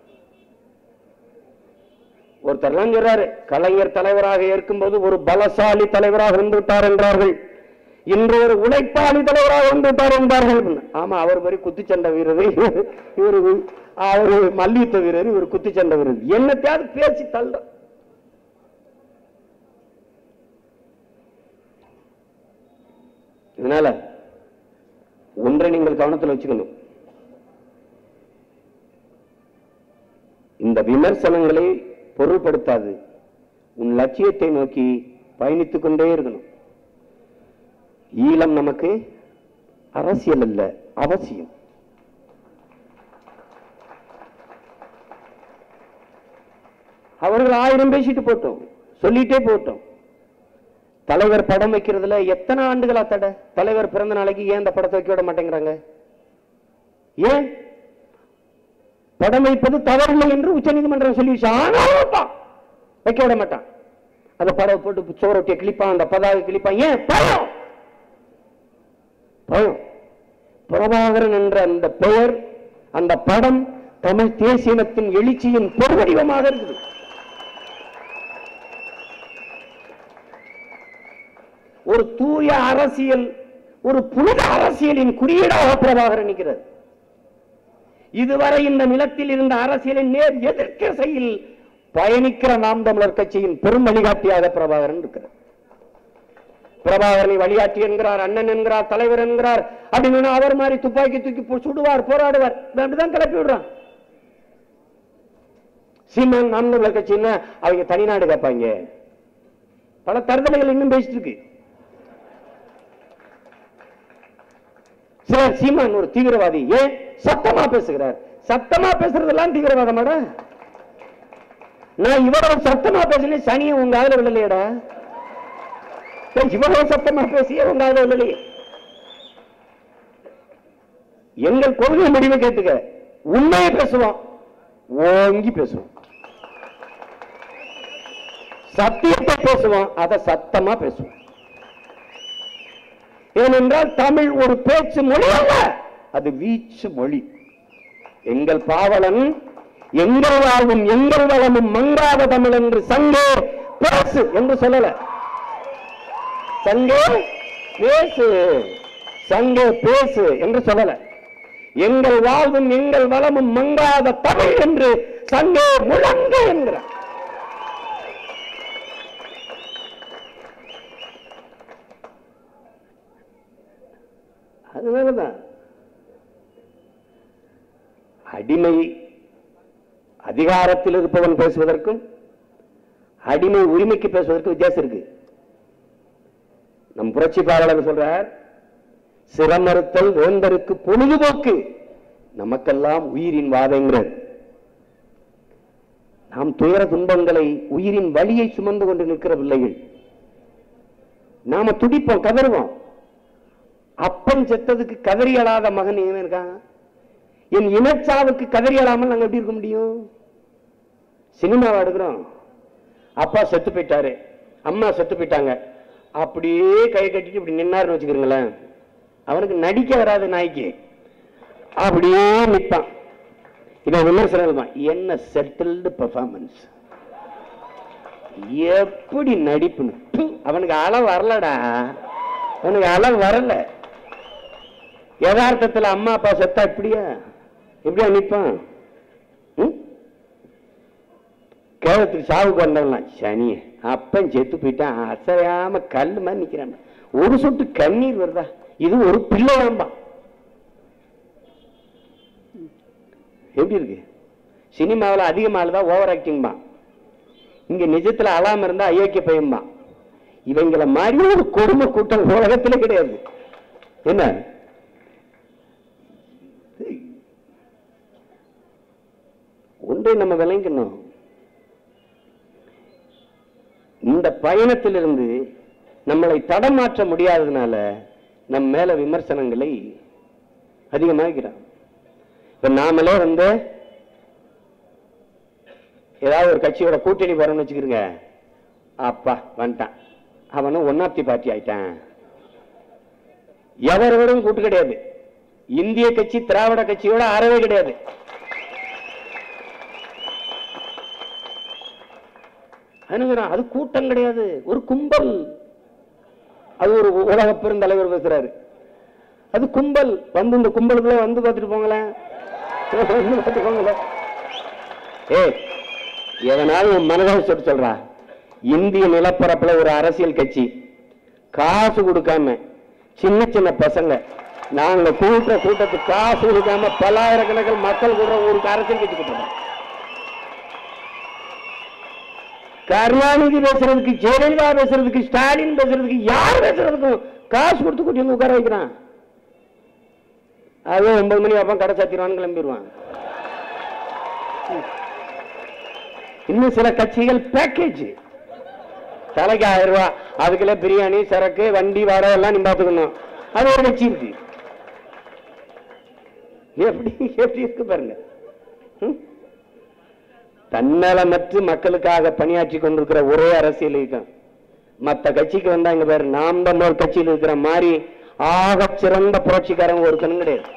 ஒருத்தர்லாம் சொல்றாரு கலைஞர் தலைவராக இருக்கும்போது ஒரு பலசாலி தலைவராக இருந்து விட்டார் என்றார்கள் இன்று ஒரு உழைப்பாளி தலைவராக வந்துட்டார் என்பார்கள் ஆமா அவர் மாதிரி குத்துச்சண்டை வீரர் இவரு அவரு மல்யுத்த வீரர் இவர் குத்துச்சண்டை வீரர் என்னத்தையாவது பேசி தள்ள இதனால ஒன்றை நீங்கள் கவனத்தில் வச்சுக்கணும் இந்த விமர்சனங்களை பொருள்படுத்தாது உன் லட்சியத்தை நோக்கி பயணித்துக் கொண்டே இருக்கணும் ஈழம் நமக்கு அரசியல் அல்ல அவசியம் அவர்கள் ஆயிரம் பேசிட்டு போட்டோம் சொல்லிட்டே போட்டோம் தலைவர் படம் வைக்கிறதுல எத்தனை ஆண்டுகளா தடை தலைவர் பிறந்த நாளைக்கு ஏன் இந்த படத்தை வைக்க விட மாட்டேங்கிறாங்க ஏன் படம் வைப்பது தவறில்லை என்று உச்சநீதிமன்றம் சொல்லிடுச்சு ஆனாலும் வைக்க விட மாட்டான் அந்த படம் போட்டு சோரொட்டியை கிழிப்பான் அந்த பதாக கிழிப்பான் ஏன் பயம் பயம் பிரபாகரன் என்ற அந்த பெயர் அந்த படம் தமிழ் தேசியனத்தின் எழுச்சியின் பொருவடிவமாக இருக்குது ஒரு தூய அரசியல் ஒரு புனித அரசியலின் குறியீடாக பிரபாகரன் நிற்கிறது இதுவரை இந்த நிலத்தில் இருந்த அரசியலின் நேர் எதிர்க்கசையில் பயணிக்கிற நாம் தமிழர் கட்சியின் பெரும் வழிகாட்டியாக பிரபாகரன் இருக்கிறார் பிரபாகரனை வழிகாட்டி என்கிறார் அண்ணன் என்கிறார் தலைவர் என்கிறார் அப்படின்னு அவர் மாதிரி துப்பாக்கி தூக்கி போ- சுடுவார் போராடுவார் இவன் அப்படிதான் கிளப்பி விடுறான் சீமான் நாம் தமிழர் கட்சின்னா அவங்க தனிநாடு கேட்பாங்க பல தருதலைகள் இன்னும் பேசிட்டு இருக்கு சிலர் சீமான் ஒரு தீவிரவாதி ஏன் சத்தமா பேசுகிறார் சத்தமா பேசுறதெல்லாம் தீவிரவாதமாடா நான் இவ்வளவு சத்தமா பேசினேன் சனியை உங்க ஆதரவு விழலையடா ஏய், இவ்வளவு சத்தமா பேசிய உங்க ஆதரவு விழலையே எங்கள் கொள்கை முடிவை கேட்டுக்க உண்மையை பேசுவோம் ஓங்கி பேசுவோம் சத்தியத்தை பேசுவோம் அதை சத்தமா பேசுவோம் ஏனென்றால் தமிழ் ஒரு பேச்சு மொழி அல்ல அது வீச்சு மொழி எங்கள் பாவலன் எங்கள் வாழ்வும் எங்கள் வளமும் மங்காத தமிழ் என்று சங்கே பேசு என்று சொல்லல சங்கே பேசு சங்கே பேசு என்று சொல்லல எங்கள் வாழ்வும் எங்கள் வளமும் மங்காத தமிழ் என்று சங்கே முழங்கு என்கிறார் அதனாலதான் அடிமை அதிகாரத்தில் இருப்பவன் பேசுவதற்கும் அடிமை உரிமைக்கு பேசுவதற்கும் வித்தியாசம் இருக்கு நம் புரட்சி பாராளர் சொல்றார் சிரமறுத்தல் வேந்தருக்கு பொழுதுபோக்கு நமக்கெல்லாம் உயிரின் வாதங்கிறார் நாம் துயர துன்பங்களை உயிரின் வழியை சுமந்து கொண்டு நிற்கிற பிள்ளைகள் நாம துடிப்போம் கதறுவோம் அப்பன் செத்ததுக்கு கதறி அழாத மகன் ஏன் இருக்கான் என் இனச்சாவுக்கு கதறி அழாமல் நாங்க எப்படி இருக்க முடியும் சினிமாவை எடுக்கிறோம் அப்பா செத்து போயிட்டாரு அம்மா செத்து போயிட்டாங்க அப்படியே கை கட்டிட்டு இப்படி நின்னாருன்னு வச்சுக்கிறீங்களேன் அவனுக்கு நடிக்க வராது நாய்க்கு அப்படியே நிற்பான் இவன் விமர்சனம் எழுதுவான். என்ன செட்டில்டு பெர்ஃபார்மன்ஸ் எப்படி நடிப்புன்னு ப்பு, அவனுக்கு அள வரலடா அவனுக்கு அள வரல யதார்த்தத்துல அம்மா அப்பா செத்தா இப்படியா எப்படியா நிப்பான் ம்? கேவலத்துக்கு சாவுக்கு வந்தவன்லாம் சனி அப்பன் செத்து போயிட்டான் அசையாம கல்லு மாதிரி நிக்கிறான் ஒரு சொட்டு கண்ணீர் வருதா இது ஒரு பிள்ளையாம்பா எப்படி இருக்கு சினிமாவில் அதிகமாக தான் ஓவர் ஆக்டிங்பா இங்க நிஜத்துல அழாம இருந்தா அயோக்கிய பையன்பா இவங்கள மாதிரி ஒரு கொடுமை கூட்டம் உலகத்துல கிடையாது என்ன ஒன்றை நம்ம விளங்கணும் இந்த பயணத்திலிருந்து நம்மளை தடமாற்ற முடியாததுனால நம் மேல விமர்சனங்களை அதிகமாகிறான் இப்ப நாமளே வந்து ஏதாவது ஒரு கட்சியோட கூட்டணி போறோம்னு வச்சுக்கிறோங்க அப்பா வந்துட்டான் அவனும் ஒன் ஆஃப் தி பார்ட்டி ஆயிட்டான் எவரோடும் கூட்டு கிடையாது இந்திய கட்சி திராவிட கட்சியோட அறவே கிடையாது அணுகுறான் அது கூட்டம் கிடையாது ஒரு கும்பல் அது ஒரு உலக பெருந்தலைவர் பேசுறாரு அது கும்பல் வந்து இந்த கும்பலுக்குள்ள வந்து பார்த்துட்டு போங்களேன் வந்து பார்த்துட்டு போங்களேன் ஏய் எதனாலும் உன் மனதை சொல்லி சொல்றா இந்திய நிலப்பரப்புல ஒரு அரசியல் கட்சி காசு கொடுக்காம சின்ன சின்ன பசங்க நாங்க கூட்டுற கூட்டத்துக்கு காசு கொடுக்காம பல்லாயிரக்கணக்கில் மக்கள் கூட ஒரு அரசியல் கட்சி கூட்டுறோம் கருணாநிதி பேசுறதுக்கு ஜெயலலிதா பேசுறதுக்கு ஸ்டாலின் பேசுறதுக்கு யார் பேசுறதுக்கும் காசு கொடுத்து கூட்டி வந்து உட்கார வைக்கிறான் அது ஒன்பது மணி அப்பா கடை சாத்திடுவான்னு கிளம்பிடுவான் இன்னும் சில கட்சிகள் பேக்கேஜ் தலைக்கு ஆயிரம் ரூபாய் அதுக்குள்ள பிரியாணி சரக்கு வண்டி வாடகை எல்லாம் நீ பார்த்துக்கணும் அது ஒரு கட்சி இருக்கு எப்படி எப்படி இருக்கு பாருங்க ம்? தன்னலமற்று மக்களுக்காக பணியாற்றி கொண்டிருக்கிற ஒரே அரசியல் இயக்கம் மத்த கட்சிக்கு வந்தா இங்க பேர் நாம் தான் ஒரு கட்சியில் இருக்கிற மாதிரி ஆகச் சிறந்த புரட்சிக்காரன் ஒருத்தனும் கிடையாது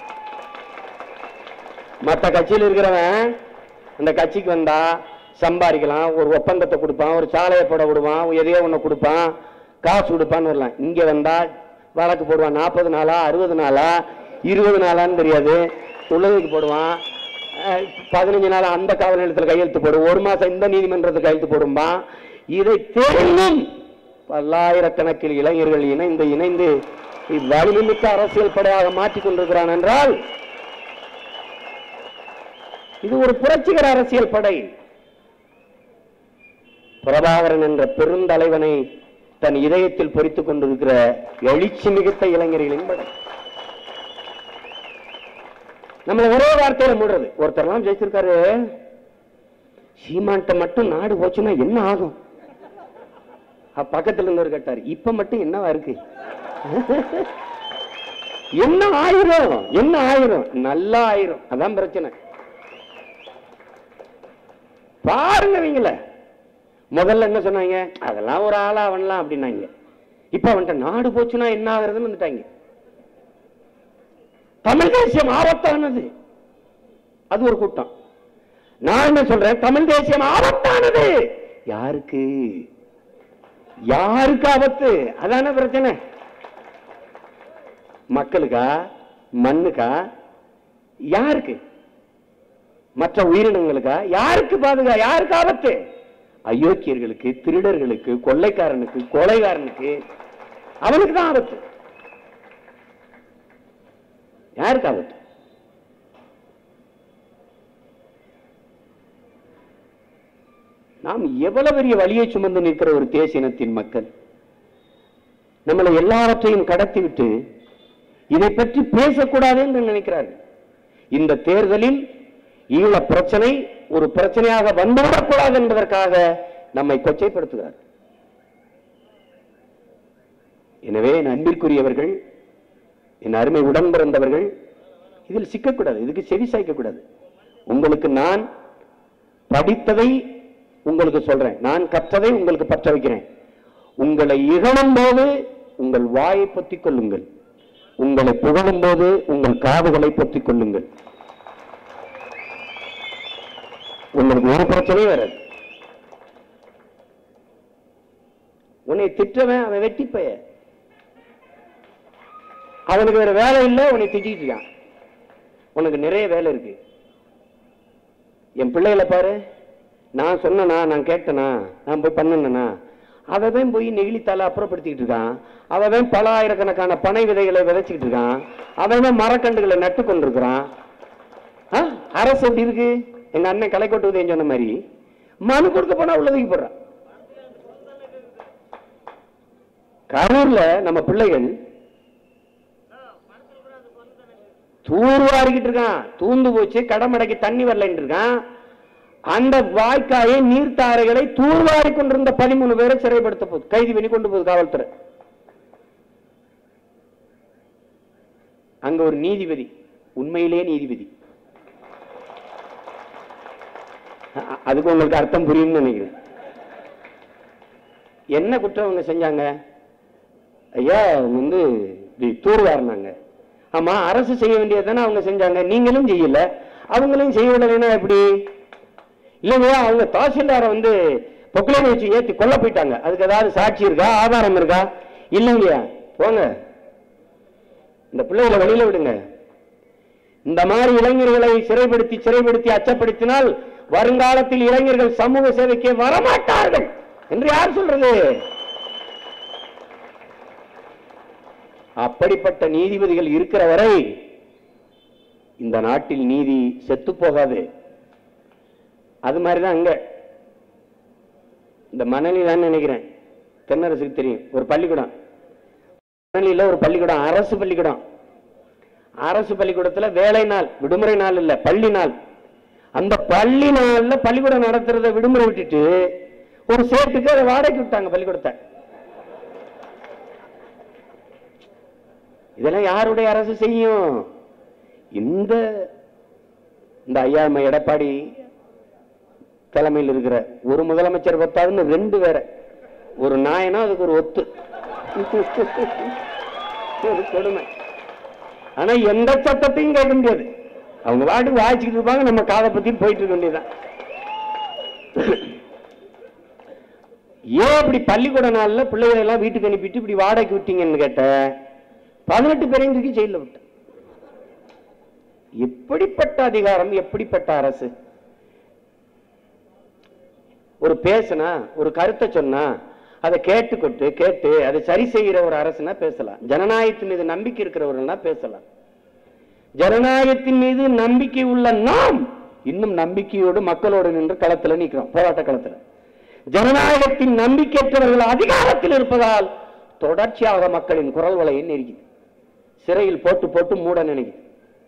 மத்த கட்சியில் இருக்கிறவன் அந்த கட்சிக்கு வந்தா சம்பாதிக்கலாம் ஒரு ஒப்பந்தத்தை கொடுப்பான் ஒரு சாலையை போட விடுவான் எதையோ ஒண்ணு கொடுப்பான் காசு கொடுப்பான்னு வரலாம் இங்க வந்தா வழக்கு போடுவான் நாற்பது நாளா அறுபது நாளா இருபது நாளான்னு தெரியாது உள்ளதுக்கு போடுவான் அஹ், பதினஞ்சு நாளா அந்த காவல் நிலையத்தில் கையெழுத்து போடும் ஒரு மாசம் இந்த நீதிமன்றத்தில் கையெழுத்து போடும்பா இதை தெரிந்தும் பல்லாயிரக்கணக்கில் இளைஞர்கள் இணைந்து இணைந்து வலிமிக்க அரசியல் படையாக மாற்றிக் கொண்டிருக்கிறான் என்றால் இது ஒரு புரட்சிகர அரசியல் படை பிரபாகரன் என்ற பெருந்தலைவனை தன் இதயத்தில் பொறித்துக் கொண்டிருக்கிற எழுச்சி மிகுத்த இளைஞர்களின் படை நம்மள ஒரே வார்த்தையில மூடுறது ஒருத்தர்லாம் ஜெயிச்சிருக்காரு சீமான்ட்ட மட்டும் நாடு போச்சுன்னா என்ன ஆகும் அ- பக்கத்துல இருந்தவர் கேட்டாரு இப்ப மட்டும் என்னவா இருக்கு என்ன ஆயிரம் என்ன ஆயிரம் நல்லா ஆயிரம் அதான் பிரச்சனை பாருங்க இவங்கள முதல்ல என்ன சொன்னாங்க அதெல்லாம் ஒரு ஆளா அவன்லாம் அப்படின்னாங்க இப்ப அவன்கிட்ட நாடு போச்சுன்னா என்ன ஆகுறதுன்னு வந்துட்டாங்க தமிழ் தேசியம் ஆபத்தானது அது ஒரு கூட்டம் நான் என்ன சொல்றேன் தமிழ் தேசியம் ஆபத்தானது யாருக்கு யாருக்கு ஆபத்து அதான பிரச்சனை மக்களுக்கா மண்ணுக்கா யாருக்கு மற்ற உயிரினங்களுக்கா யாருக்கு பாதுகா யாருக்கு ஆபத்து அயோக்கியர்களுக்கு திருடர்களுக்கு கொள்ளைக்காரனுக்கு கொலைகாரனுக்கு அவனுக்கு தான் ஆபத்து யாருக்கு ஆபத்து நாம் எவ்வளவு பெரிய வழியை சுமந்து நிற்கிற ஒரு தேசிய இனத்தின் மக்கள் நம்மளை எல்லாவற்றையும் கடத்தி விட்டு இதை பற்றி பேசக்கூடாது என்று நினைக்கிறார்கள் இந்த தேர்தலில் ஈழ பிரச்சனை ஒரு பிரச்சனையாக வந்துவிடக்கூடாது என்பதற்காக நம்மை கொச்சைப்படுத்துகிறார் எனவே என் அன்பிற்குரியவர்கள் என் அருமை உடன் பிறந்தவர்கள் இதில் சிக்கக்கூடாது இதுக்கு செவி சாய்க்கக்கூடாது உங்களுக்கு நான் படித்ததை உங்களுக்கு சொல்றேன் நான் கற்றதை உங்களுக்கு பற்ற வைக்கிறேன் உங்களை இகழும் போது உங்கள் வாயை பொத்திக் கொள்ளுங்கள் உங்களை புகழும் போது உங்கள் காதுகளை பொத்திக் கொள்ளுங்கள் உங்களுக்கு ஒரு பிரச்சனையும் வராது உன்னை திட்டவன் அவன் வெட்டிப்பைய அவனுக்கு வேற வேலை இல்லை உன்னை திட்டிட்டு இருக்கான் உனக்கு நிறைய வேலை இருக்கு என் பிள்ளைகளை பாரு நான் சொன்னனா நான் கேட்டனா நான் போய் பண்ணனா அவன் போய் நெகிழித்தால அப்புறப்படுத்திக்கிட்டு இருக்கான் அவன் பல ஆயிரக்கணக்கான பனை விதைகளை விதைச்சுக்கிட்டு இருக்கான் அவன் மரக்கண்டுகளை நட்டு கொண்டிருக்கிறான் ஆ? அரசு எப்படி இருக்கு எங்க அண்ணன் கலைக்கோட்டு உதயம் சொன்ன மாதிரி மனு கொடுக்க போனா உள்ளதுக்கு போடுறான் கரூர்ல நம்ம பிள்ளைகள் தூர்வாரிக்கிட்டு இருக்கான் தூந்து போச்சு கடமடைக்கு தண்ணி வரலன்னு இருக்கான் அந்த வாய்க்காயை நீர்த்தாரைகளை தூர்வாரி கொண்டிருந்த பதிமூணு பேரை சிறைப்படுத்த போகுது கைது பண்ணி கொண்டு போகுது காவல்துறை அங்க ஒரு நீதிபதி உண்மையிலே நீதிபதி அ- அதுக்கு உங்களுக்கு அர்த்தம் புரியும்னு நினைக்கிறேன் என்ன குற்றம் அவங்க செஞ்சாங்க ஐயா அவங்க வந்து இப்படி தூர்வாரினாங்க ஆமா அரசு செய்ய வேண்டியதுதானே அவங்க செஞ்சாங்க நீங்களும் செய்யல அவங்களும் செய்ய விடலைன்னா எப்படி இல்லைங்க அவங்க தாசில்தாரை வந்து பொக்கலையை வச்சு ஏத்தி கொல்ல போயிட்டாங்க அதுக்கு ஏதாவது சாட்சி இருக்கா ஆதாரம் இருக்கா இல்லைங்க போங்க இந்த பிள்ளைகளை வெளியில விடுங்க இந்த மாதிரி இளைஞர்களை சிறைப்படுத்தி சிறைப்படுத்தி அச்சப்படுத்தினால் வருங்காலத்தில் இளைஞர்கள் சமூக சேவைக்கு வரமாட்டார்கள் என்று யார் சொல்றது அப்படிப்பட்ட நீதிபதிகள் இருக்கிற வரை இந்த நாட்டில் நீதி செத்து போகாது அது மாதிரிதான் அங்க இந்த மணலி தான் நினைக்கிறேன் தென்னரசுக்கு தெரியும் ஒரு பள்ளிக்கூடம் மணலியில் ஒரு பள்ளிக்கூடம் அரசு பள்ளிக்கூடம் அரசு பள்ளிக்கூடத்துல வேலை நாள் விடுமுறை நாள் இல்ல பள்ளி நாள் அந்த பள்ளி நாள்ல பள்ளிக்கூடம் நடத்துறத விடுமுறை விட்டுட்டு ஒரு சேட்டுக்கு அதை வாடகைக்கு விட்டாங்க பள்ளிக்கூடத்தை இதெல்லாம் யாருடைய அரசு செய்யும் இந்த இந்த ஐயா நம்ம எடப்பாடி தலைமையில் இருக்கிற ஒரு முதலமைச்சர் பத்தாதுன்னு ரெண்டு வேற ஒரு நாயனா அதுக்கு ஒரு ஒத்து ஒரு கொடுமை ஆனா எந்த சட்டத்தையும் கேட்க முடியாது அவங்க வாட்டுக்கு வாய்ச்சிக்கிட்டு இருப்பாங்க நம்ம காதை பத்தி போயிட்டு இருக்க வேண்டியதுதான் ஏன் இப்படி பள்ளிக்கூட நாள்ல பிள்ளைகளை எல்லாம் வீட்டுக்கு அனுப்பிட்டு இப்படி வாடகைக்கு விட்டீங்கன்னு கேட்ட பதினெட்டு பேரையும் தூக்கி ஜெயில விட்ட எப்படிப்பட்ட அதிகாரம் எப்படிப்பட்ட அரசு ஒரு பேசுனா ஒரு கருத்தை சொன்னா அதை கேட்டுக்கொண்டு கேட்டு அதை சரி செய்கிற ஒரு அரசுனா பேசலாம் ஜனநாயகத்தின் மீது நம்பிக்கை இருக்கிறவர்கள்னா பேசலாம் ஜனநாயகத்தின் மீது நம்பிக்கை உள்ள நாம் இன்னும் நம்பிக்கையோடு மக்களோடு நின்று களத்துல நிற்கிறோம் போராட்ட களத்துல ஜனநாயகத்தின் நம்பிக்கையற்றவர்கள் அதிகாரத்தில் இருப்பதால் தொடர்ச்சியாக மக்களின் குரல் வலையை நெருக்குது சிறையில் போட்டு போட்டு மூட நினைக்குது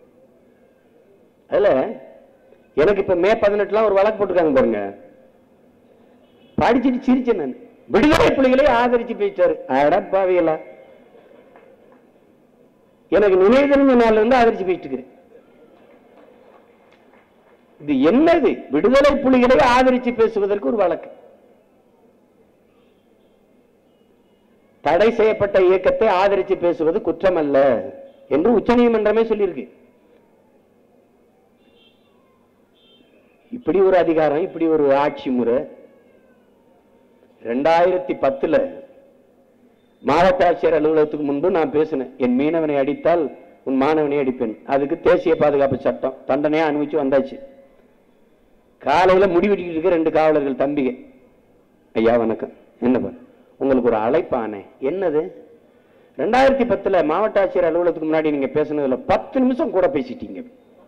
அதுல எனக்கு இப்ப மே பதினெட்டுலாம் ஒரு வழக்கு போட்டிருக்காங்க பாருங்க படிச்சுட்டு சிரிச்சேன் நான் விடுதலை புலிகளை ஆதரிச்சு பேச்சாரு அடப்பாவியலா எனக்கு நினைவு தெரிஞ்ச நாள்ல இருந்து ஆதரிச்சு பேசிட்டு இருக்கிறேன் இது என்னது விடுதலை புலிகளை ஆதரிச்சு பேசுவதற்கு ஒரு வழக்கு தடை செய்யப்பட்ட இயக்கத்தை ஆதரிச்சு பேசுவது குற்றம் அல்ல என்று உச்சநீதிமன்றமே சொல்லியிருக்கு இப்படி ஒரு அதிகாரம் இப்படி ஒரு ஆட்சி முறை ரெண்டாயிரத்தி பத்துல மாவட்ட ஆட்சியர் அலுவலகத்துக்கு முன்பு நான் பேசினேன் என் மீனவனை அடித்தால் உன் மாணவனை அடிப்பேன் அதுக்கு தேசிய பாதுகாப்பு சட்டம் தண்டனையா அனுபவிச்சு வந்தாச்சு காலையில முடிவெட்டிக்கிட்டு இருக்க ரெண்டு காவலர்கள் தம்பிக ஐயா வணக்கம் என்ன பண்ண உங்களுக்கு ஒரு அழைப்பானே என்னது ரெண்டாயிரத்தி பத்துல மாவட்ட ஆட்சியர் அலுவலகத்துக்கு முன்னாடி நீங்க பேசுனதுல பத்து நிமிஷம் கூட பேசிட்டீங்க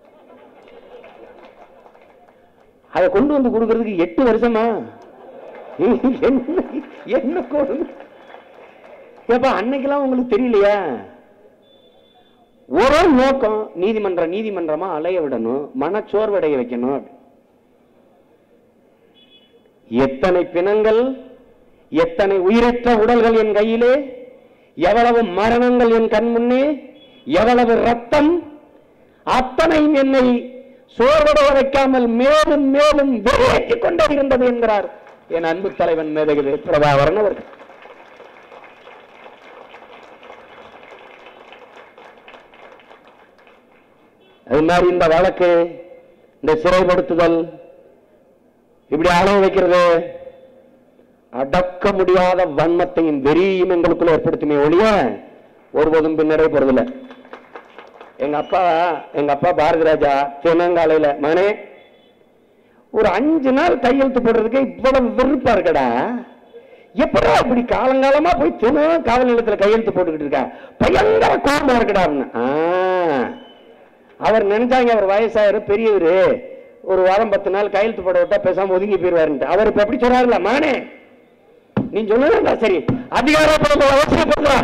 அதை கொண்டு வந்து கொடுக்கறதுக்கு எட்டு வருஷமா என்ன என்ன கொடுமை ஏப்பா அன்னைக்கெல்லாம் உங்களுக்கு தெரியலையா ஒரு நோக்கம் நீதிமன்றம் நீதிமன்றமா அலைய விடணும் மனச்சோர்வடைய வைக்கணும் அப்படி. எத்தனை பிணங்கள் எத்தனை உயிரற்ற உடல்கள் என் கையிலே எவ்வளவு மரணங்கள் என் கண் முன்னே எவ்வளவு ரத்தம் அத்தனையும் என்னை சோர்வடைய வைக்காமல் மேலும் மேலும் வெளியேற்றிக் கொண்டே இருந்தது என்கிறார் என் அன்பு தலைவன் மேதகிரி பிரபாகரன் அவர்கள் அது மாதிரி இந்த வழக்கு இந்த சிறைப்படுத்துதல் இப்படி அளவு வைக்கிறது அடக்க முடியாத வன்மத்தையும் வெறியும் எங்களுக்குள்ள ஏற்படுத்துமே ஒழிய ஒருபோதும் பின்னரே போறதில்லை எங்க அப்பா எங்க அப்பா பாரதி ராஜா தினங்காலையில மகனே ஒரு அஞ்சு நாள் கையெழுத்து போடுறதுக்கு இவ்வளவு வெறுப்பா இருக்கடா எப்படா இப்படி காலங்காலமா போய் தினம் காவல் நிலையத்துல கையெழுத்து போட்டுக்கிட்டு இருக்க பயங்கர கோபமா இருக்கடா அப்படின்னு. ஆ, அவர் நினைச்சாங்க அவர் வயசாயிரு பெரியவரு ஒரு வாரம் பத்து நாள் கையெழுத்து போட விட்டா பேசாம ஒதுங்கி போயிருவாருன்ட்டு அவர் இப்ப எப்படி சொல்றாருல மானே நீ சொன்னதா சரி அதிகாரப்படம் அவசியப்படுறா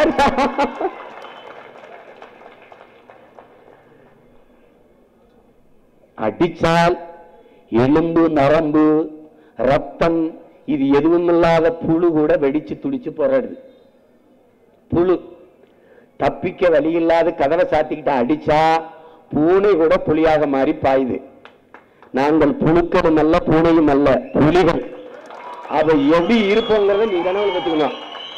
அடிச்சால் எலும்பு நரம்பு ரத்தம் இது எதுவும் இல்லாத புழு கூட வெடிச்சு துடிச்சு போராடுது புழு தப்பிக்க வழி இல்லாத கதவை சாத்திக்கிட்டு அடிச்சா பூனை கூட புலியாக மாறி பாயுது நாங்கள் புழுக்களும் அல்ல பூனையும் அல்ல புலிகள் அதை எப்படி இருப்போங்கிறத நீ கனவுல பத்துக்கணும்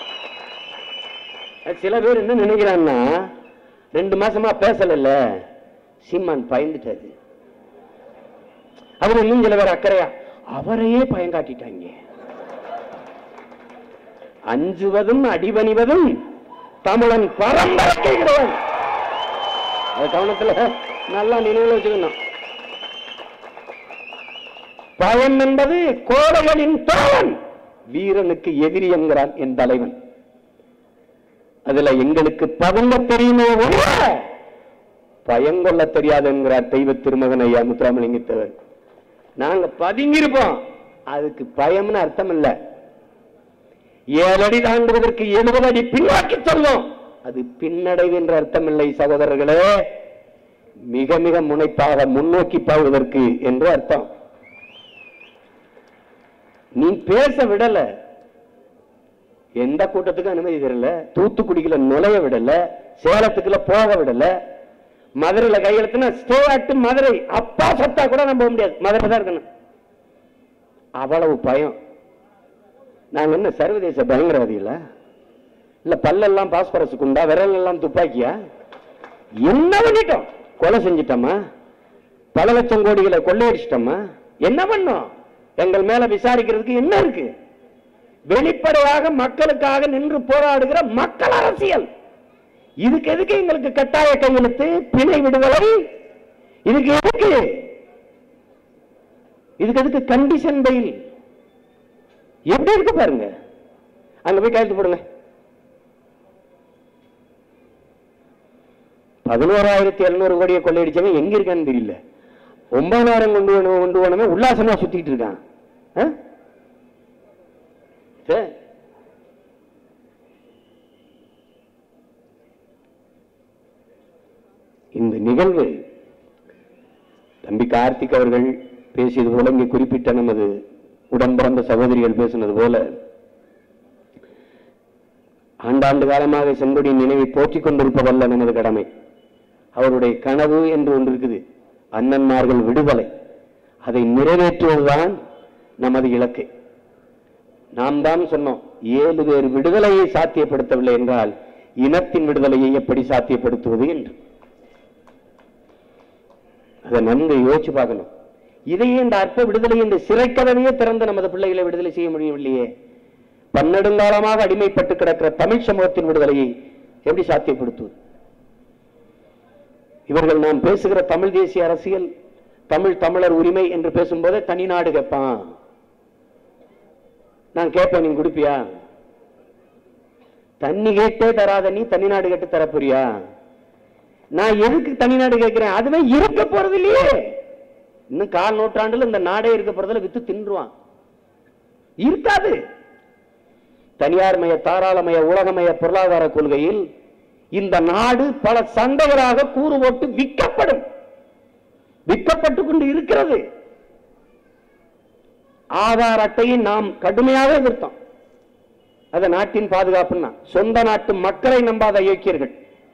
சில பேர் என்ன நினைக்கிறான்னா ரெண்டு மாசமா பேசல சீமான் பயந்துட்டாரு அவர் இன்னும் சில பேர் அக்கறையா அவரையே பயங்காட்டிட்டாங்க அஞ்சுவதும் அடிபணிவதும் தமிழன் பரம்பரைக்கு கிடையாது அது கவனத்துல நல்லா நினைவுல வச்சுக்கணும் பயம் என்பது கோடைகளின் தோழன் வீரனுக்கு எதிரி என்கிறான் என் தலைவன் அதுல எங்களுக்கு பதுங்க தெரியுமே ஒழிய பயங்கொள்ள தெரியாது என்கிறார் தெய்வ திருமகன் ஐயா முத்துராமலிங்கத்தவர் நாங்க பதுங்கியிருப்போம் அதுக்கு பயம்னு அர்த்தம் இல்ல ஏழு அடி தாண்டுவதற்கு எழுபது அடி பின்னோக்கி செல்லும் அது பின்னடைவு என்ற அர்த்தம் இல்லை சகோதரர்களே மிக மிக முனைப்பாக முன்னோக்கி போவதற்கு என்று அர்த்தம் நீ பேச விடல எந்த கூட்டத்துக்கும் அனுமதி தரல தூத்துக்குடிக்குள்ள நுழைய விடல சேலத்துக்குள்ள போக விடல மதுரையில கையெழுத்துனா ஸ்டே அட்டு மதுரை அப்பா சத்தா கூட நம்ம போக முடியாது மதுரை தான் இருக்கணும் அவ்வளவு பயம் நாங்க என்ன சர்வதேச பயங்கரவாதிகளா இல்ல பல்லெல்லாம் பாஸ்பரஸ் குண்டா விரல் எல்லாம் துப்பாக்கியா என்ன பண்ணிட்டோம் கொலை செஞ்சிட்டோமா பல லட்சம் கோடிகளை கொள்ளையடிச்சிட்டோமா என்ன பண்ணோம் எங்கள் மேல விசாரிக்கிறதுக்கு என்ன இருக்கு வெளிப்படையாக மக்களுக்காக நின்று போராடுகிற மக்கள் அரசியல் இதுக்கு எதுக்கு எங்களுக்கு கட்டாய கையெழுத்து பிணை விடுதலை இதுக்கு எதுக்கு இதுக்கு எதுக்கு கண்டிஷன் பெயில் எப்படி இருக்கு பாருங்க அங்க போய் கையெழுத்து போடுங்க பதினோராயிரத்தி எழுநூறு கோடியை கொள்ளையடிச்சவன் எங்க இருக்கான்னு தெரியல ஒன்பதாயிரம் கொண்டு போன- கொண்டு போனவன் உல்லாசமா சுத்திட்டு இருக்கான் ஆ? சரி. இந்த நிகழ்வு தம்பி கார்த்திக் அவர்கள் பேசியது போல இங்கே குறிப்பிட்ட நமது உடன் பிறந்த சகோதரிகள் பேசினது போல ஆண்டாண்டு காலமாக செங்கொடியின் நினைவை போற்றிக் கொண்டிருப்பதல்ல நமது கடமை அவருடைய கனவு என்று ஒன்று இருக்குது அண்ணன்மார்கள் விடுதலை அதை நிறைவேற்றுவதுதான் நமது இலக்கு நாம் தான் சொன்னோம் ஏழு பேர் விடுதலையை சாத்தியப்படுத்தவில்லை என்றால் இனத்தின் விடுதலையை எப்படி சாத்தியப்படுத்துவது என்று அதை நன்கு யோசிச்சு பார்க்கணும் இதையே இந்த அற்ப விடுதலை இந்த சிறைக்கதவையே திறந்து நமது பிள்ளைகளை விடுதலை செய்ய முடியவில்லையே பன்னெடுங்காலமாக அடிமைப்பட்டு கிடக்கிற தமிழ் சமூகத்தின் விடுதலையை எப்படி சாத்தியப்படுத்துவது இவர்கள் நாம் பேசுகிற தமிழ் தேசிய அரசியல் தமிழ் தமிழர் உரிமை என்று பேசும்போதே தனி நாடு கேட்பான் நான் கேட்பேன் நீ கொடுப்பியா தண்ணி கேட்டே தராத நீ தனி நாடு கேட்டு தரப்போறியா நான் எதுக்கு தனி நாடு கேட்கிறேன் அதுவே இருக்க போறது இல்லையே இன்னும் கால் நூற்றாண்டுல இந்த நாடே இருக்க போறதுல வித்து தின்றுவான் இருக்காது தனியார்மய தாராளமய உலகமய பொருளாதார கொள்கையில் இந்த நாடு பல சந்தைகளாக கூறு போட்டு விற்கப்படும் விற்கப்பட்டு கொண்டு இருக்கிறது ஆதார் அட்டையை நாம் கடுமையாக எதிர்த்தோம் அது நாட்டின் பாதுகாப்புன்னா சொந்த நாட்டு மக்களை நம்பாத இயக்கியர்கள்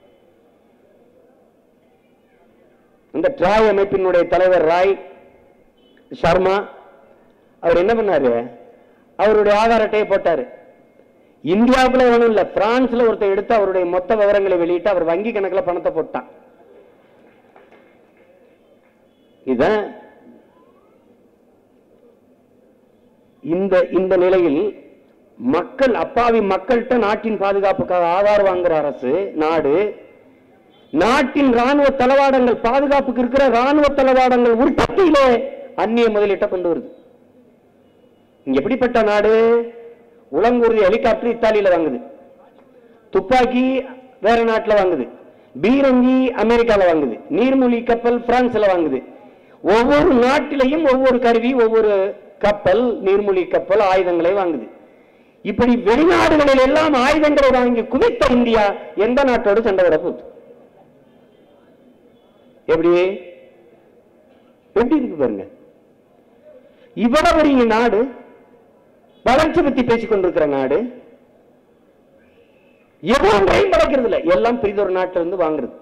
இந்த ட்ராய் அமைப்பினுடைய தலைவர் ராய் சர்மா அவர் என்ன பண்ணாரு அவருடைய ஆதார் அட்டையை போட்டாரு இந்தியாவுக்குள்ள ஒண்ணும் இல்ல பிரான்ஸ்ல ஒருத்தர் எடுத்து அவருடைய மொத்த விவரங்களை வெளியிட்டு அவர் வங்கி கணக்குல பணத்தை போட்டான் இதான் இந்த இந்த நிலையில் மக்கள் அப்பாவி மக்கள்கிட்ட நாட்டின் பாதுகாப்புக்காக ஆதார் வாங்குற அரசு நாடு நாட்டின் ராணுவ தளவாடங்கள் பாதுகாப்புக்கு இருக்கிற ராணுவ தளவாடங்கள் உற்பத்தியிலே அந்நிய முதலீட்டை கொண்டு வருது இங்க எப்படிப்பட்ட நாடு உளங்கூர்தி ஹெலிகாப்டர் இத்தாலியில வாங்குது துப்பாக்கி வேற நாட்டுல வாங்குது பீரங்கி அமெரிக்கால வாங்குது நீர்மூழ்கி கப்பல் பிரான்ஸ்ல வாங்குது ஒவ்வொரு நாட்டிலையும் ஒவ்வொரு கருவி ஒவ்வொரு கப்பல் நீர்மூழ்கி கப்பல் ஆயுதங்களை வாங்குது இப்படி வெளிநாடுகளில் எல்லாம் ஆயுதங்களை வாங்கி குவித்த இந்தியா எந்த நாட்டோடு சண்டை விட போகுது எப்படி எப்படி இருக்கு பாருங்க இவ்வளவு பெரிய நாடு வளர்ச்சி பத்தி பேசிக் கொண்டிருக்கிற நாடு எதுவும் கையும் படைக்கிறது இல்ல எல்லாம் பிரிதொரு நாட்டில இருந்து வாங்குறது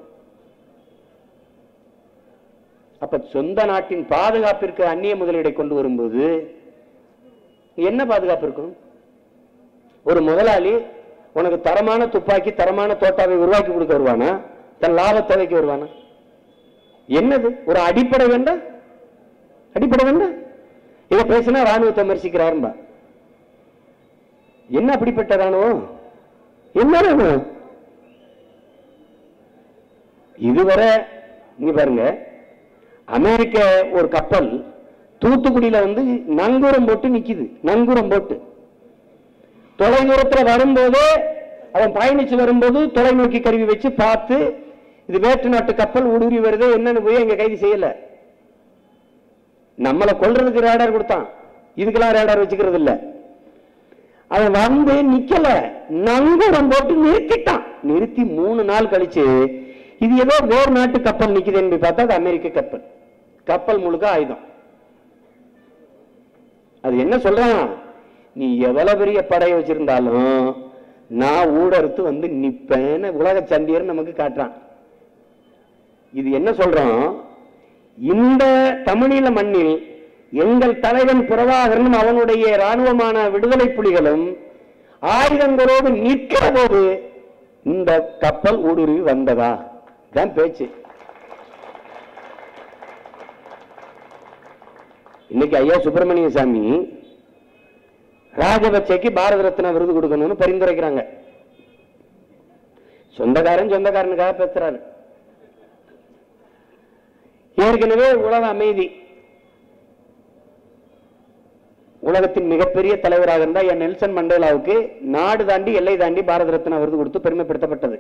அப்ப சொந்த நாட்டின் பாதுகாப்பிற்கு அந்நிய முதலீடை கொண்டு வரும்போது என்ன பாதுகாப்பு இருக்கும் ஒரு முதலாளி உனக்கு தரமான துப்பாக்கி தரமான தோட்டாவை உருவாக்கி கொடுக்க வருவானா தன் லாப தேவைக்கு வருவானா என்னது ஒரு அடிப்படை வேண்டாம் அடிப்படை வேண்டாம் இதை பேசினா ராணுவத்தை விமர்சிக்கிறாரும்பா என்ன அப்படிப்பட்ட ராணுவம் என்ன ராணுவம் இதுவரை இங்க பாருங்க அமெரிக்க ஒரு கப்பல் தூத்துக்குடியில வந்து நங்கூரம் போட்டு நிக்குது நங்கூரம் போட்டு தொலைதூரத்துல வரும்போது அவன் பயணிச்சு வரும்போது தொலைநோக்கி கருவி வச்சு பார்த்து இது வேற்று நாட்டு கப்பல் ஊடுருவி வருது என்னன்னு போய் எங்க கைது செய்யல நம்மளை கொல்றதுக்கு ரேடார் கொடுத்தான் இதுக்கெல்லாம் ரேடார் வச்சுக்கிறது இல்ல அவன் வந்து நிக்கல நங்கூரம் போட்டு நிறுத்திட்டான் நிறுத்தி மூணு நாள் கழிச்சு இது ஏதோ வேறு நாட்டு கப்பல் நிக்குதுன்னு பார்த்தா அது அமெரிக்க கப்பல் கப்பல் முழுக்க ஆயுதம் அது என்ன சொல்றான் நீ எவ்வளவு பெரிய படை வச்சிருந்தாலும் நான் ஊடறுத்து வந்து நிப்பேன்னு உலக சண்டியர் நமக்கு காட்டுறான் இது என்ன சொல்றோம் இந்த தமிழீழ மண்ணில் எங்கள் தலைவன் புறவாகரனும் அவனுடைய ராணுவமான விடுதலை புலிகளும் ஆயுதங்களோடு நிற்கிற போது இந்த கப்பல் ஊடுருவி வந்ததா தான் பேச்சு இன்னைக்கு ஐயா சுப்பிரமணிய சாமி ராஜபக்சேக்கு பாரத ரத்னா விருது கொடுக்கணும்னு பரிந்துரைக்கிறாங்க சொந்தக்காரன் சொந்தக்காரனுக்காக பேசுறாரு ஏற்கனவே உலக அமைதி உலகத்தின் மிகப்பெரிய தலைவராக இருந்த என் நெல்சன் மண்டேலாவுக்கு நாடு தாண்டி எல்லை தாண்டி பாரத ரத்னா விருது கொடுத்து பெருமைப்படுத்தப்பட்டது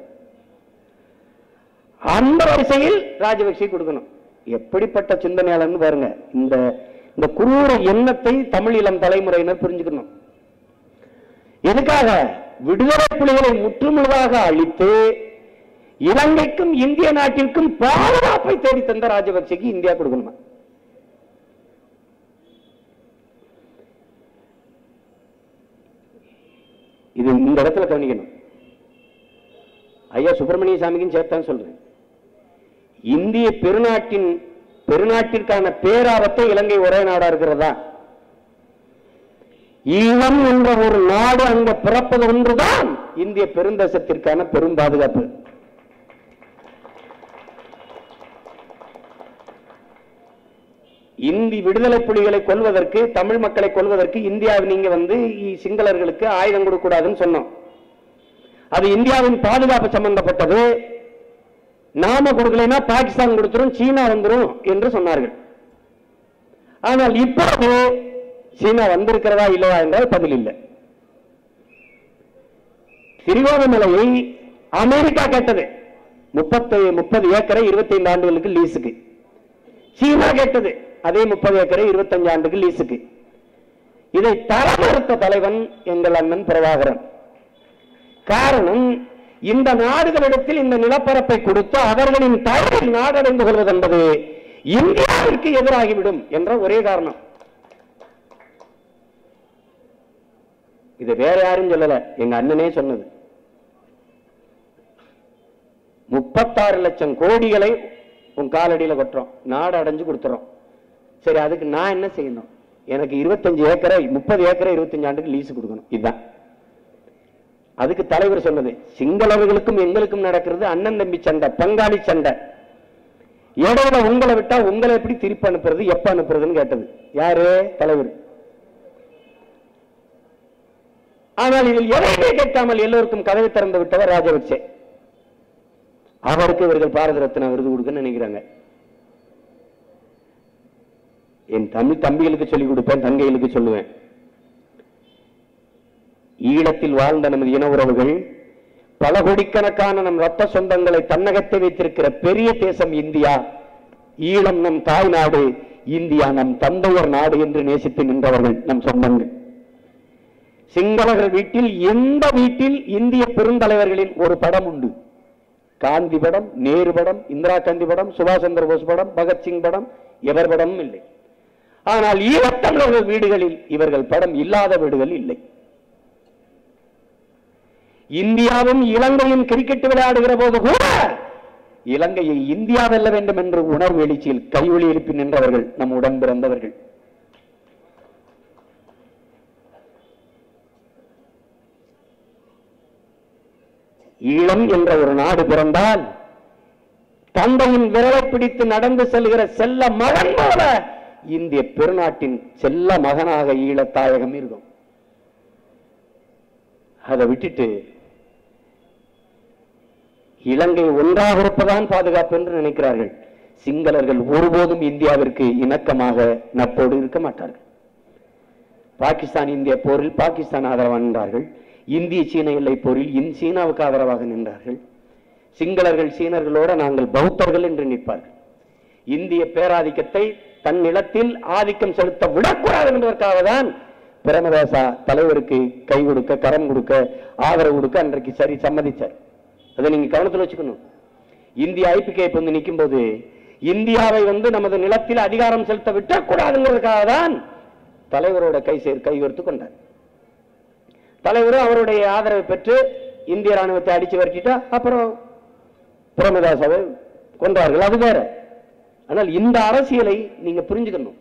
அந்த வரிசையில் ராஜபக்சே கொடுக்கணும் எப்படிப்பட்ட சிந்தனையாளர்னு பாருங்க இந்த இந்த குரூர எண்ணத்தை தமிழ் இளம் தலைமுறையினர் புரிஞ்சுக்கணும் எதுக்காக விடுதலை புலிகளை முற்றுமுழுதாக அழித்து இலங்கைக்கும் இந்திய நாட்டிற்கும் பாதுகாப்பை தேடி தந்த ராஜபக்சேக்கு இந்தியா கொடுக்கணுமா இது இந்த இடத்துல கவனிக்கணும் ஐயா சுப்பிரமணிய சாமிக்கும் சேர்த்தான் சொல்றேன் இந்திய பெருநாட்டின் பெருநாட்டிற்கான பேராபத்தை இலங்கை ஒரே நாடா இருக்கிறதா ஈழம் என்ற ஒரு நாடு அங்க பிறப்பது ஒன்றுதான் இந்திய பெருந்தேசத்திற்கான பெரும் பாதுகாப்பு இந்தி விடுதலை புலிகளை கொல்வதற்கு தமிழ் மக்களை கொல்வதற்கு இந்தியாவில் நீங்க வந்து இ- சிங்களர்களுக்கு ஆயுதம் கொடுக்க கூடாதுன்னு சொன்னோம் அது இந்தியாவின் பாதுகாப்பு சம்பந்தப்பட்டது நாம கொடுக்கலைன்னா பாகிஸ்தான் கொடுத்துரும் சீனா வந்துரும் என்று சொன்னார்கள் ஆனால் இப்போது சீனா வந்திருக்கிறதா இல்லையா என்றால் பதில் இல்லை திருவோணமலையை அமெரிக்கா கேட்டது முப்பத்து முப்பது ஏக்கரை 25 ஆண்டுகளுக்கு லீஸுக்கு சீனா கேட்டது அதே முப்பது ஏக்கரை 25 ஆண்டுக்கு லீஸுக்கு இதை தர மறுத்த தலைவன் எங்கள் அண்ணன் பிரபாகரன் காரணம் இந்த நாடுகளிடத்தில் இந்த நிலப்பரப்பை கொடுத்து அவர்களின் தயவில் நாடடைந்து கொள்வது என்பது இந்தியாவிற்கு எதிராகிவிடும் என்ற ஒரே காரணம் இது வேற யாரும் சொல்லல எங்க அண்ணனே சொன்னது முப்பத்தாறு லட்சம் கோடிகளை உன் காலடியில கொட்டுறோம் நாடு அடைஞ்சு கொடுத்துறோம் சரி அதுக்கு நான் என்ன செய்யணும் எனக்கு இருபத்தஞ்சு ஏக்கரை முப்பது ஏக்கரை இருபத்தஞ்சு ஆண்டுக்கு லீஸ் கொடுக்கணும் இதுதான் அதுக்கு தலைவர் சொன்னது சிங்களவர்களுக்கும் எங்களுக்கும் நடக்கிறது அண்ணன் தம்பி சண்டை பங்காளி சண்டை இடையில உங்களை விட்டா உங்களை எப்படி திருப்பி அனுப்புறது எப்ப அனுப்புறதுன்னு கேட்டது யாரு தலைவர் ஆனால் இதில் எதையுமே கேட்காமல் எல்லோருக்கும் கதவை திறந்து விட்டவர் ராஜபக்சே அவருக்கு இவர்கள் பாரத ரத்னா விருது கொடுக்கன்னு நினைக்கிறாங்க என் தமிழ் தம்பிகளுக்கு சொல்லிக் கொடுப்பேன் தங்கைகளுக்கு சொல்லுவேன் ஈழத்தில் வாழ்ந்த நமது இன உறவுகள் பல கோடிக்கணக்கான நம் ரத்த சொந்தங்களை தன்னகத்தை வைத்திருக்கிற பெரிய தேசம் இந்தியா ஈழம் நம் தாய் நாடு இந்தியா நம் தந்தையர் நாடு என்று நேசித்து நின்றவர்கள் நம் சொந்தங்கள் சிங்களர்கள் வீட்டில் எந்த வீட்டில் இந்திய பெருந்தலைவர்களின் ஒரு படம் உண்டு காந்தி படம் நேரு படம் இந்திரா காந்தி படம் சுபாஷ் சந்திர போஸ் படம் பகத்சிங் படம் எவர் படமும் இல்லை ஆனால் ஈழத்தமிழர்கள் வீடுகளில் இவர்கள் படம் இல்லாத வீடுகள் இல்லை இந்தியாவும் இலங்கையும் கிரிக்கெட் விளையாடுகிற போது கூட இலங்கையை இந்தியா வெல்ல வேண்டும் என்று உணர்வு எழுச்சியில் கைவழி எழுப்பி நின்றவர்கள் நம் உடன் பிறந்தவர்கள் ஈழம் என்ற ஒரு நாடு பிறந்தால் தந்தையின் விரலை பிடித்து நடந்து செல்கிற செல்ல மகன் போல இந்திய பெருநாட்டின் செல்ல மகனாக ஈழத் தாயகம் இருக்கும் அதை விட்டுட்டு இலங்கை ஒன்றாக இருப்பதான் பாதுகாப்பு என்று நினைக்கிறார்கள் சிங்களர்கள் ஒருபோதும் இந்தியாவிற்கு இணக்கமாக நட்போடு இருக்க மாட்டார்கள் பாகிஸ்தான் இந்திய போரில் பாகிஸ்தான் ஆதரவாக நின்றார்கள் இந்திய சீன எல்லை போரில் இன் சீனாவுக்கு ஆதரவாக நின்றார்கள் சிங்களர்கள் சீனர்களோட நாங்கள் பௌத்தர்கள் என்று நிற்பார்கள் இந்திய பேராதிக்கத்தை தன் நிலத்தில் ஆதிக்கம் செலுத்த விடக்கூடாது என்பதற்காக தான் பிரமதாசா தலைவருக்கு கை கொடுக்க கரம் கொடுக்க ஆதரவு கொடுக்க அன்றைக்கு சரி சம்மதிச்சார் அதை நீங்க கவனத்தில் வச்சுக்கணும் இந்திய ஐபிகே வந்து நிற்கும் போது இந்தியாவை வந்து நமது நிலத்தில் அதிகாரம் செலுத்த விட்டக்கூடாதுங்கிறதுக்காக தான் தலைவரோட கை சேர் கைகோர்த்து கொண்டார் தலைவரும் அவருடைய ஆதரவை பெற்று இந்திய ராணுவத்தை அடிச்சு விரட்டிட்டா அப்புறம் பிரேமதாசாவை கொன்றார்கள் அது வேற ஆனால் இந்த அரசியலை நீங்க புரிஞ்சுக்கணும்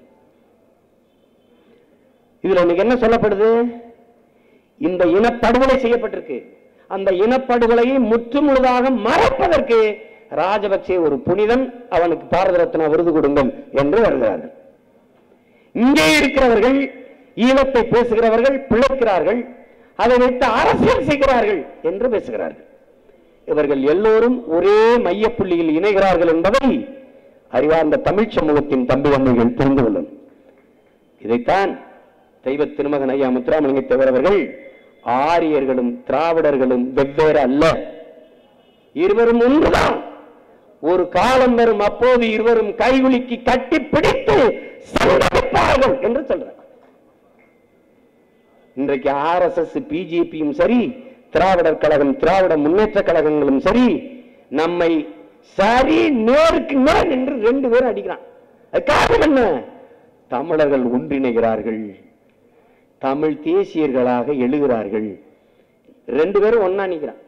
இதுல இன்னைக்கு என்ன சொல்லப்படுது இந்த இனப்படுகொலை செய்யப்பட்டிருக்கு அந்த இனப்படுகொலையை முற்றுமுழுதாக மறைப்பதற்கு ராஜபக்சே ஒரு புனிதன் அவனுக்கு பாரத ரத்னா விருது கொடுங்கள் என்று வருகிறார்கள் இங்கே இருக்கிறவர்கள் ஈழத்தை பேசுகிறவர்கள் பிழைக்கிறார்கள் அதை வைத்து அரசியல் செய்கிறார்கள் என்று பேசுகிறார்கள் இவர்கள் எல்லோரும் ஒரே மையப்புள்ளியில் இணைகிறார்கள் என்பதை அறிவார்ந்த தமிழ் சமூகத்தின் தம்பி தம்பிகள் புரிந்து கொள்ளும் இதைத்தான் தெய்வ திருமகன் ஐயா முத்துராமலிங்க தேவர் அவர்கள் ஆரியர்களும் திராவிடர்களும் வெவ்வேறு அல்ல இருவரும் ஒன்றுதான் ஒரு காலம் வரும் அப்போது இருவரும் கைகுலுக்கி கட்டி பிடித்து சங்கமிப்பார்கள் என்று சொல்றார் இன்றைக்கு ஆர்எஸ்எஸ் பிஜேபியும் சரி திராவிடர் கழகம் திராவிட முன்னேற்ற கழகங்களும் சரி நம்மை சரி நேருக்கு நேர் என்று ரெண்டு பேரும் அடிக்கிறான் அது காரணம் என்ன தமிழர்கள் ஒன்றிணைகிறார்கள் தமிழ் தேசியர்களாக எழுகிறார்கள் ரெண்டு பேரும் ஒன்னா நிக்கிறான்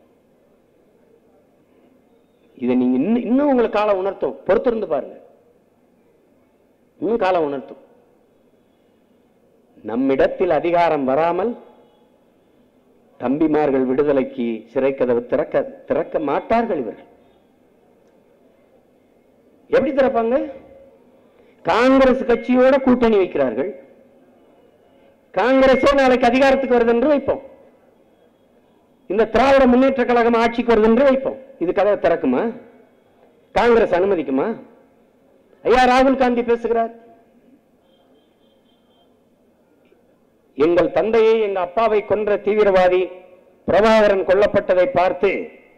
இதை நீங்க இன்னும் இன்னும் உங்களுக்கு காலம் உணர்த்தும் பொறுத்திருந்து பாருங்க இன்னும் காலம் உணர்த்தும் நம்மிடத்தில் அதிகாரம் வராமல் தம்பிமார்கள் விடுதலைக்கு சிறை கதவு திறக்க திறக்க மாட்டார்கள் இவர்கள் எப்படி திறப்பாங்க காங்கிரஸ் கட்சியோட கூட்டணி வைக்கிறார்கள் காங்கிரஸே நாளைக்கு அதிகாரத்துக்கு வருது என்று வைப்போம் இந்த திராவிட முன்னேற்ற கழகம் ஆட்சிக்கு வருது என்று வைப்போம் இது கதவை திறக்குமா காங்கிரஸ் அனுமதிக்குமா ஐயா ராகுல் காந்தி பேசுகிறார் எங்கள் தந்தையை எங்க அப்பாவை கொன்ற தீவிரவாதி பிரபாகரன் கொல்லப்பட்டதை பார்த்து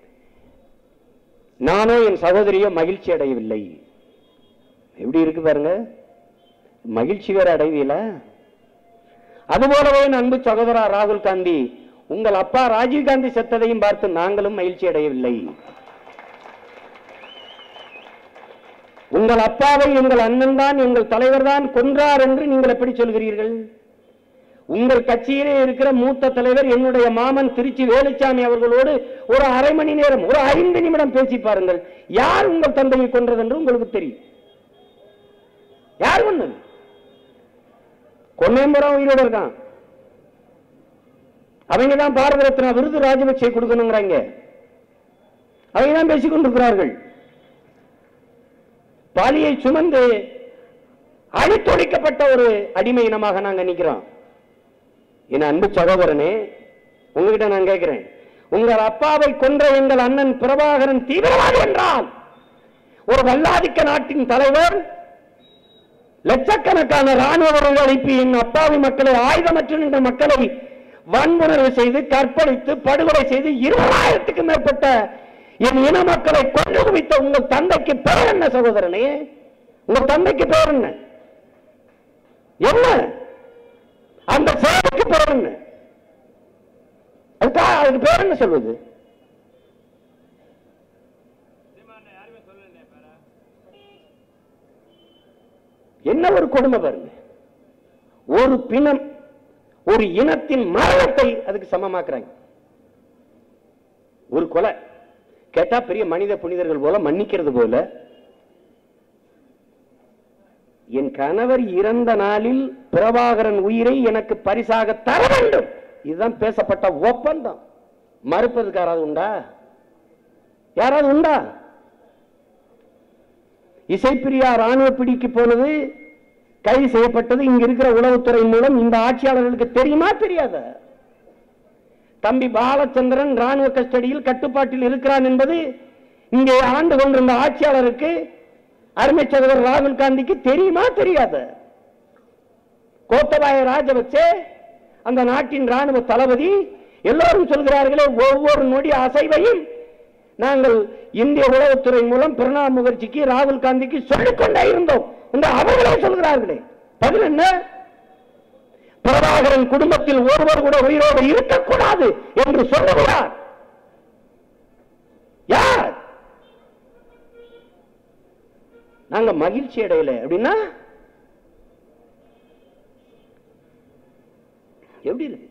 நானோ என் சகோதரியோ மகிழ்ச்சி அடையவில்லை எப்படி இருக்கு பாருங்க மகிழ்ச்சி வேற அடைவீல அதுபோலவே என் அன்பு சகோதரா ராகுல் காந்தி உங்கள் அப்பா ராஜீவ் காந்தி செத்ததையும் பார்த்து நாங்களும் மகிழ்ச்சி அடையவில்லை உங்கள் அப்பாவை எங்கள் அண்ணன் தான் எங்கள் தலைவர் தான் கொன்றார் என்று நீங்கள் எப்படி சொல்கிறீர்கள் உங்கள் கட்சியிலே இருக்கிற மூத்த தலைவர் என்னுடைய மாமன் திருச்சி வேலுச்சாமி அவர்களோடு ஒரு அரை மணி நேரம் ஒரு ஐந்து நிமிடம் பேசி பாருங்கள் யார் உங்கள் தந்தையை கொன்றது என்று உங்களுக்கு தெரியும் யார் கொண்டது கொன்னேம்பரம் உயிரோடு இருக்கான் அவங்க தான் பாரத ரத்னா விருது ராஜபக்சே கொடுக்கணுங்கிறாங்க அவங்க தான் பேசிக் கொண்டிருக்கிறார்கள் பாலியை சுமந்து அழித்தொழிக்கப்பட்ட ஒரு அடிமை இனமாக நாங்க நிக்கிறோம் என் அன்பு சகோதரனே உங்ககிட்ட நான் கேட்கிறேன் உங்கள் அப்பாவை கொன்ற எங்கள் அண்ணன் பிரபாகரன் தீவிரவாதி என்றால் ஒரு வல்லாதிக்க நாட்டின் தலைவர் லட்சக்கணக்கான ராணுவ வீரர்கள் அனுப்பி என் அப்பாவி மக்களை ஆயுதமற்ற நின்ற மக்களை வன்முணர்வு செய்து கற்பழித்து படுகொலை செய்து இருபதாயிரத்துக்கு மேற்பட்ட என் இன மக்களை கொண்டு குவித்த உங்கள் தந்தைக்கு பெயர் என்ன சகோதரனே உங்கள் தந்தைக்கு பெயர் என்ன என்ன அந்த செயலுக்கு பெயர் என்ன அதுக்கா அதுக்கு பேர் என்ன சொல்வது என்ன ஒரு கொடுமை பாருங்க ஒரு பிணம் ஒரு இனத்தின் மரணத்தை அதுக்கு சமமாக்குறாங்க ஒரு கொலை கேட்டா பெரிய மனித புனிதர்கள் போல மன்னிக்கிறது போல என் கணவர் இறந்த நாளில் பிரபாகரன் உயிரை எனக்கு பரிசாக தர வேண்டும் இதுதான் பேசப்பட்ட ஒப்பந்தம் மறுப்பதற்கு யாராவது உண்டா யாராவது உண்டா இசைப்பிரியா ராணுவ பிடிக்கு போனது கைது செய்யப்பட்டது இங்க இருக்கிற உளவுத்துறை மூலம் இந்த ஆட்சியாளர்களுக்கு தெரியுமா தெரியாத தம்பி பாலச்சந்திரன் ராணுவ கஸ்டடியில் கட்டுப்பாட்டில் இருக்கிறான் என்பது இங்கே ஆண்டு கொண்டிருந்த ஆட்சியாளருக்கு அருமை சகோதரர் ராகுல் காந்திக்கு தெரியுமா தெரியாத கோத்தபாய ராஜபக்சே அந்த நாட்டின் ராணுவ தளபதி எல்லோரும் சொல்கிறார்களே ஒவ்வொரு நொடி அசைவையும் நாங்கள் இந்திய உளவுத்துறை மூலம் பிரணாப் முகர்ஜிக்கு ராகுல் காந்திக்கு சொல்லிக் கொண்டே இருந்தோம் என்று அவர்களே சொல்கிறார்களே பதில் என்ன பிரபாகரன் குடும்பத்தில் ஒருவர் கூட உயிரோடு இருக்கக்கூடாது என்று சொல்லுகிறார் யார் நாங்க மகிழ்ச்சி அடையல அப்படின்னா எப்படி இருக்கு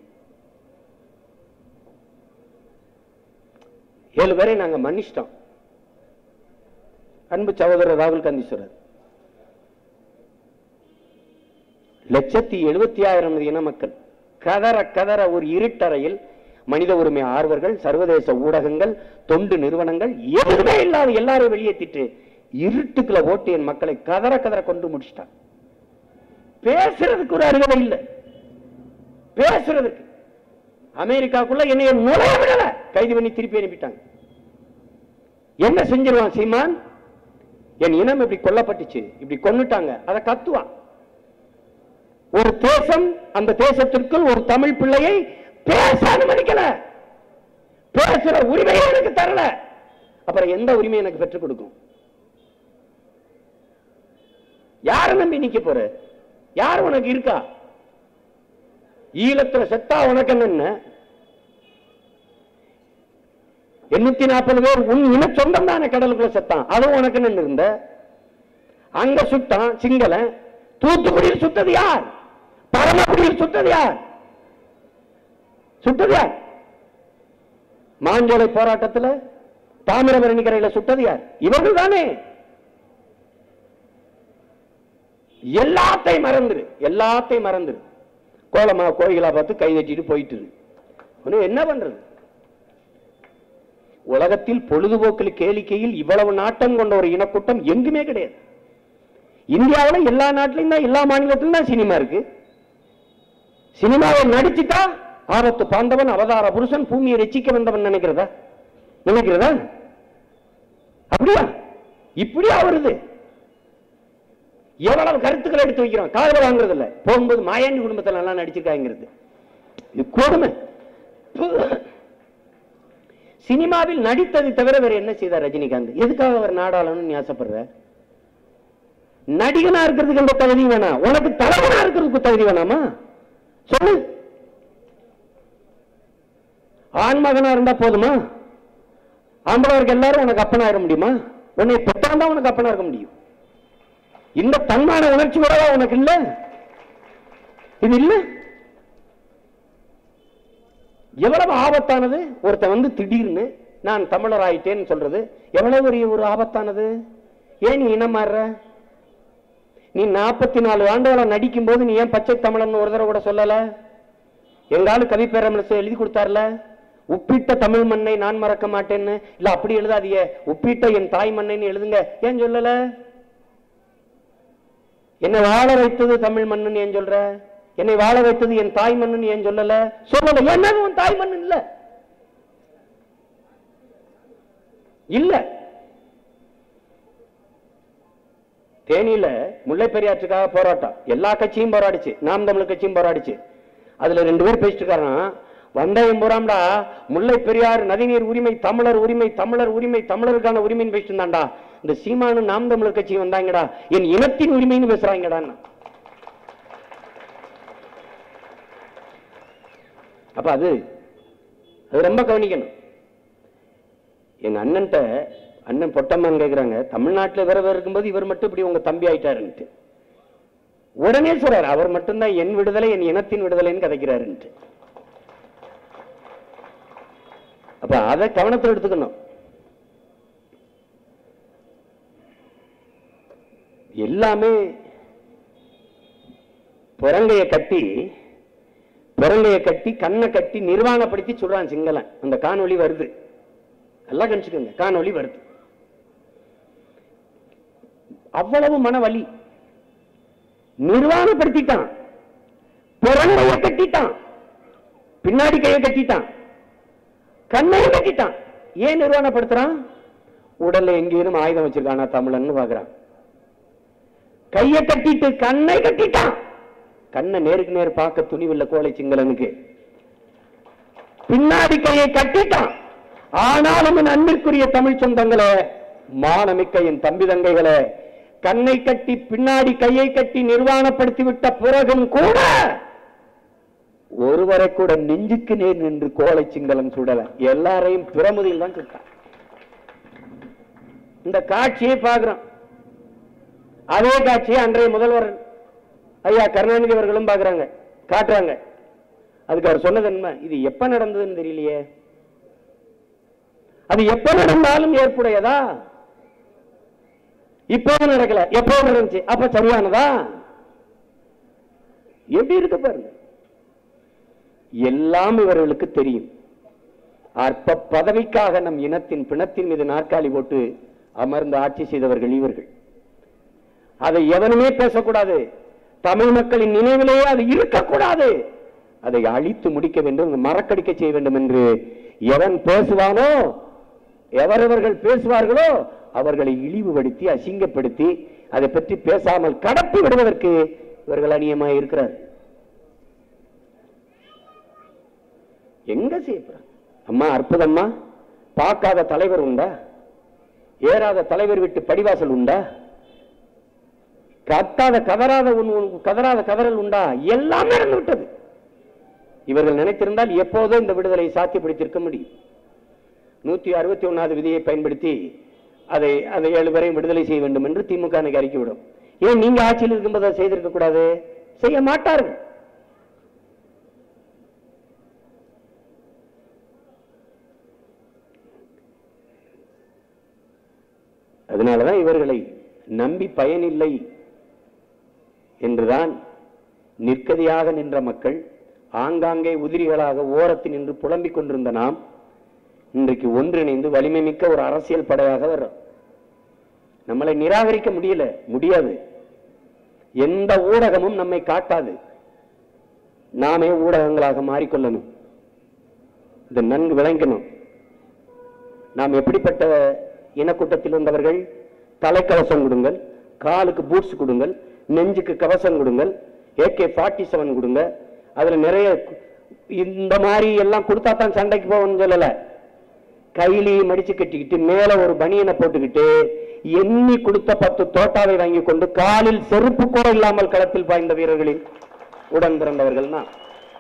ஏழு பேரை நாங்க மன்னிச்சிட்டோம் அன்பு சகோதரர் ராகுல் காந்தி சொல்றார் லட்சத்தி எழுபத்தி ஆயிரம் இன மக்கள் கதற கதற ஒரு இருட்டறையில் மனித உரிமை ஆர்வர்கள் சர்வதேச ஊடகங்கள் தொண்டு நிறுவனங்கள் எதுவுமே இல்லாத எல்லாரும் வெளியேற்றிட்டு இருட்டுக்குள்ள ஓட்டு என் மக்களை கதற கதற கொண்டு முடிச்சிட்டான் பேசுறதுக்கு ஒரு அருகதை இல்லை பேசுறதுக்கு அமெரிக்காக்குள்ள என்னைய நுழைய விடல கைது பண்ணி திருப்பி அனுப்பிட்டாங்க என்ன செஞ்சிருவான் சீமான் என் இனம் இப்படி கொல்லப்பட்டுச்சு இப்படி கொன்னுட்டாங்க அதை கத்துவான் ஒரு தேசம் அந்த தேசத்திற்குள் ஒரு தமிழ் பிள்ளையை பேச அனுமதிக்கல பேசுற உரிமையை எனக்கு தரல அப்புறம் எந்த உரிமை எனக்கு பெற்றுக் கொடுக்கும் யார நம்பி நிக்க போற யார் உனக்கு இருக்கா ஈழத்துல செத்தா உனக்கு என்ன எண்ணூத்தி நாற்பது பேர் உன் இன சொந்தம் தானே கடலுக்குள்ள செத்தான் அதுவும் உனக்கு என்ன இருந்த அங்க சுட்டான் சிங்களன் தூத்துக்குடியில் சுட்டது யார் பரமக்குடியில் சுட்டது யார் சுட்டது யார் மாஞ்சோலை போராட்டத்துல தாமிரபரணி கரையில சுட்டது யார் இவர்கள் தானே எல்லாத்தையும் மறந்துரு எல்லாத்தையும் மறந்துரு கோலமா கோயிலா பார்த்து கை தட்டிட்டு போயிட்டு இரு. ஒண்ணும் என்ன பண்றது உலகத்தில் பொழுதுபோக்கில் கேளிக்கையில் இவ்வளவு நாட்டம் கொண்ட ஒரு இனக்கூட்டம் எங்குமே கிடையாது இந்தியாவில் எல்லா நாட்டிலையும் தான் எல்லா மாநிலத்திலும் தான் சினிமா இருக்கு சினிமாவை நடிச்சுட்டா ஆபத்து பாண்டவன் அவதார புருஷன் பூமியை ரசிக்க வந்தவன் நினைக்கிறதா நினைக்கிறதா அப்படியா இப்படியா வருது எவ்வளவு கருத்துக்களை எடுத்து வைக்கிறோம் காதல வாங்குறது இல்ல போகும்போது மாயாண்டி குடும்பத்தில் நல்லா நடிச்சிருக்காங்கிறது இது கொடுமை ப்பு. சினிமாவில் நடித்ததை தவிர வேற என்ன செய்தார் ரஜினிகாந்த் எதுக்காக அவர் நாடாளன்னு நீ ஆசைப்படுற நடிகனா இருக்கிறதுக்கு எந்த தகுதி வேணாம் உனக்கு தலைவனா இருக்கிறதுக்கு தகுதி வேணாமா சொல்லு ஆண் மகனா இருந்தா போதுமா ஆம்பளவருக்கு எல்லாரும் உனக்கு அப்பனா இருக்க முடியுமா உன்னை பெற்றான் தான் உனக்கு அப்பனா இருக்க முடியும் இந்த தன்மான உணர்ச்சி கூடவா உனக்கு இல்ல இது இல்ல எவ்வளவு ஆபத்தானது ஒருத்தன் வந்து திடீர்னு நான் தமிழர் ஆயிட்டேன்னு சொல்றது எவ்வளவு பெரிய ஒரு ஆபத்தானது ஏன் நீ இனம் மாறுற நீ நாற்பத்தி நாலு ஆண்டுகள நடிக்கும் போது நீ ஏன் பச்சை தமிழன் ஒரு தடவை கூட சொல்லல எங்காலும் கவி பேரரசு எழுதி கொடுத்தார்ல உப்பிட்ட தமிழ் மண்ணை நான் மறக்க மாட்டேன்னு இல்ல அப்படி எழுதாதீங்க உப்பிட்ட என் தாய் மண்ணைன்னு எழுதுங்க ஏன் சொல்லல என்னை வாழ வைத்தது தமிழ் மண்ணுன்னு ஏன் சொல்ற என்னை வாழ வைத்தது என் தாய் மண்ணுன்னு ஏன் சொல்லல சொல்லல ஏன்னா உன் தாய் மண்ணு இல்ல இல்ல தேனியில முல்லை பெரியாற்றுக்காக போராட்டம் எல்லா கட்சியும் போராடிச்சு நாம் தமிழ் கட்சியும் போராடிச்சு அதுல ரெண்டு பேர் பேசிட்டு இருக்காராம் வந்தயம் போறாம்டா முல்லை பெரியார் நதிநீர் உரிமை தமிழர் உரிமை தமிழர் உரிமை தமிழருக்கான உரிமைன்னு பேசிட்டு இருந்தான்டா இந்த சீமானு நாம் தமிழர் கட்சி வந்தாங்கடா என் இனத்தின் உரிமைன்னு பேசுறாங்கடா அப்ப அது அது ரொம்ப கவனிக்கணும் எங்க அண்ணன்ட்ட அண்ணன் பொட்டம்மான் கேக்குறாங்க தமிழ்நாட்டுல வேற வேற இருக்கும்போது இவர் மட்டும் இப்படி உங்க தம்பி ஆயிட்டாருன்ட்டு உடனே சொல்றாரு அவர் மட்டும்தான் என் விடுதலை என் இனத்தின் விடுதலைன்னு கதைக்கிறாருன்ட்டு அப்ப அதை கவனத்தில் எடுத்துக்கணும் எல்லாமே புறங்கைய கட்டி புறங்கைய கட்டி கண்ணை கட்டி நிர்வாணப்படுத்தி சொல்றான் சிங்களன் அந்த காணொளி வருது எல்லாம் கணிச்சுக்கோங்க காணொளி வருது அவ்வளவு மன வலி நிர்வாணப்படுத்திட்டான் புறங்கைய கட்டிட்டான் பின்னாடி கையை கட்டிட்டான் கண்ணையும் கட்டிட்டான் ஏன் நிர்வாணப்படுத்துறான் உடல்ல எங்கேயும் ஆயுதம் வச்சிருக்கானா தமிழன்னு பாக்குறான் கைய கட்டிட்டு கண்ணை கட்டிட்டான் கண்ணை நேருக்கு நேர் பார்க்க துணிவில்ல கோழை சிங்களனுக்கு பின்னாடி கையை கட்டிட்டான் ஆனாலும் என் அன்பிற்குரிய தமிழ் சொந்தங்களே மானமிக்க என் தம்பி தங்கைகளே கண்ணை கட்டி பின்னாடி கையை கட்டி நிர்வாணப்படுத்தி விட்ட பிறகும் கூட ஒருவரை கூட நெஞ்சுக்கு நேர் நின்று கோழை சிங்களம் சுடல எல்லாரையும் பிரமுதியில் தான் சுட்டான் இந்த காட்சியை பார்க்கிறோம் அதே காட்சியை அன்றைய முதல்வர் ஐயா கருணாநிதி அவர்களும் பார்க்கறாங்க காட்டுறாங்க அதுக்கு அவர் சொன்னது என்ன இது எப்ப நடந்ததுன்னு தெரியலையே அது எப்ப நடந்தாலும் ஏற்புடையதா இப்போது நடக்கல எப்போ நடந்துச்சு அப்ப சரியானதா எப்படி இருக்கு பாருங்க எல்லாம் இவர்களுக்கு தெரியும் அற்ப பதவிக்காக நம் இனத்தின் பிணத்தின் மீது நாற்காலி போட்டு அமர்ந்து ஆட்சி செய்தவர்கள் இவர்கள் அதை எவனுமே பேசக்கூடாது தமிழ் மக்களின் நினைவிலேயே அது இருக்கக்கூடாது அதை அழித்து முடிக்க வேண்டும் மறக்கடிக்க செய்ய வேண்டும் என்று எவன் பேசுவானோ எவரவர்கள் பேசுவார்களோ அவர்களை இழிவுபடுத்தி அசிங்கப்படுத்தி அதை பற்றி பேசாமல் கடத்தி விடுவதற்கு இவர்கள் அநியமாய் இருக்கிறார் எங்க செய்யப்படுறாங்க அம்மா அற்புதம்மா பார்க்காத தலைவர் உண்டா ஏறாத தலைவர் விட்டு படிவாசல் உண்டா கத்தாத கதறாத உன் உன் கதறாத கதறல் உண்டா எல்லாமே நடந்து விட்டது இவர்கள் நினைத்திருந்தால் எப்போதோ இந்த விடுதலை சாத்தியப்படுத்தியிருக்க முடியும் நூத்தி அறுபத்தி ஒன்னாவது விதியை பயன்படுத்தி அதை அதை ஏழு பேரையும் விடுதலை செய்ய வேண்டும் என்று திமுக அன்னைக்கு அறிக்கை விடும் ஏன் நீங்க ஆட்சியில் இருக்கும்போது அதை செய்திருக்க கூடாது செய்ய மாட்டார்கள் அதனாலதான் இவர்களை நம்பி பயனில்லை என்றுதான் நிற்கதியாக நின்ற மக்கள் ஆங்காங்கே உதிரிகளாக ஓரத்தில் நின்று புலம்பிக் கொண்டிருந்த நாம் இன்றைக்கு ஒன்றிணைந்து வலிமை மிக்க ஒரு அரசியல் படையாக வர்றோம் நம்மளை நிராகரிக்க முடியல முடியாது எந்த ஊடகமும் நம்மை காட்டாது நாமே ஊடகங்களாக மாறிக்கொள்ளணும் இதை நன்கு விளங்கணும் நாம் எப்படிப்பட்ட இனக்கூட்டத்தில் வந்தவர்கள் தலைக்கவசம் கொடுங்கள் காலுக்கு பூட்ஸ் கொடுங்கள் நெஞ்சுக்கு கவசம் கொடுங்கள் ஏகே ஃபார்ட்டி செவன் கொடுங்க அதுல நிறைய கு- இந்த மாதிரி எல்லாம் கொடுத்தா தான் சண்டைக்கு போகணும்னு சொல்லல கையிலேயே மடிச்சு கட்டிக்கிட்டு மேல ஒரு பனியனை போட்டுக்கிட்டு எண்ணி கொடுத்த பத்து தோட்டாவை வாங்கி கொண்டு காலில் செருப்பு கூட இல்லாமல் களத்தில் பாய்ந்த வீரர்களின் உடன் பிறந்தவர்கள் தான்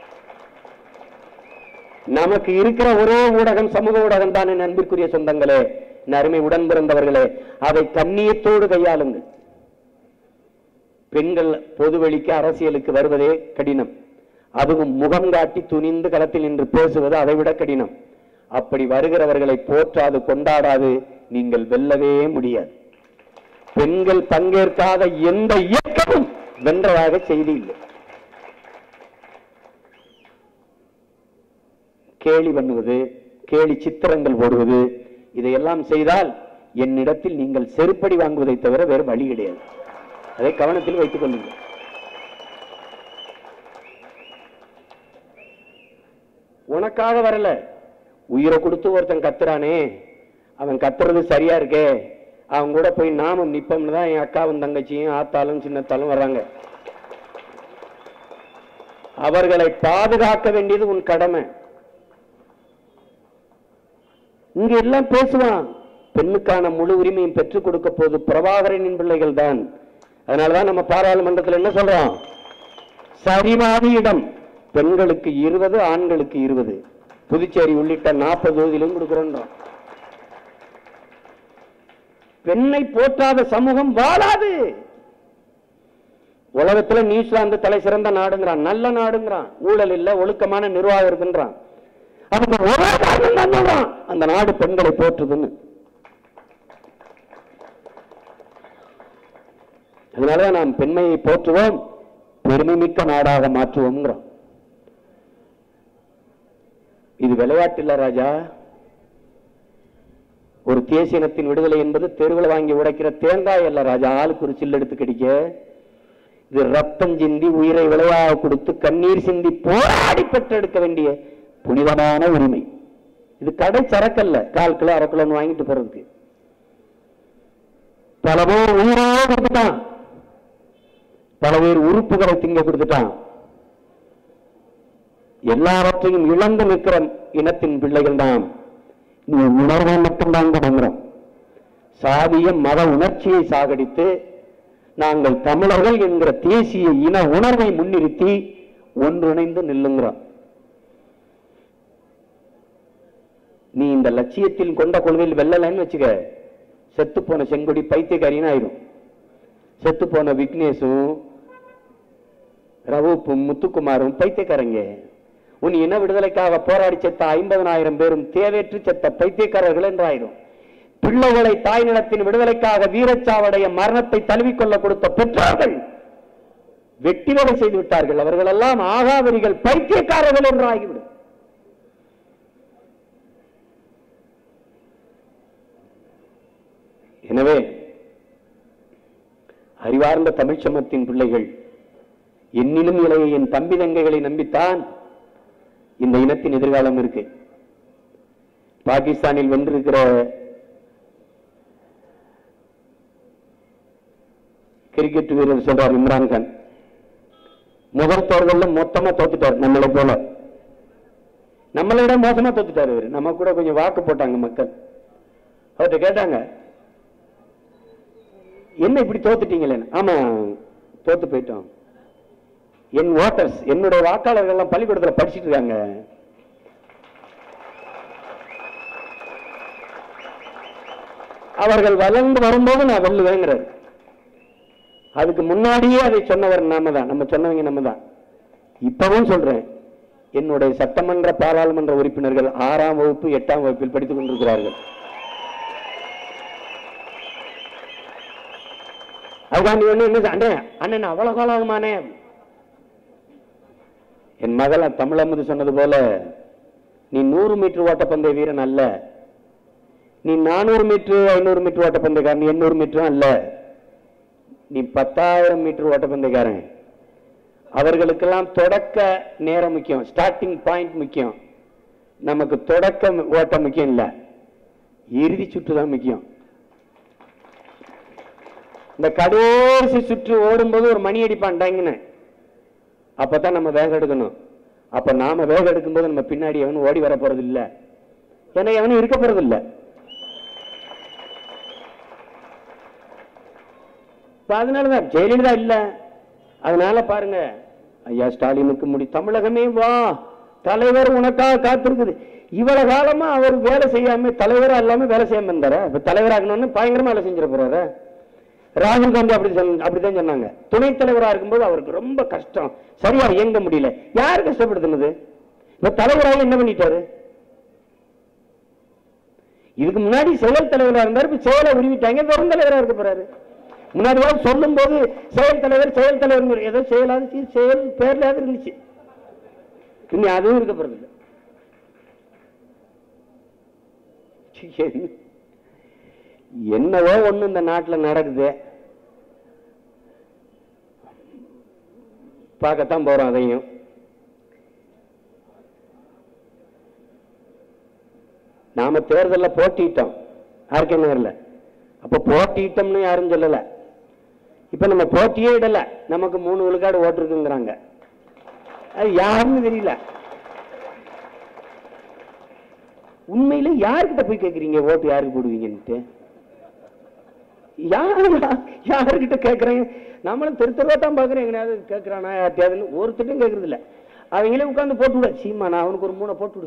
நமக்கு இருக்கிற ஒரே ஊடகம் சமூக ஊடகம் தான் என் அன்பிற்குரிய சொந்தங்களே என் அருமை உடன் பிறந்தவர்களே அதை கண்ணியத்தோடு கையாளுங்கள் பெண்கள் பொதுவெளிக்கு அரசியலுக்கு வருவதே கடினம் அதுவும் முகம் காட்டி துணிந்து களத்தில் நின்று பேசுவது அதைவிட கடினம் அப்படி வருகிறவர்களை போற்றாது கொண்டாடாது நீங்கள் வெல்லவே முடியாது பெண்கள் பங்கேற்காத எந்த இயக்கமும் வென்றதாக செய்தி இல்லை கேலி பண்ணுவது கேலி சித்திரங்கள் போடுவது இதையெல்லாம் செய்தால் என்னிடத்தில் நீங்கள் செருப்படி வாங்குவதை தவிர வேறு வழி கிடையாது அதை கவனத்தில் வைத்துக் கொள்ளுங்கள் உனக்காக வரல உயிரை கொடுத்து ஒருத்தன் கத்துறானே அவன் கத்துறது சரியா இருக்கே அவன் கூட போய் நாமும் நிப்போம்னு தான் என் அக்காவும் தங்கச்சியும் ஆத்தாலும் சின்னத்தாலும் வர்றாங்க அவர்களை பாதுகாக்க வேண்டியது உன் கடமை இங்க எல்லாம் பேசுவான் பெண்ணுக்கான முழு உரிமையும் பெற்றுக் கொடுக்க போது பிரபாகரனின் பிள்ளைகள் தான் அதனாலதான் நம்ம பாராளுமன்றத்தில் என்ன சொல்றோம் சரிவாதி இடம் பெண்களுக்கு இருபது ஆண்களுக்கு இருபது புதுச்சேரி உள்ளிட்ட நாற்பது தொகுதியிலும் கொடுக்கிறோம் பெண்ணை போற்றாத சமூகம் வாழாது உலகத்துல நியூசிலாந்து தலை சிறந்த நாடுங்கிறான் நல்ல நாடுங்கிறான் ஊழல் இல்ல ஒழுக்கமான நிர்வாகம் இருக்குன்றான் அதுக்கு ஒரே காரணம் தான் சொல்றான் அந்த நாடு பெண்களை போற்றுதுன்னு அதனாலதான் நாம் பெண்மையை போற்றுவோம் பெருமைமிக்க நாடாக மாற்றுவோம்ங்கிறோம் இது விளையாட்டு இல்ல ராஜா ஒரு தேசிய இனத்தின் விடுதலை என்பது தெருவில் வாங்கி உடைக்கிற தேங்காய் அல்ல ராஜா ஆளுக்கு ஒரு சில்லு எடுத்து கடிக்க இது ரத்தம் சிந்தி உயிரை விளையாக கொடுத்து கண்ணீர் சிந்தி போராடி பெற்றெடுக்க வேண்டிய புனிதமான உரிமை இது கடை சரக்கல்ல கால் கிலோ அரை கிலோன்னு வாங்கிட்டு போறதுக்கு பல பேர் உயிரே கொடுத்துட்டான் பல பேர் உறுப்புகளை திங்க கொடுத்துட்டான் எல்லாவற்றையும் இழந்து நிற்கிற இனத்தின் பிள்ளைகள் நாம் நீ உணர்வை மட்டும்தான் தொடங்குறோம் சாதிய மத உணர்ச்சியை சாகடித்து நாங்கள் தமிழர்கள் என்கிற தேசிய இன உணர்வை முன்னிறுத்தி ஒன்றிணைந்து நில்லுங்கிறோம் நீ இந்த லட்சியத்தில் கொண்ட கொள்கையில் வெல்லலைன்னு வச்சுக்க செத்து போன செங்கொடி பைத்தியக்காரின்னு ஆயிடும் செத்து போன விக்னேஷும் ரவுப்பும் முத்துக்குமாரும் பைத்தியக்காரங்க உன் இன விடுதலைக்காக போராடி செத்த ஐம்பதனாயிரம் பேரும் தேவையற்று செத்த பைத்தியக்காரர்கள் என்றாயிரும் பிள்ளைகளை தாய் நிலத்தின் விடுதலைக்காக வீரச்சாவடைய மரணத்தை தழுவிக்கொள்ள கொடுத்த பெற்றோர்கள் வெட்டி வேலை செய்து விட்டார்கள் அவர்கள் எல்லாம் ஆகாவரிகள் பைத்தியக்காரர்கள் என்று ஆகிவிடும் எனவே அறிவார்ந்த தமிழ்ச் சமத்தின் பிள்ளைகள் என்னிலும் இளைய என் தம்பி தங்கைகளை நம்பித்தான் இந்த இனத்தின் எதிர்காலம் இருக்கு பாகிஸ்தானில் வென்றிருக்கிற கிரிக்கெட் வீரர் சொல்றார் இம்ரான்கான் முதல் தேர்தலில் மொத்தமா தோத்துட்டார் நம்மளை போல நம்மளை விட மோசமா தோத்துட்டார் இவர் நம்ம கூட கொஞ்சம் வாக்கு போட்டாங்க மக்கள் அவர்கிட்ட கேட்டாங்க என்ன இப்படி தோத்துட்டீங்களே ஆமா தோத்து போயிட்டோம் என் ஓட்டர்ஸ் என்னுடைய வாக்காளர்கள் எல்லாம் பள்ளிக்கூடத்தில் படிச்சிட்டு இருக்காங்க அவர்கள் வளர்ந்து வரும்போது நான் வெல்லுவேங்கிறார் அதுக்கு முன்னாடியே அதை சொன்னவர் நாம தான் நம்ம சொன்னவங்க நம்ம தான் இப்பவும் சொல்றேன் என்னுடைய சட்டமன்ற பாராளுமன்ற உறுப்பினர்கள் ஆறாம் வகுப்பு எட்டாம் வகுப்பில் படித்துக் கொண்டிருக்கிறார்கள் அதுதான் நீ ஒண்ணு என்ன அண்ணன் அண்ணன் அவ்வளவு காலம் ஆகுமானே என் மகள் தமிழமுது சொன்னது போல நீ நூறு மீட்டர் ஓட்டப்பந்தய வீரன் அல்ல நீ நானூறு மீட்டர் ஐநூறு மீட்டர் ஓட்டப்பந்தயக்காரன் எண்ணூறு மீட்டரும் அல்ல நீ பத்தாயிரம் மீட்டர் ஓட்டப்பந்தயக்காரன் அவர்களுக்கெல்லாம் தொடக்க நேரம் முக்கியம் ஸ்டார்டிங் பாயிண்ட் முக்கியம் நமக்கு தொடக்க ஓட்டம் முக்கியம் இல்ல இறுதி சுற்று தான் முக்கியம் இந்த கடைசி சுற்று ஓடும்போது ஒரு மணி அடிப்பான் டங்குன்னு அப்பதான் நம்ம வேகம் எடுக்கணும் அப்ப நாம வேகம் எடுக்கும்போது நம்ம பின்னாடி எவனும் ஓடி வர போறது இல்ல ஏன்னா எவனும் இருக்க போறது இல்ல இப்ப அதனாலதான் ஜெயலலிதா இல்ல அதனால பாருங்க ஐயா ஸ்டாலினுக்கு முடி தமிழகமே வா தலைவர் உனக்காக காத்திருக்குது இவ்வளவு காலமா அவர் வேலை செய்யாம தலைவரா இல்லாம வேலை செய்யாம இருந்தாரு இப்ப தலைவராகணும்னு பயங்கரமா வேலை செஞ்சிட போறாரு ராகுல் காந்தி அப்படி சொன்ன- அப்படிதான் சொன்னாங்க துணைத் தலைவரா இருக்கும்போது அவருக்கு ரொம்ப கஷ்டம் சரியா இயங்க முடியல யார் கஷ்டப்படுத்துனது இப்ப தலைவராக என்ன பண்ணிட்டாரு இதுக்கு முன்னாடி செயல் தலைவரா இருந்தாரு இப்ப செயலை உருவிட்டாங்க வெறும் தலைவரா இருக்க போறாரு முன்னாடி சொல்லும் போது செயல் தலைவர் செயல் தலைவர் ஏதோ செயலாது செயல் பேர்லயாவது இருந்துச்சு இனி அதுவும் இருக்க போறது இல்ல. சி, என்ன- என்னவோ ஒண்ணு இந்த நாட்டுல நடக்குது பார்க்கத்தான் போறோம் அதையும் நாம தேர்தல்ல போட்டிட்டோம் ஆர்கே நகர்ல அப்ப போட்டிட்டோம்னு யாரும் சொல்லல இப்ப நம்ம போட்டியே இடல நமக்கு மூணு விழுக்காடு ஓட்டு இருக்குங்கிறாங்க அது யாருன்னு தெரியல உண்மையில யார்கிட்ட போய் கேக்குறீங்க ஓட்டு யாருக்கு போடுவீங்கன்ட்டு யாரு யாருக்கிட்ட கேட்கறேன் நம்மளும் தெரு தெருவா தான் பாக்குறேன் எங்கேயாவது கேட்கறானா யார்ட்டையாதுன்னு ஒருத்தட்டும் கேட்கறது இல்ல அவங்களே உட்கார்ந்து போட்டு விட சீமா நான் அவனுக்கு ஒரு மூணை போட்டு விடு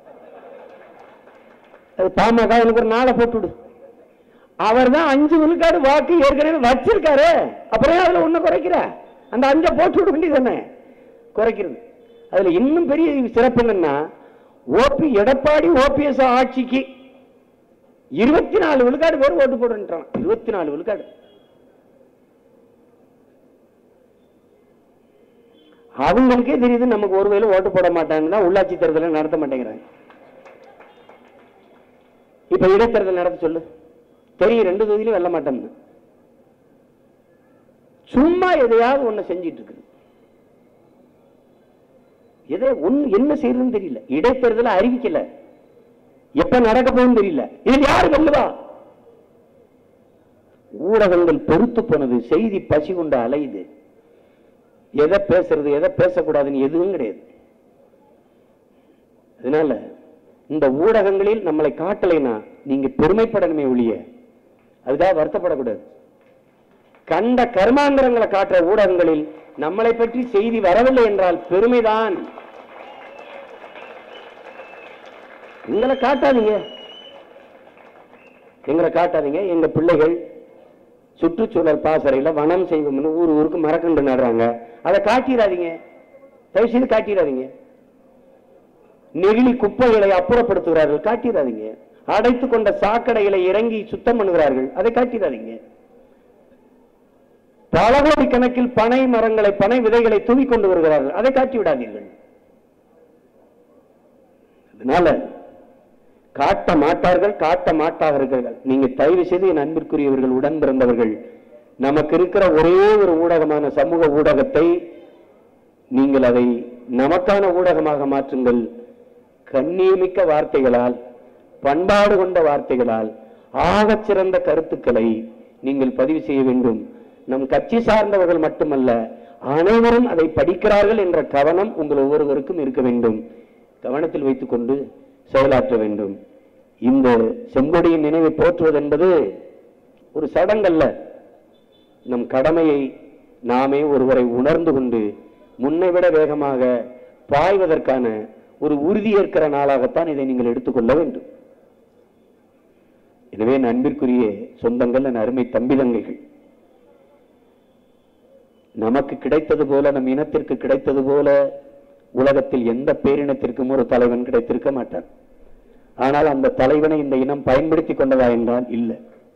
அது பாமக அவனுக்கு ஒரு நாளை போட்டு விடு அவர் தான் அஞ்சு விழுக்காடு வாக்கு ஏற்கனவே வச்சிருக்காரு அப்புறம் ஏன் அதுல ஒண்ணு குறைக்கிற அந்த அஞ்சை போட்டு விட வேண்டியது குறைக்கிறது அதுல இன்னும் பெரிய சிறப்பு என்னன்னா ஓபி எடப்பாடி ஓபிஎஸ் ஆட்சிக்கு இருபத்தி நாலு விழுக்காடு பேர் ஓட்டு போடுன்றான் இருபத்தி நாலு விழுக்காடு அவங்களுக்கே தெரியுது நமக்கு ஒருவேளை ஓட்டு போட மாட்டாங்கன்னா உள்ளாட்சி தேர்தலை நடத்த மாட்டேங்கிறாங்க இப்ப இடைத்தேர்தல் நடத்த சொல்லு தெரியும் ரெண்டு தொகுதியிலும் வெல்ல மாட்டோம்னு சும்மா எதையாவது ஒண்ணு செஞ்சிட்டு இருக்குது எதை ஒண்ணு என்ன செய்யறதுன்னு தெரியல இடைத்தேர்தலை அறிவிக்கல எப்ப நடக்க போகுதுன்னு தெரியல இது யாரு வெல்லுவா ஊடகங்கள் பொறுத்து போனது செய்தி பசி கொண்டு அலையுது எதை பேசுறது எதை பேசக்கூடாதுன்னு எதுவும் கிடையாது அதனால இந்த ஊடகங்களில் நம்மளை காட்டலைன்னா நீங்க பெருமைப்படணுமே ஒழிய அதுக்காக வருத்தப்படக்கூடாது கண்ட கர்மாந்திரங்களை காட்டுற ஊடகங்களில் நம்மளை பற்றி செய்தி வரவில்லை என்றால் பெருமைதான் எங்களை காட்டாதீங்க எங்களை காட்டாதீங்க எங்க பிள்ளைகள் சுற்றுச்சூழல் பாசறையில வனம் செய்வோம்னு ஊர் ஊருக்கு மரக்கன்று நடுறாங்க அதை காட்டிடாதீங்க தயவு செய்து காட்டிடாதீங்க நெகிழி குப்பைகளை அப்புறப்படுத்துகிறார்கள் காட்டிடாதீங்க அடைத்து கொண்ட சாக்கடைகளை இறங்கி சுத்தம் பண்ணுகிறார்கள் அதை காட்டிடாதீங்க பல கோடி கணக்கில் பனை மரங்களை பனை விதைகளை தூவி கொண்டு வருகிறார்கள் அதை காட்டி விடாதீர்கள் அதனால காட்ட மாட்டார்கள் காட்ட மாட்டார்கள் நீங்க தயவு செய்து என் அன்பிற்குரியவர்கள் உடன் பிறந்தவர்கள் நமக்கு இருக்கிற ஒரே ஒரு ஊடகமான சமூக ஊடகத்தை நீங்கள் அதை நமக்கான ஊடகமாக மாற்றுங்கள் கண்ணியமிக்க வார்த்தைகளால் பண்பாடு கொண்ட வார்த்தைகளால் ஆகச் சிறந்த கருத்துக்களை நீங்கள் பதிவு செய்ய வேண்டும் நம் கட்சி சார்ந்தவர்கள் மட்டுமல்ல அனைவரும் அதை படிக்கிறார்கள் என்ற கவனம் உங்கள் ஒவ்வொருவருக்கும் இருக்க வேண்டும் கவனத்தில் வைத்துக்கொண்டு செயலாற்ற வேண்டும் இந்த செங்கொடியின் நினைவை போற்றுவது என்பது ஒரு சடங்கல்ல நம் கடமையை நாமே ஒருவரை உணர்ந்து கொண்டு முன்னை விட வேகமாக பாய்வதற்கான ஒரு உறுதியேற்கிற நாளாகத்தான் இதை நீங்கள் எடுத்துக்கொள்ள வேண்டும் எனவே என் அன்பிற்குரிய சொந்தங்கள் என் அருமை தம்பி தங்கைகள் நமக்கு கிடைத்தது போல நம் இனத்திற்கு கிடைத்தது போல உலகத்தில் எந்த பேரினத்திற்கும் ஒரு தலைவன் கிடைத்திருக்க மாட்டான் ஆனால் அந்த தலைவனை இந்த இனம் பயன்படுத்திக் கொண்டதா என்றால் இல்லை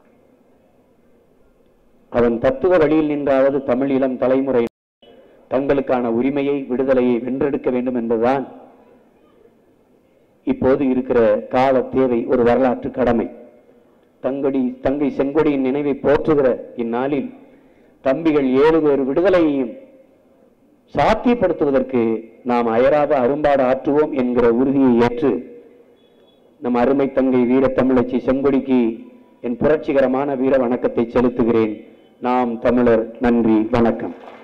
அவன் தத்துவ வழியில் நின்றாவது தமிழ் இளம் தலைமுறை தங்களுக்கான உரிமையை விடுதலையை வென்றெடுக்க வேண்டும் என்பதுதான் இப்போது இருக்கிற கால தேவை ஒரு வரலாற்று கடமை தங்கடி தங்கை செங்கொடியின் நினைவை போற்றுகிற இந்நாளில் தம்பிகள் ஏழு பேர் விடுதலையையும் சாத்தியப்படுத்துவதற்கு நாம் அயராத அரும்பாடு ஆற்றுவோம் என்கிற உறுதியை ஏற்று நம் அருமை தங்கை வீர தமிழச்சி செங்கொடிக்கு என் புரட்சிகரமான வீர வணக்கத்தை செலுத்துகிறேன் நாம் தமிழர் நன்றி வணக்கம்